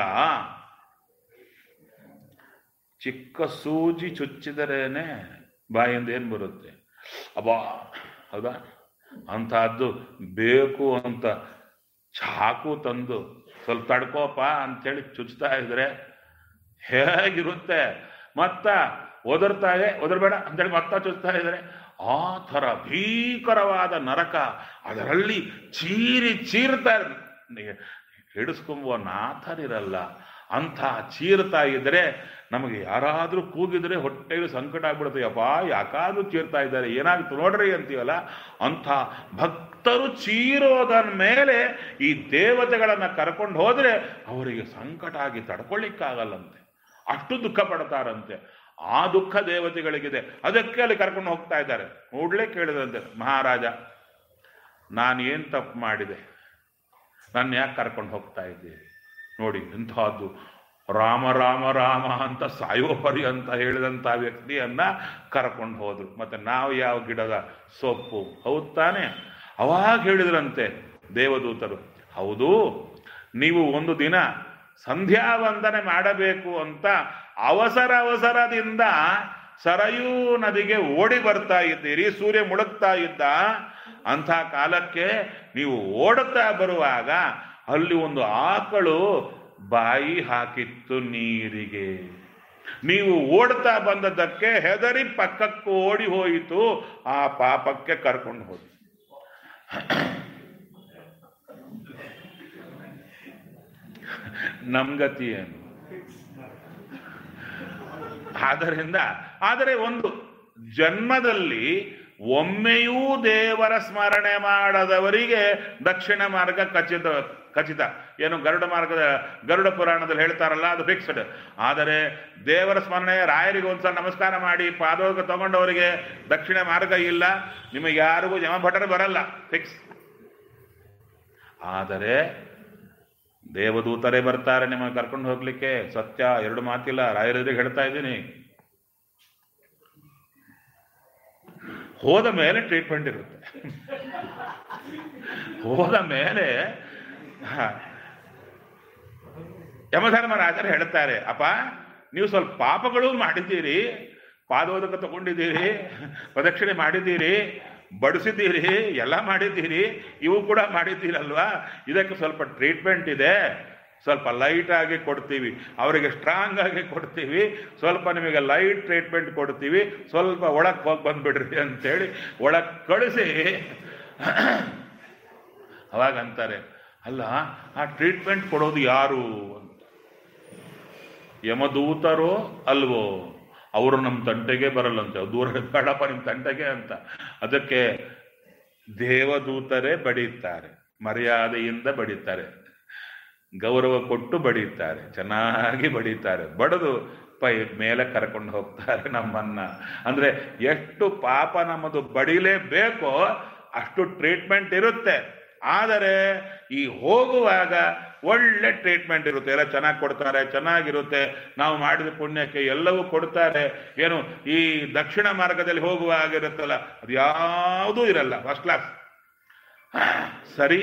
ಚಿಕ್ಕ ಸೂಜಿ ಚುಚ್ಚಿದರೇನೆ ಬಾಯಿಂದ ಏನು ಬರುತ್ತೆ ಅಬ್ಬಾ ಹೌದಾ ಅಂತಹದ್ದು ಬೇಕು ಅಂತ ಚಾಕು ತಂದು ಸ್ವಲ್ಪ ತಡ್ಕೋಪ ಅಂತೇಳಿ ಚುಚ್ತಾ ಇದ್ರೆ ಹೇಗಿರುತ್ತೆ ಮತ್ತ ಒದರ್ತಾ ಇದೆ ಒದರ್ಬೇಡ ಅಂತೇಳಿ ಮತ್ತ ಚುಚ್ತಾ ಇದ್ರೆ ಆ ಥರ ಭೀಕರವಾದ ನರಕ ಅದರಲ್ಲಿ ಚೀರಿ ಚೀರ್ತಾ ಹಿಡಿಸ್ಕೊಂಬುವ ನಾಥರಿರಲ್ಲ ಅಂಥ ಚೀರ್ತಾ ಇದ್ರೆ ನಮಗೆ ಯಾರಾದರೂ ಕೂಗಿದ್ರೆ ಹೊಟ್ಟೆಗೆ ಸಂಕಟ ಆಗ್ಬಿಡುತ್ತೆ ಯಪ್ಪ ಯಾಕಾದ್ರೂ ಚೀರ್ತಾ ಇದ್ದಾರೆ ಏನಾಗ್ತು ನೋಡ್ರಿ ಅಂತೀವಲ್ಲ ಅಂಥ ಭಕ್ತರು ಚೀರೋದನ್ ಮೇಲೆ ಈ ದೇವತೆಗಳನ್ನ ಕರ್ಕೊಂಡು ಹೋದ್ರೆ ಅವರಿಗೆ ಸಂಕಟ ಆಗಿ ತಡ್ಕೊಳ್ಳಿಕ್ಕಾಗಲ್ಲಂತೆ ಅಷ್ಟು ದುಃಖ ಪಡ್ತಾರಂತೆ ಆ ದುಃಖ ದೇವತೆಗಳಿಗಿದೆ ಅದಕ್ಕೆ ಅಲ್ಲಿ ಕರ್ಕೊಂಡು ಹೋಗ್ತಾ ಇದ್ದಾರೆ ಕೂಡಲೇ ಕೇಳಿದಂತೆ ಮಹಾರಾಜ ನಾನು ಏನು ತಪ್ಪು ಮಾಡಿದೆ ನನ್ನ ಯಾಕೆ ಕರ್ಕೊಂಡು ಹೋಗ್ತಾ ಇದ್ದೀರಿ ನೋಡಿ ಇಂಥದ್ದು ರಾಮ ರಾಮ ರಾಮ ಅಂತ ಸಾಯೋ ಪರ್ಯಂತ ಹೇಳಿದಂಥ ವ್ಯಕ್ತಿಯನ್ನ ಕರ್ಕೊಂಡು ಹೋದ್ರು ಮತ್ತೆ ನಾವು ಯಾವ ಗಿಡದ ಸೊಪ್ಪು ಹೌದು ತಾನೆ ಅವಾಗ ಹೇಳಿದ್ರಂತೆ ದೇವದೂತರು ಹೌದು ನೀವು ಒಂದು ದಿನ ಸಂಧ್ಯಾ ವಂದನೆ ಮಾಡಬೇಕು ಅಂತ ಅವಸರ ಅವಸರದಿಂದ ಸರಯೂ ನದಿಗೆ ಓಡಿ ಬರ್ತಾ ಇದ್ದೀರಿ ಸೂರ್ಯ ಮುಳುಗ್ತಾ ಇದ್ದ ಅಂಥ ಕಾಲಕ್ಕೆ ನೀವು ಓಡುತ್ತಾ ಬರುವಾಗ ಅಲ್ಲಿ ಒಂದು ಆಕಳು ಬಾಯಿ ಹಾಕಿತ್ತು ನೀರಿಗೆ ನೀವು ಓಡ್ತಾ ಬಂದದ್ದಕ್ಕೆ ಹೆದರಿ ಪಕ್ಕಕ್ಕೆ ಓಡಿ ಹೋಯಿತು ಆ ಪಾಪಕ್ಕೆ ಕರ್ಕೊಂಡು ಹೋಗಿ ನಮ್ಗತಿ ಏನು ಆದ್ದರಿಂದ ಆದರೆ ಒಂದು ಜನ್ಮದಲ್ಲಿ ಒಮ್ಮೆಯೂ ದೇವರ ಸ್ಮರಣೆ ಮಾಡದವರಿಗೆ ದಕ್ಷಿಣ ಮಾರ್ಗ ಖಚಿತ ಖಚಿತ ಏನು ಗರುಡ ಮಾರ್ಗದ ಗರುಡ ಪುರಾಣದಲ್ಲಿ ಹೇಳ್ತಾರಲ್ಲ ಅದು ಫಿಕ್ಸ್ಡ್ ಆದರೆ ದೇವರ ಸ್ಮರಣೆ ರಾಯರಿಗೆ ಒಂದ್ಸಲ ನಮಸ್ಕಾರ ಮಾಡಿ ಪಾದೋಗ ತಗೊಂಡವರಿಗೆ ದಕ್ಷಿಣ ಮಾರ್ಗ ಇಲ್ಲ ನಿಮಗೆ ಯಾರಿಗೂ ಯಮಭಟರು ಬರಲ್ಲ ಫಿಕ್ಸ್ ಆದರೆ ದೇವದೂತರೇ ಬರ್ತಾರೆ ನಿಮಗೆ ಕರ್ಕೊಂಡು ಹೋಗ್ಲಿಕ್ಕೆ ಸತ್ಯ ಎರಡು ಮಾತಿಲ್ಲ ರಾಯರಿಗೆ ಹೇಳ್ತಾ ಇದ್ದೀನಿ ಹೋದ ಮೇಲೆ ಟ್ರೀಟ್ಮೆಂಟ್ ಇರುತ್ತೆ ಹೋದ ಮೇಲೆ ಹ, ಯಮಧರ್ಮರಾಜರು ಹೇಳ್ತಾರೆ ಅಪ್ಪ ನೀವು ಸ್ವಲ್ಪ ಪಾಪಗಳು ಮಾಡಿದ್ದೀರಿ ಪಾದೋದಕ ತಗೊಂಡಿದ್ದೀರಿ ಪ್ರದಕ್ಷಿಣೆ ಮಾಡಿದ್ದೀರಿ ಬಡಿಸಿದ್ದೀರಿ ಎಲ್ಲ ಮಾಡಿದ್ದೀರಿ ಇವು ಕೂಡ ಮಾಡಿದ್ದೀರಲ್ವಾ ಇದಕ್ಕೆ ಸ್ವಲ್ಪ ಟ್ರೀಟ್ಮೆಂಟ್ ಇದೆ ಸ್ವಲ್ಪ ಲೈಟ್ ಆಗಿ ಕೊಡ್ತೀವಿ ಅವರಿಗೆ ಸ್ಟ್ರಾಂಗ್ ಆಗಿ ಕೊಡ್ತೀವಿ ಸ್ವಲ್ಪ ನಿಮಗೆ ಲೈಟ್ ಟ್ರೀಟ್ಮೆಂಟ್ ಕೊಡ್ತೀವಿ ಸ್ವಲ್ಪ ಒಳಗೆ ಹೋಗಿ ಬಂದ್ಬಿಡ್ರಿ ಅಂತೇಳಿ ಒಳಗೆ ಕಳಿಸಿ ಅವಾಗ ಅಂತಾರೆ ಅಲ್ಲ ಆ ಟ್ರೀಟ್ಮೆಂಟ್ ಕೊಡೋದು ಯಾರು ಅಂತ ಯಮದೂತರೋ ಅಲ್ವೋ ಅವರು ನಮ್ಮ ತಂಟೆಗೆ ಬರಲ್ಲಂತೆ ದೂರ ಬೇಡಪ್ಪ ನಿಮ್ಮ ತಂಟೆಗೆ ಅಂತ ಅದಕ್ಕೆ ದೇವದೂತರೇ ಬಡೀತಾರೆ ಮರ್ಯಾದೆಯಿಂದ ಬಡೀತಾರೆ ಗೌರವ ಕೊಟ್ಟು ಬಡೀತಾರೆ ಚೆನ್ನಾಗಿ ಬಡೀತಾರೆ ಬಡದು ಪೈ ಮೇಲೆ ಕರ್ಕೊಂಡು ಹೋಗ್ತಾರೆ ನಮ್ಮನ್ನ ಅಂದ್ರೆ ಎಷ್ಟು ಪಾಪ ನಮ್ಮದು ಬಡಿಲೇಬೇಕೋ ಅಷ್ಟು ಟ್ರೀಟ್ಮೆಂಟ್ ಇರುತ್ತೆ ಆದರೆ ಈ ಹೋಗುವಾಗ ಒಳ್ಳೆ ಟ್ರೀಟ್ಮೆಂಟ್ ಇರುತ್ತೆ ಎಲ್ಲ ಚೆನ್ನಾಗಿ ಕೊಡ್ತಾರೆ ಚೆನ್ನಾಗಿರುತ್ತೆ ನಾವು ಮಾಡಿದ ಪುಣ್ಯಕ್ಕೆ ಎಲ್ಲವೂ ಕೊಡ್ತಾರೆ ಏನು ಈ ದಕ್ಷಿಣ ಮಾರ್ಗದಲ್ಲಿ ಹೋಗುವಾಗ ಇರುತ್ತಲ್ಲ ಅದು ಯಾವುದೂ ಇರಲ್ಲ ಫಸ್ಟ್ ಕ್ಲಾಸ್ ಸರಿ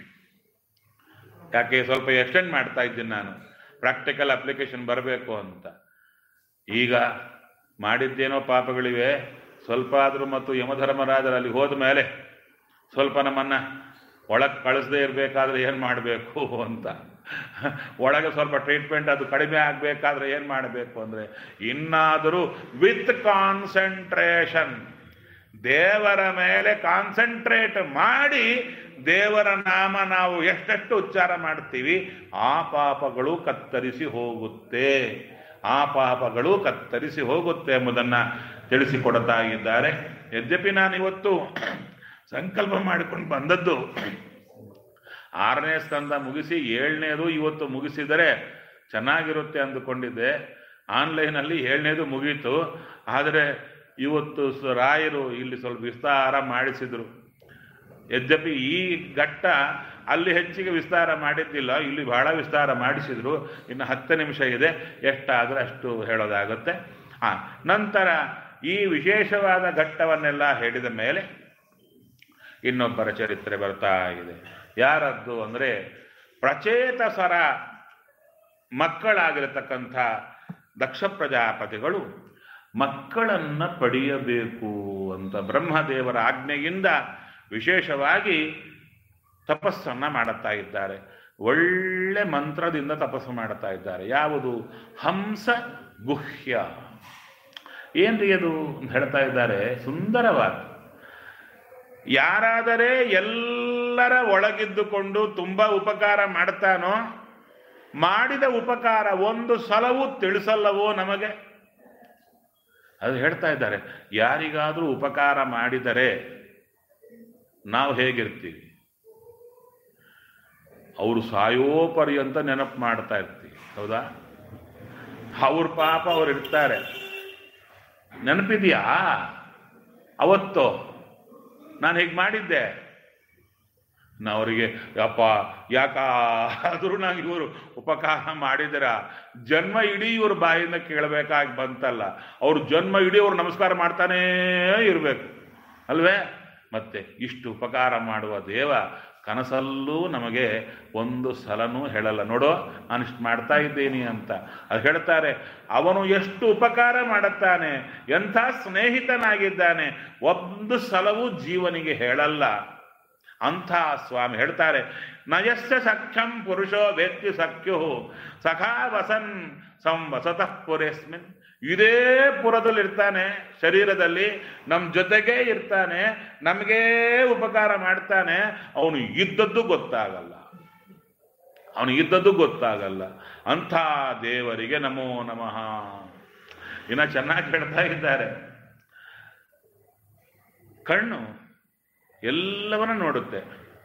ಯಾಕೆ ಸ್ವಲ್ಪ ಎಕ್ಸ್ಟೆಂಡ್ ಮಾಡ್ತಾ ಇದ್ದೀನಿ ನಾನು ಪ್ರಾಕ್ಟಿಕಲ್ ಅಪ್ಲಿಕೇಶನ್ ಬರಬೇಕು ಅಂತ ಈಗ ಮಾಡಿದ್ದೇನೋ ಪಾಪಗಳಿವೆ ಸ್ವಲ್ಪ ಆದರೂ ಮತ್ತು ಯಮಧರ್ಮರಾಜರು ಅಲ್ಲಿ ಹೋದ ಮೇಲೆ ಸ್ವಲ್ಪ ನಮ್ಮನ್ನ ಒಳಗೆ ಕಳಿಸದೇ ಇರಬೇಕಾದ್ರೆ ಏನು ಮಾಡಬೇಕು ಅಂತ ಒಳಗೆ ಸ್ವಲ್ಪ ಟ್ರೀಟ್ಮೆಂಟ್ ಅದು ಕಡಿಮೆ ಆಗಬೇಕಾದ್ರೆ ಏನು ಮಾಡಬೇಕು ಅಂದರೆ ಇನ್ನಾದರೂ ವಿತ್ ಕಾನ್ಸಂಟ್ರೇಷನ್ ದೇವರ ಮೇಲೆ ಕಾನ್ಸಂಟ್ರೇಟ್ ಮಾಡಿ ದೇವರ ನಾಮ ನಾವು ಎಷ್ಟೆಷ್ಟು ಉಚ್ಚಾರ ಮಾಡ್ತೀವಿ ಆ ಪಾಪಗಳು ಕತ್ತರಿಸಿ ಹೋಗುತ್ತೆ ಆ ಪಾಪಗಳು ಕತ್ತರಿಸಿ ಹೋಗುತ್ತೆ ಎಂಬುದನ್ನ ತಿಳಿಸಿಕೊಡ್ತಾ ಇದ್ದಾರೆ ಯದ್ಯಪಿ ನಾನು ಇವತ್ತು ಸಂಕಲ್ಪ ಮಾಡಿಕೊಂಡು ಬಂದದ್ದು ಆರನೇ ಸ್ಕಂದ ಮುಗಿಸಿ ಏಳನೇದು ಇವತ್ತು ಮುಗಿಸಿದರೆ ಚೆನ್ನಾಗಿರುತ್ತೆ ಅಂದುಕೊಂಡಿದ್ದೆ ಆನ್ಲೈನಲ್ಲಿ ಏಳನೇದು ಮುಗೀತು ಆದರೆ ಇವತ್ತು ಸ- ರಾಯರು ಇಲ್ಲಿ ಸ್ವಲ್ಪ ವಿಸ್ತಾರ ಮಾಡಿಸಿದ್ರು ಯದ್ಯಪಿ ಈ ಘಟ್ಟ ಅಲ್ಲಿ ಹೆಚ್ಚಿಗೆ ವಿಸ್ತಾರ ಮಾಡಿದ್ದಿಲ್ಲ ಇಲ್ಲಿ ಬಹಳ ವಿಸ್ತಾರ ಮಾಡಿಸಿದ್ರು ಇನ್ನು ಹತ್ತು ನಿಮಿಷ ಇದೆ ಎಷ್ಟಾದರೆ ಅಷ್ಟು ಹೇಳೋದಾಗುತ್ತೆ ಆ ನಂತರ ಈ ವಿಶೇಷವಾದ ಘಟ್ಟವನ್ನೆಲ್ಲ ಹೇಳಿದ ಮೇಲೆ ಇನ್ನೊಬ್ಬರ ಚರಿತ್ರೆ ಬರ್ತಾ ಇದೆ ಯಾರದ್ದು ಅಂದರೆ ಪ್ರಚೇತಸರ ಮಕ್ಕಳಾಗಿರತಕ್ಕಂಥ ದಕ್ಷ ಪ್ರಜಾಪತಿಗಳು ಮಕ್ಕಳನ್ನ ಪಡೆಯಬೇಕು ಅಂತ ಬ್ರಹ್ಮದೇವರ ಆಜ್ಞೆಯಿಂದ ವಿಶೇಷವಾಗಿ ತಪಸ್ಸನ್ನ ಮಾಡುತ್ತಾ ಇದ್ದಾರೆ ಒಳ್ಳೆ ಮಂತ್ರದಿಂದ ತಪಸ್ಸು ಮಾಡುತ್ತಾ ಇದ್ದಾರೆ ಯಾವುದು ಹಂಸ ಗುಹ್ಯ ಏನ್ರಿ ಅದು ಅಂತ ಹೇಳ್ತಾ ಇದ್ದಾರೆ ಸುಂದರವಾದ ಯಾರಾದರೆ ಎಲ್ಲರ ಒಳಗಿದ್ದುಕೊಂಡು ತುಂಬಾ ಉಪಕಾರ ಮಾಡ್ತಾನೋ ಮಾಡಿದ ಉಪಕಾರ ಒಂದು ಸಲವೂ ತಿಳಿಸಲ್ಲವೋ ನಮಗೆ ಅದು ಹೇಳ್ತಾ ಇದ್ದಾರೆ ಯಾರಿಗಾದರೂ ಉಪಕಾರ ಮಾಡಿದರೆ ನಾವು ಹೇಗಿರ್ತೀವಿ ಅವರು ಸಾಯೋ ಪರ್ಯಂತ ನೆನಪು ಮಾಡ್ತಾ ಇರ್ತೀವಿ ಹೌದಾ ಅವ್ರ ಪಾಪ ಅವ್ರು ಇರ್ತಾರೆ ನೆನಪಿದೆಯಾ ಅವತ್ತು ನಾನು ಹೀಗೆ ಮಾಡಿದ್ದೆ ನಾ ಅವರಿಗೆ ಯಪ್ಪ ಯಾಕಾದರೂ ನಂಗೆ ಇವರು ಉಪಕಾರ ಮಾಡಿದಿರ ಜನ್ಮ ಇಡೀ ಇವ್ರ ಬಾಯಿಂದ ಕೇಳಬೇಕಾಗಿ ಬಂತಲ್ಲ ಅವ್ರ ಜನ್ಮ ಇಡೀ ಅವ್ರು ನಮಸ್ಕಾರ ಮಾಡ್ತಾನೇ ಇರಬೇಕು ಅಲ್ವೇ ಮತ್ತೆ ಇಷ್ಟು ಉಪಕಾರ ಮಾಡುವ ದೇವ ಕನಸಲ್ಲೂ ನಮಗೆ ಒಂದು ಸಲನೂ ಹೇಳಲ್ಲ ನೋಡೋ ನಾನು ಇಷ್ಟು ಮಾಡ್ತಾ ಇದ್ದೀನಿ ಅಂತ ಅದು ಹೇಳ್ತಾರೆ ಅವನು ಎಷ್ಟು ಉಪಕಾರ ಮಾಡುತ್ತಾನೆ ಎಂಥ ಸ್ನೇಹಿತನಾಗಿದ್ದಾನೆ ಒಂದು ಸಲವೂ ಜೀವನಿಗೆ ಹೇಳಲ್ಲ ಅಂಥ ಸ್ವಾಮಿ ಹೇಳ್ತಾರೆ ನಯಸ್ಯ ಸಖ್ಯಂ ಪುರುಷೋ ವೇತ್ತಿ ಸಖ್ಯು ಸಖಾ ವಸನ್ ಸಂವಸತಃ ಪುರೇಸ್ಮಿನ್ ಇದೇ ಪುರದಲ್ಲಿರ್ತಾನೆ ಶರೀರದಲ್ಲಿ ನಮ್ಮ ಜೊತೆಗೇ ಇರ್ತಾನೆ ನಮಗೇ ಉಪಕಾರ ಮಾಡ್ತಾನೆ ಅವನು ಇದ್ದದ್ದು ಗೊತ್ತಾಗಲ್ಲ ಅವನು ಇದ್ದದ್ದು ಗೊತ್ತಾಗಲ್ಲ ಅಂಥ ದೇವರಿಗೆ ನಮೋ ನಮಃ ಇನ್ನ ಚೆನ್ನಾಗಿ ಹೇಳ್ತಾ ಇದ್ದಾರೆ ಕಣ್ಣು ಎಲ್ಲವನ್ನ ನೋಡುತ್ತೆ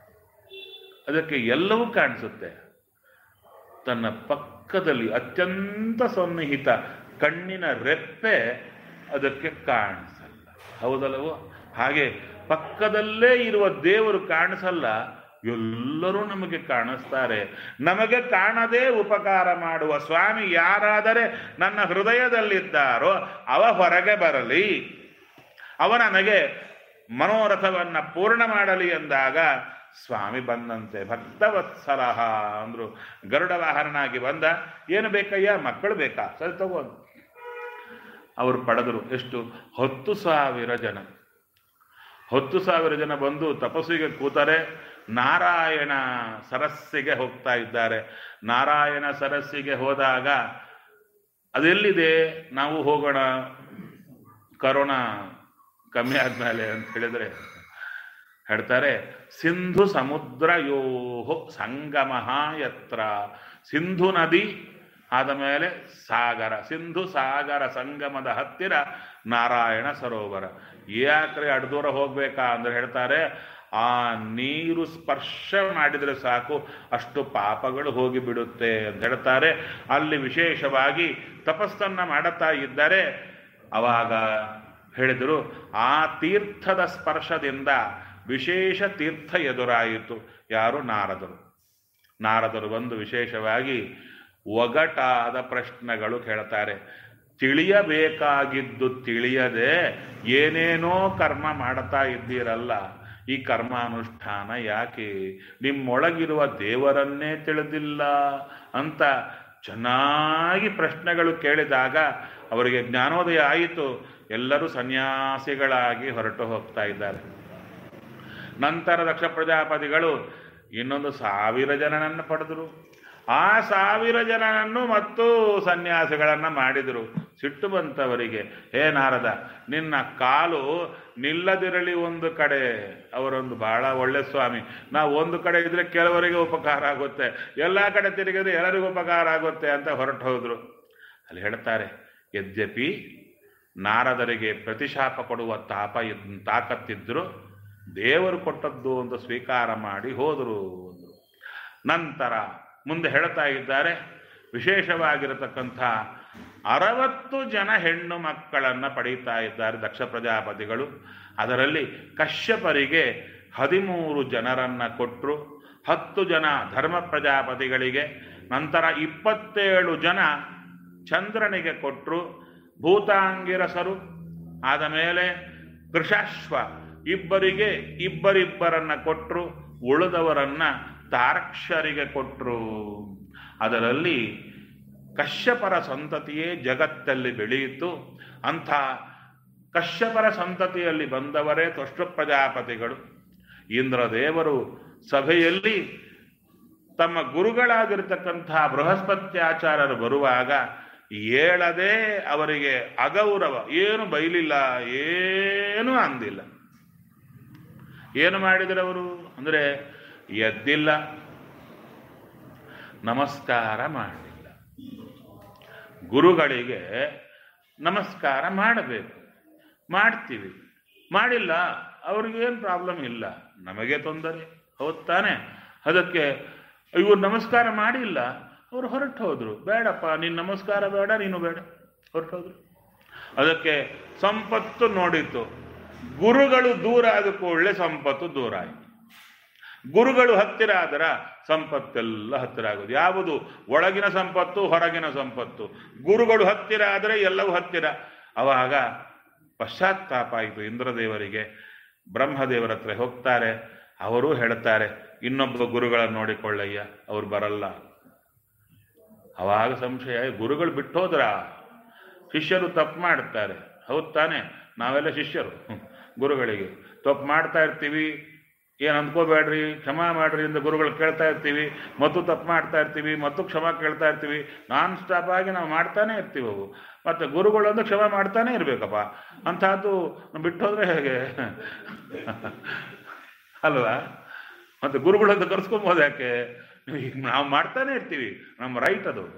ಅದಕ್ಕೆ ಎಲ್ಲವೂ ಕಾಣಿಸುತ್ತೆ ತನ್ನ ಪಕ್ಕದಲ್ಲಿ ಅತ್ಯಂತ ಸನ್ನಿಹಿತ ಕಣ್ಣಿನ ರೆಪ್ಪೆ ಅದಕ್ಕೆ ಕಾಣಿಸಲ್ಲ ಹೌದಲ್ಲವೋ ಹಾಗೆ ಪಕ್ಕದಲ್ಲೇ ಇರುವ ದೇವರು ಕಾಣಿಸಲ್ಲ ಎಲ್ಲರೂ ನಮಗೆ ಕಾಣಿಸ್ತಾರೆ ನಮಗೆ ಕಾಣದೇ ಉಪಕಾರ ಮಾಡುವ ಸ್ವಾಮಿ ಯಾರಾದರೆ ನನ್ನ ಹೃದಯದಲ್ಲಿದ್ದಾರೋ ಅವ ಹೊರಗೆ ಬರಲಿ ಅವ ನನಗೆ ಮನೋರಥವನ್ನ ಪೂರ್ಣ ಮಾಡಲಿ ಎಂದಾಗ ಸ್ವಾಮಿ ಬಂದಂತೆ ಭಕ್ತವತ್ಸಲ ಅಂದ್ರು ಗರುಡ ವಾಹನನಾಗಿ ಬಂದ ಏನು ಬೇಕಯ್ಯ ಮಕ್ಕಳು ಬೇಕಾ ಸರಿ ತಗೊಂಡು ಅವರು ಪಡೆದರು ಎಷ್ಟು ಹತ್ತು ಸಾವಿರ ಜನ ಹತ್ತು ಸಾವಿರ ಜನ ಬಂದು ತಪಸ್ಸಿಗೆ ಕೂತಾರೆ ನಾರಾಯಣ ಸರಸ್ಸಿಗೆ ಹೋಗ್ತಾ ಇದ್ದಾರೆ ನಾರಾಯಣ ಸರಸ್ಸಿಗೆ ಹೋದಾಗ ಅದೆಲ್ಲಿದೆ ನಾವು ಹೋಗೋಣ ಕರೋನಾ ಕಮ್ಮಿ ಆದ್ಮೇಲೆ ಅಂತ ಹೇಳಿದ್ರೆ ಹೇಳ್ತಾರೆ ಸಿಂಧು ಸಮುದ್ರಯೋಹೋ ಸಂಗಮ ಯತ್ರ ಸಿಂಧು ನದಿ ಆದ ಮೇಲೆ ಸಾಗರ ಸಿಂಧು ಸಾಗರ ಸಂಗಮದ ಹತ್ತಿರ ನಾರಾಯಣ ಸರೋವರ ಯಾಕ್ರೆ ಅಡ್ದೂರ ಹೋಗ್ಬೇಕಾ ಅಂದ್ರೆ ಹೇಳ್ತಾರೆ ಆ ನೀರು ಸ್ಪರ್ಶ ಮಾಡಿದರೆ ಸಾಕು ಅಷ್ಟು ಪಾಪಗಳು ಹೋಗಿ ಬಿಡುತ್ತೆ ಅಂತ ಹೇಳ್ತಾರೆ ಅಲ್ಲಿ ವಿಶೇಷವಾಗಿ ತಪಸ್ಸನ್ನ ಮಾಡುತ್ತಾ ಇದ್ದರೆ ಅವಾಗ ಹೇಳಿದರು ಆ ತೀರ್ಥದ ಸ್ಪರ್ಶದಿಂದ ವಿಶೇಷ ತೀರ್ಥ ಎದುರಾಯಿತು ಯಾರು ನಾರದರು ನಾರದರು ಬಂದು ವಿಶೇಷವಾಗಿ ಒಗಟಾದ ಪ್ರಶ್ನೆಗಳು ಕೇಳ್ತಾರೆ ತಿಳಿಯಬೇಕಾಗಿದ್ದು ತಿಳಿಯದೆ ಏನೇನೋ ಕರ್ಮ ಮಾಡ್ತಾ ಇದ್ದೀರಲ್ಲ ಈ ಕರ್ಮಾನುಷ್ಠಾನ ಯಾಕೆ ನಿಮ್ಮೊಳಗಿರುವ ದೇವರನ್ನೇ ತಿಳಿದಿಲ್ಲ ಅಂತ ಚೆನ್ನಾಗಿ ಪ್ರಶ್ನೆಗಳು ಕೇಳಿದಾಗ ಅವರಿಗೆ ಜ್ಞಾನೋದಯ ಆಯಿತು ಎಲ್ಲರೂ ಸನ್ಯಾಸಿಗಳಾಗಿ ಹೊರಟು ಹೋಗ್ತಾ ಇದ್ದಾರೆ ನಂತರ ದಕ್ಷ ಪ್ರಜಾಪತಿಗಳು ಇನ್ನೊಂದು ಸಾವಿರ ಜನನನ್ನು ಪಡೆದರು ಆ ಸಾವಿರ ಜನನನ್ನು ಮತ್ತು ಸನ್ಯಾಸಿಗಳನ್ನ ಮಾಡಿದರು ಸಿಟ್ಟು ಬಂತವರಿಗೆ ಹೇ ನಾರದ ನಿನ್ನ ಕಾಲು ನಿಲ್ಲದಿರಲಿ ಒಂದು ಕಡೆ ಅವರೊಂದು ಬಹಳ ಒಳ್ಳೆ ಸ್ವಾಮಿ ನಾವು ಒಂದು ಕಡೆ ಇದ್ರೆ ಕೆಲವರಿಗೆ ಉಪಕಾರ ಆಗುತ್ತೆ ಎಲ್ಲ ಕಡೆ ತಿರುಗಿದ್ರೆ ಎಲ್ಲರಿಗೂ ಉಪಕಾರ ಆಗುತ್ತೆ ಅಂತ ಹೊರಟು ಹೋದ್ರು ಅಲ್ಲಿ ಹೇಳ್ತಾರೆ ಯದ್ಯಪಿ ನಾರದರಿಗೆ ಪ್ರತಿಶಾಪ ಕೊಡುವ ತಾಪ ಇದ್ ತಾಕತ್ತಿದ್ರು ದೇವರು ಕೊಟ್ಟದ್ದು ಒಂದು ಸ್ವೀಕಾರ ಮಾಡಿ ಹೋದರು ಅಂದರು ನಂತರ ಮುಂದೆ ಹೇಳ್ತಾ ಇದ್ದಾರೆ ವಿಶೇಷವಾಗಿರತಕ್ಕಂಥ ಅರವತ್ತು ಜನ ಹೆಣ್ಣು ಮಕ್ಕಳನ್ನು ಪಡೀತಾ ಇದ್ದಾರೆ ದಕ್ಷ ಪ್ರಜಾಪತಿಗಳು ಅದರಲ್ಲಿ ಕಶ್ಯಪರಿಗೆ ಹದಿಮೂರು ಜನರನ್ನ ಕೊಟ್ಟರು ಹತ್ತು ಜನ ಧರ್ಮ ಪ್ರಜಾಪತಿಗಳಿಗೆ ನಂತರ ಇಪ್ಪತ್ತೇಳು ಜನ ಚಂದ್ರನಿಗೆ ಕೊಟ್ಟರು ಭೂತಾಂಗಿರಸರು ಆದ ಮೇಲೆ ಕೃಷಾಶ್ವ ಇಬ್ಬರಿಗೆ ಇಬ್ಬರಿಬ್ಬರನ್ನ ಕೊಟ್ಟರು ಉಳಿದವರನ್ನ ತಾರ್ಕ್ಷರಿಗೆ ಕೊಟ್ಟರು ಅದರಲ್ಲಿ ಕಶ್ಯಪರ ಸಂತತಿಯೇ ಜಗತ್ತಲ್ಲಿ ಬೆಳೆಯಿತು ಅಂಥ ಕಶ್ಯಪರ ಸಂತತಿಯಲ್ಲಿ ಬಂದವರೇ ತ್ವಷ್ಟ ಪ್ರಜಾಪತಿಗಳು ಇಂದ್ರದೇವರು ಸಭೆಯಲ್ಲಿ ತಮ್ಮ ಗುರುಗಳಾಗಿರ್ತಕ್ಕಂಥ ಬೃಹಸ್ಪತ್ಯಾಚಾರ್ಯರು ಬರುವಾಗ ಹೇಳದೆ ಅವರಿಗೆ ಅಗೌರವ ಏನು ಬೈಲಿಲ್ಲ ಏನು ಅಂದಿಲ್ಲ ಏನು ಮಾಡಿದ್ರು ಅವರು ಅಂದರೆ ಎದ್ದಿಲ್ಲ ನಮಸ್ಕಾರ ಮಾಡಲಿಲ್ಲ ಗುರುಗಳಿಗೆ ನಮಸ್ಕಾರ ಮಾಡಬೇಕು ಮಾಡ್ತೀವಿ ಮಾಡಿಲ್ಲ ಅವ್ರಿಗೇನು ಪ್ರಾಬ್ಲಮ್ ಇಲ್ಲ ನಮಗೆ ತೊಂದರೆ ಹೌದು ತಾನೆ ಅದಕ್ಕೆ ಇವ್ರು ನಮಸ್ಕಾರ ಮಾಡಿಲ್ಲ ಅವ್ರು ಹೊರಟು ಹೋದ್ರು ಬೇಡಪ್ಪ ನೀನು ನಮಸ್ಕಾರ ಬೇಡ ನೀನು ಬೇಡ ಹೊರಟು ಹೋದ್ರು ಅದಕ್ಕೆ ಸಂಪತ್ತು ನೋಡಿತು ಗುರುಗಳು ದೂರ ಆದ ಕೂಡಲೇ ಸಂಪತ್ತು ದೂರ ಆಯಿತು ಗುರುಗಳು ಹತ್ತಿರ ಆದರ ಸಂಪತ್ತೆಲ್ಲ ಹತ್ತಿರ ಆಗೋದು ಯಾವುದು ಒಳಗಿನ ಸಂಪತ್ತು ಹೊರಗಿನ ಸಂಪತ್ತು ಗುರುಗಳು ಹತ್ತಿರ ಆದರೆ ಎಲ್ಲವೂ ಹತ್ತಿರ ಅವಾಗ ಪಶ್ಚಾತ್ತಾಪ ಆಯಿತು ಇಂದ್ರದೇವರಿಗೆ ಬ್ರಹ್ಮದೇವರ ಹತ್ರ ಹೋಗ್ತಾರೆ ಅವರು ಹೇಳ್ತಾರೆ ಇನ್ನೊಬ್ಬ ಗುರುಗಳನ್ನು ನೋಡಿಕೊಳ್ಳಯ್ಯ ಅವ್ರು ಬರಲ್ಲ ಅವಾಗ ಸಂಶಯ ಗುರುಗಳು ಬಿಟ್ಟೋದ್ರ ಶಿಷ್ಯರು ತಪ್ಪು ಮಾಡ್ತಾರೆ ಹೌದು ತಾನೆ ನಾವೆಲ್ಲ ಶಿಷ್ಯರು ಹ್ಮ್. ಗುರುಗಳಿಗೆ ತಪ್ಪು ಮಾಡ್ತಾ ಇರ್ತೀವಿ ಏನು ಅಂದ್ಕೋಬೇಡ್ರಿ ಕ್ಷಮಾ ಮಾಡ್ರಿ ಅಂತ ಗುರುಗಳು ಕೇಳ್ತಾ ಇರ್ತೀವಿ ಮತ್ತು ತಪ್ಪು ಮಾಡ್ತಾ ಇರ್ತೀವಿ ಮತ್ತು ಕ್ಷಮಾ ಕೇಳ್ತಾ ಇರ್ತೀವಿ ನಾನ್ ಸ್ಟಾಪ್ ಆಗಿ ನಾವು ಮಾಡ್ತಾನೆ ಇರ್ತೀವಿ ಅವು ಮತ್ತು ಗುರುಗಳೊಂದು ಕ್ಷಮಾ ಮಾಡ್ತಾನೆ ಇರ್ಬೇಕಪ್ಪ ಅಂಥದ್ದು ಬಿಟ್ಟೋದ್ರೆ ಹೇಗೆ ಅಲ್ವಾ ಮತ್ತೆ ಗುರುಗಳಂತ ಕರ್ಸ್ಕೊಂಬೋದು ಯಾಕೆ ಈಗ ನಾವು ಮಾಡ್ತಾನೆ ಇರ್ತೀವಿ ನಮ್ಮ ರೈಟ್ ಅದು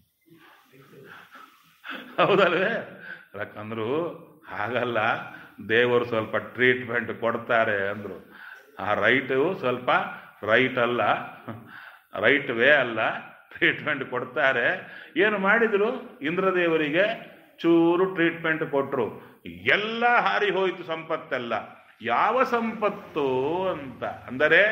ಹೌದಲ್ವೇ ಯಾಕಂದ್ರು ಹಾಗಲ್ಲ ದೇವರು ಸ್ವಲ್ಪ ಟ್ರೀಟ್ಮೆಂಟ್ ಕೊಡ್ತಾರೆ ಅಂದ್ರು ಆ ರೈಟು ಸ್ವಲ್ಪ ರೈಟ್ ಅಲ್ಲ ರೈಟ್ ವೇ ಅಲ್ಲ ಟ್ರೀಟ್ಮೆಂಟ್ ಕೊಡ್ತಾರೆ ಏನು ಮಾಡಿದ್ರು ಇಂದ್ರದೇವರಿಗೆ ಚೂರು ಟ್ರೀಟ್ಮೆಂಟ್ ಕೊಟ್ಟರು ಎಲ್ಲ ಹಾರಿ ಹೋಯಿತು ಸಂಪತ್ತೆಲ್ಲ ಯಾವ ಸಂಪತ್ತು ಅಂತ ಅಂದರೆ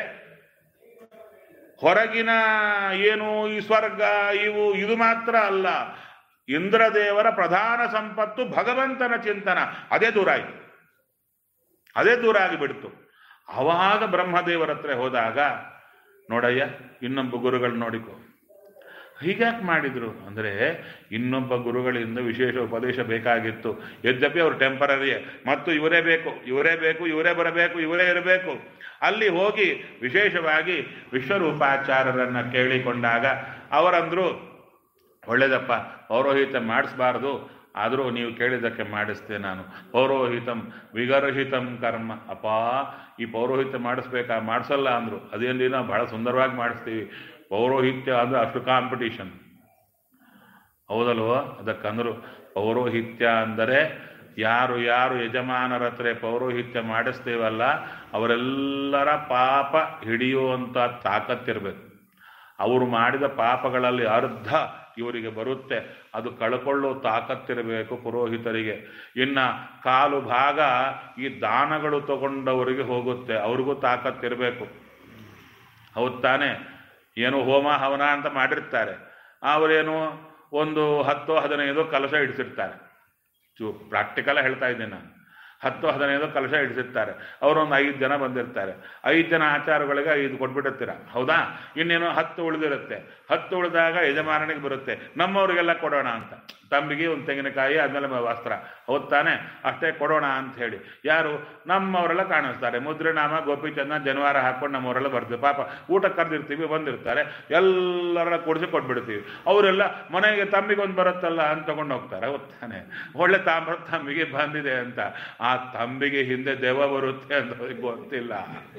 ಹೊರಗಿನ ಏನು ಈ ಸ್ವರ್ಗ ಇವು ಇದು ಮಾತ್ರ ಅಲ್ಲ ಇಂದ್ರದೇವರ ಪ್ರಧಾನ ಸಂಪತ್ತು ಭಗವಂತನ ಚಿಂತನ ಅದೇ ದೂರ ಆಯಿತು ಅದೇ ದೂರ ಆಗಿಬಿಡ್ತು ಅವಾಗ ಬ್ರಹ್ಮದೇವರ ಹತ್ರ ಹೋದಾಗ ನೋಡಯ್ಯ ಇನ್ನೊಬ್ಬ ಗುರುಗಳು ನೋಡಿಕೊ ಹೀಗ್ಯಾಕೆ ಮಾಡಿದ್ರು ಅಂದರೆ ಇನ್ನೊಬ್ಬ ಗುರುಗಳಿಂದ ವಿಶೇಷ ಉಪದೇಶ ಬೇಕಾಗಿತ್ತು ಯದ್ಯಪಿ ಅವರು ಟೆಂಪರರಿ ಮತ್ತು ಇವರೇ ಬೇಕು ಇವರೇ ಬೇಕು ಇವರೇ ಬರಬೇಕು ಇವರೇ ಇರಬೇಕು ಅಲ್ಲಿ ಹೋಗಿ ವಿಶೇಷವಾಗಿ ವಿಶ್ವರೂಪಾಚಾರ್ಯರನ್ನ ಕೇಳಿಕೊಂಡಾಗ ಅವರಂದ್ರು ಒಳ್ಳೇದಪ್ಪ ಪೌರೋಹಿತ ಮಾಡಿಸ್ಬಾರ್ದು ಆದರೂ ನೀವು ಕೇಳಿದ್ದಕ್ಕೆ ಮಾಡಿಸ್ತೆ ನಾನು ಪೌರೋಹಿತಂ ವಿಗರ್ಹಿತಂ ಕರ್ಮ ಅಪ್ಪ ಈ ಪೌರೋಹಿತ್ಯ ಮಾಡಿಸ್ಬೇಕಾ ಮಾಡಿಸಲ್ಲ ಅಂದರು ಅದೇನು ನಾವು ಬಹಳ ಸುಂದರವಾಗಿ ಮಾಡಿಸ್ತೀವಿ ಪೌರೋಹಿತ್ಯ ಅಂದರೆ ಅಷ್ಟು ಕಾಂಪಿಟೀಷನ್ ಹೌದಲ್ವೋ ಅದಕ್ಕಂದ್ರು ಪೌರೋಹಿತ್ಯ ಅಂದರೆ ಯಾರು ಯಾರು ಯಜಮಾನರ ಹತ್ರ ಪೌರೋಹಿತ್ಯ ಮಾಡಿಸ್ತೇವಲ್ಲ ಅವರೆಲ್ಲರ ಪಾಪ ಹಿಡಿಯುವಂಥ ತಾಕತ್ತಿರಬೇಕು ಅವರು ಮಾಡಿದ ಪಾಪಗಳಲ್ಲಿ ಅರ್ಧ ಇವರಿಗೆ ಬರುತ್ತೆ ಅದು ಕಳ್ಕೊಳ್ಳೋ ತಾಕತ್ತಿರಬೇಕು ಪುರೋಹಿತರಿಗೆ ಇನ್ನ ಕಾಲು ಭಾಗ ಈ ದಾನಗಳು ತಗೊಂಡವರಿಗೆ ಹೋಗುತ್ತೆ ಅವ್ರಿಗೂ ತಾಕತ್ತಿರಬೇಕು ಹೌದು ತಾನೆ ಏನು ಹೋಮ ಹವನ ಅಂತ ಮಾಡಿರ್ತಾರೆ ಅವರೇನು ಒಂದು ಹತ್ತು ಹದಿನೈದು ಕಲಶ ಇಡಿಸಿರ್ತಾರೆ ಚೂ ಪ್ರಾಕ್ಟಿಕಲ್ ಹೇಳ್ತಾ ಇದ್ದೀನಿ ನಾನು ಹತ್ತು ಹದಿನೈದು ಕಲಶ ಇಡಿಸಿರ್ತಾರೆ ಅವರೊಂದು ಐದು ಜನ ಬಂದಿರ್ತಾರೆ ಐದು ಜನ ಆಚಾರಗಳಿಗೆ ಐದು ಕೊಟ್ಬಿಟ್ಟಿರ್ತೀರ ಹೌದಾ ಇನ್ನೇನು ಹತ್ತು ಉಳಿದಿರುತ್ತೆ ಹತ್ತು ಉಳಿದಾಗ ಯಜಮಾನನಿಗೆ ಬರುತ್ತೆ ನಮ್ಮವ್ರಿಗೆಲ್ಲ ಕೊಡೋಣ ಅಂತ ತಂಬಿಗೆ ಒಂದು ತೆಂಗಿನಕಾಯಿ ಆದ್ಮೇಲೆ ವಸ್ತ್ರ ಹೌದು ತಾನೆ ಅಷ್ಟೇ ಕೊಡೋಣ ಅಂತ ಹೇಳಿ ಯಾರು ನಮ್ಮವರೆಲ್ಲ ಕಾಣಿಸ್ತಾರೆ ಮುದ್ರಿನಾಮ ಗೋಪಿಚಂದ ಜನವಾರ ಹಾಕೊಂಡು ನಮ್ಮವರೆಲ್ಲ ಬರ್ತೀವಿ ಪಾಪ ಊಟ ಕರೆದಿರ್ತೀವಿ ಬಂದಿರ್ತಾರೆ ಎಲ್ಲರ ಕೊಡಿಸಿ ಕೊಟ್ಬಿಡ್ತೀವಿ ಅವರೆಲ್ಲ ಮನೆಗೆ ತಂಬಿಗೆ ಒಂದು ಬರುತ್ತಲ್ಲ ಅಂತ ತಗೊಂಡು ಹೋಗ್ತಾರೆ ಹೌದು ತಾನೆ ಒಳ್ಳೆ ತಾಮ್ರ ತಂಬಿಗೆ ಬಂದಿದೆ ಅಂತ ಆ ತಂಬಿಗೆ ಹಿಂದೆ ದೆವ್ವ ಬರುತ್ತೆ ಅಂತ ಅವ್ರಿಗೆ ಗೊತ್ತಿಲ್ಲ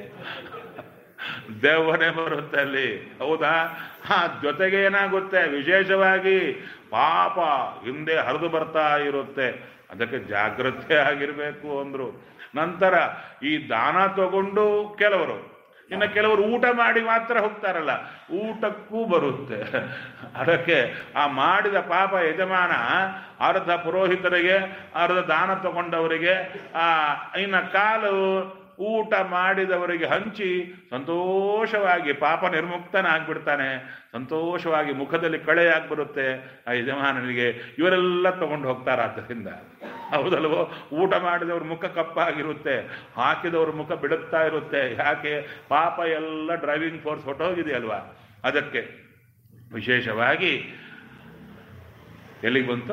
ದೆವ್ವನೇ ಬರುತ್ತೆ ಅಲ್ಲಿ ಹೌದಾ ಹಾ ಜೊತೆಗೆ ಏನಾಗುತ್ತೆ ವಿಶೇಷವಾಗಿ ಪಾಪ ಹಿಂದೆ ಹರಿದು ಬರ್ತಾ ಇರುತ್ತೆ ಅದಕ್ಕೆ ಜಾಗ್ರತೆ ಆಗಿರ್ಬೇಕು ಅಂದ್ರು ನಂತರ ಈ ದಾನ ತಗೊಂಡು ಕೆಲವರು ಇನ್ನು ಕೆಲವರು ಊಟ ಮಾಡಿ ಮಾತ್ರ ಹೋಗ್ತಾರಲ್ಲ ಊಟಕ್ಕೂ ಬರುತ್ತೆ ಅದಕ್ಕೆ ಆ ಮಾಡಿದ ಪಾಪ ಯಜಮಾನ ಅರ್ಧ ಪುರೋಹಿತರಿಗೆ ಅರ್ಧ ದಾನ ತಗೊಂಡವರಿಗೆ ಆ ಇನ್ನು ಕಾಲು ಊಟ ಮಾಡಿದವರಿಗೆ ಹಂಚಿ ಸಂತೋಷವಾಗಿ ಪಾಪ ನಿರ್ಮುಕ್ತನಾಗ್ಬಿಡ್ತಾನೆ ಸಂತೋಷವಾಗಿ ಮುಖದಲ್ಲಿ ಕಳೆ ಆಗ್ಬಿಡುತ್ತೆ ಆ ಯಜಮಾನನಿಗೆ ಇವರೆಲ್ಲ ತಗೊಂಡು ಹೋಗ್ತಾರೆ ಆದ್ದರಿಂದ ಹೌದಲ್ವೋ ಊಟ ಮಾಡಿದವ್ರ ಮುಖ ಕಪ್ಪಾಗಿರುತ್ತೆ ಹಾಕಿದವ್ರ ಮುಖ ಬಿಡುತ್ತಾ ಇರುತ್ತೆ ಯಾಕೆ ಪಾಪ ಎಲ್ಲ ಡ್ರೈವಿಂಗ್ ಫೋರ್ಸ್ ಹೊಟ್ಟೋಗಿದೆಯಲ್ವಾ ಅದಕ್ಕೆ ವಿಶೇಷವಾಗಿ ಎಲ್ಲಿಗೆ ಬಂತು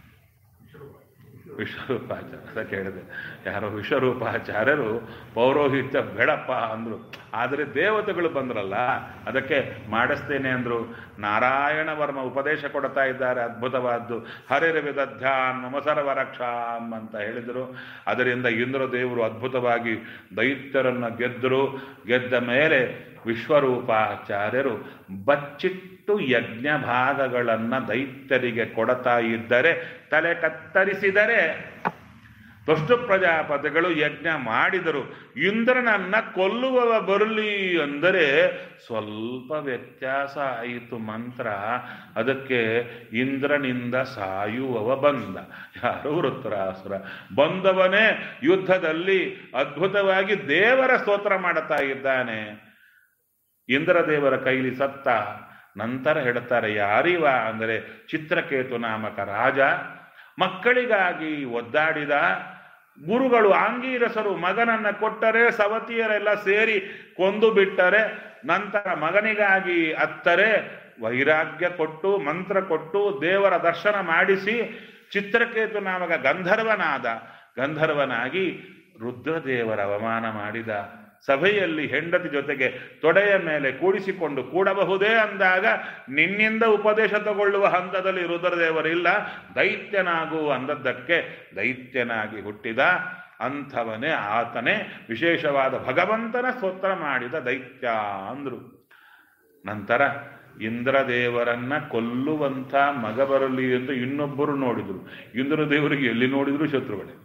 ವಿಶ್ವರೂಪಾಚಾರ್ಯ ಅದಕ್ಕೆ ಹೇಳಿದೆ ಯಾರೋ ವಿಶ್ವರೂಪಾಚಾರ್ಯರು ಪೌರೋಹಿತ್ಯ ಬೇಡಪ್ಪ ಅಂದ್ರು ಆದರೆ ದೇವತೆಗಳು ಬಂದ್ರಲ್ಲ ಅದಕ್ಕೆ ಮಾಡಿಸ್ತೇನೆ ಅಂದ್ರು ನಾರಾಯಣ ವರ್ಮ ಉಪದೇಶ ಕೊಡ್ತಾ ಇದ್ದಾರೆ ಅದ್ಭುತವಾದ್ದು ಹರಿರ ವಿದಧ್ಯಾನ್ ಮಮಸರವ ರಕ್ಷಾಂ ಅಂತ ಹೇಳಿದರು ಅದರಿಂದ ಇಂದ್ರ ದೇವರು ಅದ್ಭುತವಾಗಿ ದೈತ್ಯರನ್ನ ಗೆದ್ದರು ಗೆದ್ದ ಮೇಲೆ ವಿಶ್ವರೂಪಾಚಾರ್ಯರು ಬಚ್ಚಿಟ್ಟು ಯಜ್ಞ ಭಾಗಗಳನ್ನು ದೈತ್ಯರಿಗೆ ಕೊಡ್ತಾ ಇದ್ದರೆ ತಲೆ ಕತ್ತರಿಸಿದರೆ ದುಷ್ಟು ಪ್ರಜಾಪತಿಗಳು ಯಜ್ಞ ಮಾಡಿದರು ಇಂದ್ರನನ್ನ ಕೊಲ್ಲುವವ ಬರಲಿ ಅಂದರೆ ಸ್ವಲ್ಪ ವ್ಯತ್ಯಾಸ ಆಯಿತು ಮಂತ್ರ ಅದಕ್ಕೆ ಇಂದ್ರನಿಂದ ಸಾಯುವವ ಬಂದ ಯಾರು ವೃತ್ತರಾಸುರ ಬಂದವನೇ ಯುದ್ಧದಲ್ಲಿ ಅದ್ಭುತವಾಗಿ ದೇವರ ಸ್ತೋತ್ರ ಮಾಡುತ್ತಾ ಇದ್ದಾನೆ ಇಂದ್ರದೇವರ ಕೈಲಿ ಸತ್ತ ನಂತರ ಹೇಳ್ತಾರೆ ಯಾರಿವ ಅಂದರೆ ಚಿತ್ರಕೇತು ನಾಮಕ ರಾಜ ಮಕ್ಕಳಿಗಾಗಿ ಒದ್ದಾಡಿದ ಗುರುಗಳು ಆಂಗೀರಸರು ಮಗನನ್ನ ಕೊಟ್ಟರೆ ಸವತಿಯರೆಲ್ಲ ಸೇರಿ ಕೊಂದು ಬಿಟ್ಟರೆ ನಂತರ ಮಗನಿಗಾಗಿ ಅತ್ತರೆ ವೈರಾಗ್ಯ ಕೊಟ್ಟು ಮಂತ್ರ ಕೊಟ್ಟು ದೇವರ ದರ್ಶನ ಮಾಡಿಸಿ ಚಿತ್ರಕೇತು ನಾಮಕ ಗಂಧರ್ವನಾದ ಗಂಧರ್ವನಾಗಿ ರುದ್ರದೇವರ ಅವಮಾನ ಮಾಡಿದ ಸಭೆಯಲ್ಲಿ ಹೆಂಡತಿ ಜೊತೆಗೆ ತೊಡೆಯ ಮೇಲೆ ಕೂಡಿಸಿಕೊಂಡು ಕೂಡಬಹುದೇ ಅಂದಾಗ ನಿನ್ನಿಂದ ಉಪದೇಶ ತಗೊಳ್ಳುವ ಹಂತದಲ್ಲಿ ರುದ್ರದೇವರಿಲ್ಲ ದೈತ್ಯನಾಗು ಅಂದದ್ದಕ್ಕೆ ದೈತ್ಯನಾಗಿ ಹುಟ್ಟಿದ ಅಂಥವನೇ ಆತನೇ ವಿಶೇಷವಾದ ಭಗವಂತನ ಸ್ತೋತ್ರ ಮಾಡಿದ ದೈತ್ಯ ಅಂದ್ರು ನಂತರ ಇಂದ್ರದೇವರನ್ನ ಕೊಲ್ಲುವಂಥ ಮಗ ಬರಲಿ ಅಂತ ಇನ್ನೊಬ್ಬರು ನೋಡಿದ್ರು ಇಂದ್ರದೇವರಿಗೆ ಎಲ್ಲಿ ನೋಡಿದ್ರು ಶತ್ರುಗಳೇ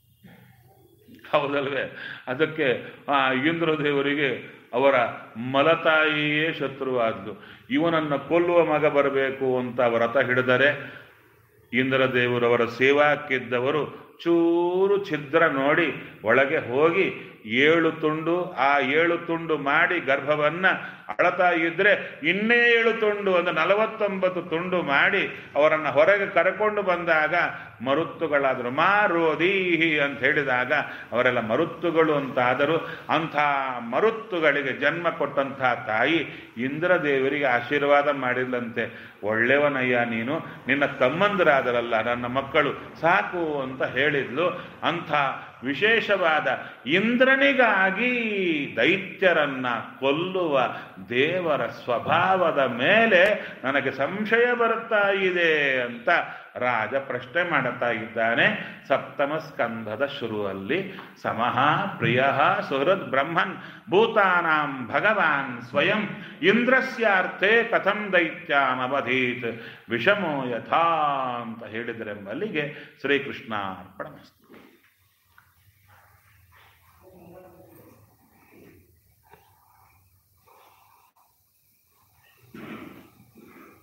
ಹೌದಲ್ವೇ ಅದಕ್ಕೆ ಆ ಇಂದ್ರದೇವರಿಗೆ ಅವರ ಮಲತಾಯಿಯೇ ಶತ್ರುವಾದ್ದು ಇವನನ್ನು ಕೊಲ್ಲುವ ಮಗ ಬರಬೇಕು ಅಂತ ವ್ರತ ಹಿಡಿದರೆ ಇಂದ್ರದೇವರವರ ಸೇವಾಕ್ಕಿದ್ದವರು ಚೂರು ಛಿದ್ರ ನೋಡಿ ಒಳಗೆ ಹೋಗಿ ಏಳು ತುಂಡು ಆ ಏಳು ತುಂಡು ಮಾಡಿ ಗರ್ಭವನ್ನ ಅಳತಾ ಇದ್ರೆ ಇನ್ನೇ ಏಳು ತುಂಡು ಅಂದ್ರೆ ನಲವತ್ತೊಂಬತ್ತು ತುಂಡು ಮಾಡಿ ಅವರನ್ನ ಹೊರಗೆ ಕರ್ಕೊಂಡು ಬಂದಾಗ ಮರುತ್ತುಗಳಾದರು ಮಾರೋದೀಹಿ ಅಂತ ಹೇಳಿದಾಗ ಅವರೆಲ್ಲ ಮರುತ್ತುಗಳು ಅಂತಾದರೂ ಅಂಥ ಮರುತ್ತುಗಳಿಗೆ ಜನ್ಮ ಕೊಟ್ಟಂಥ ತಾಯಿ ಇಂದ್ರದೇವರಿಗೆ ಆಶೀರ್ವಾದ ಮಾಡಿಲ್ಲಂತೆ ಒಳ್ಳೆಯವನಯ್ಯ ನೀನು ನಿನ್ನ ತಮ್ಮಂದರಾದರಲ್ಲ ನನ್ನ ಮಕ್ಕಳು ಸಾಕು ಅಂತ ಹೇಳಿದ್ಲು ಅಂಥ ವಿಶೇಷವಾದ ಇಂದ್ರನಿಗಾಗಿ ದೈತ್ಯರನ್ನ ಕೊಲ್ಲುವ ದೇವರ ಸ್ವಭಾವದ ಮೇಲೆ ನನಗೆ ಸಂಶಯ ಬರುತ್ತಾ ಇದೆ ಅಂತ ರಾಜ ಪ್ರಶ್ನೆ ಮಾಡುತ್ತಾ ಇದ್ದಾನೆ ಸಪ್ತಮ ಸ್ಕಂಧದ ಶುರುವಲ್ಲಿ ಸಮಃ ಪ್ರಿಯ ಸುಹೃದ್ ಬ್ರಹ್ಮನ್ ಭೂತಾನಾಂ ಭಗವಾನ್ ಸ್ವಯಂ ಇಂದ್ರಸ್ಯಾರ್ಥೇ ಕಥಂ ದೈತ್ಯಾನವಧೀತ್ ವಿಷಮೋ ಯಥಾ ಅಂತ ಹೇಳಿದರೆಂಬಲ್ಲಿಗೆ ಶ್ರೀಕೃಷ್ಣ ಅರ್ಪಣಮಸ್ತು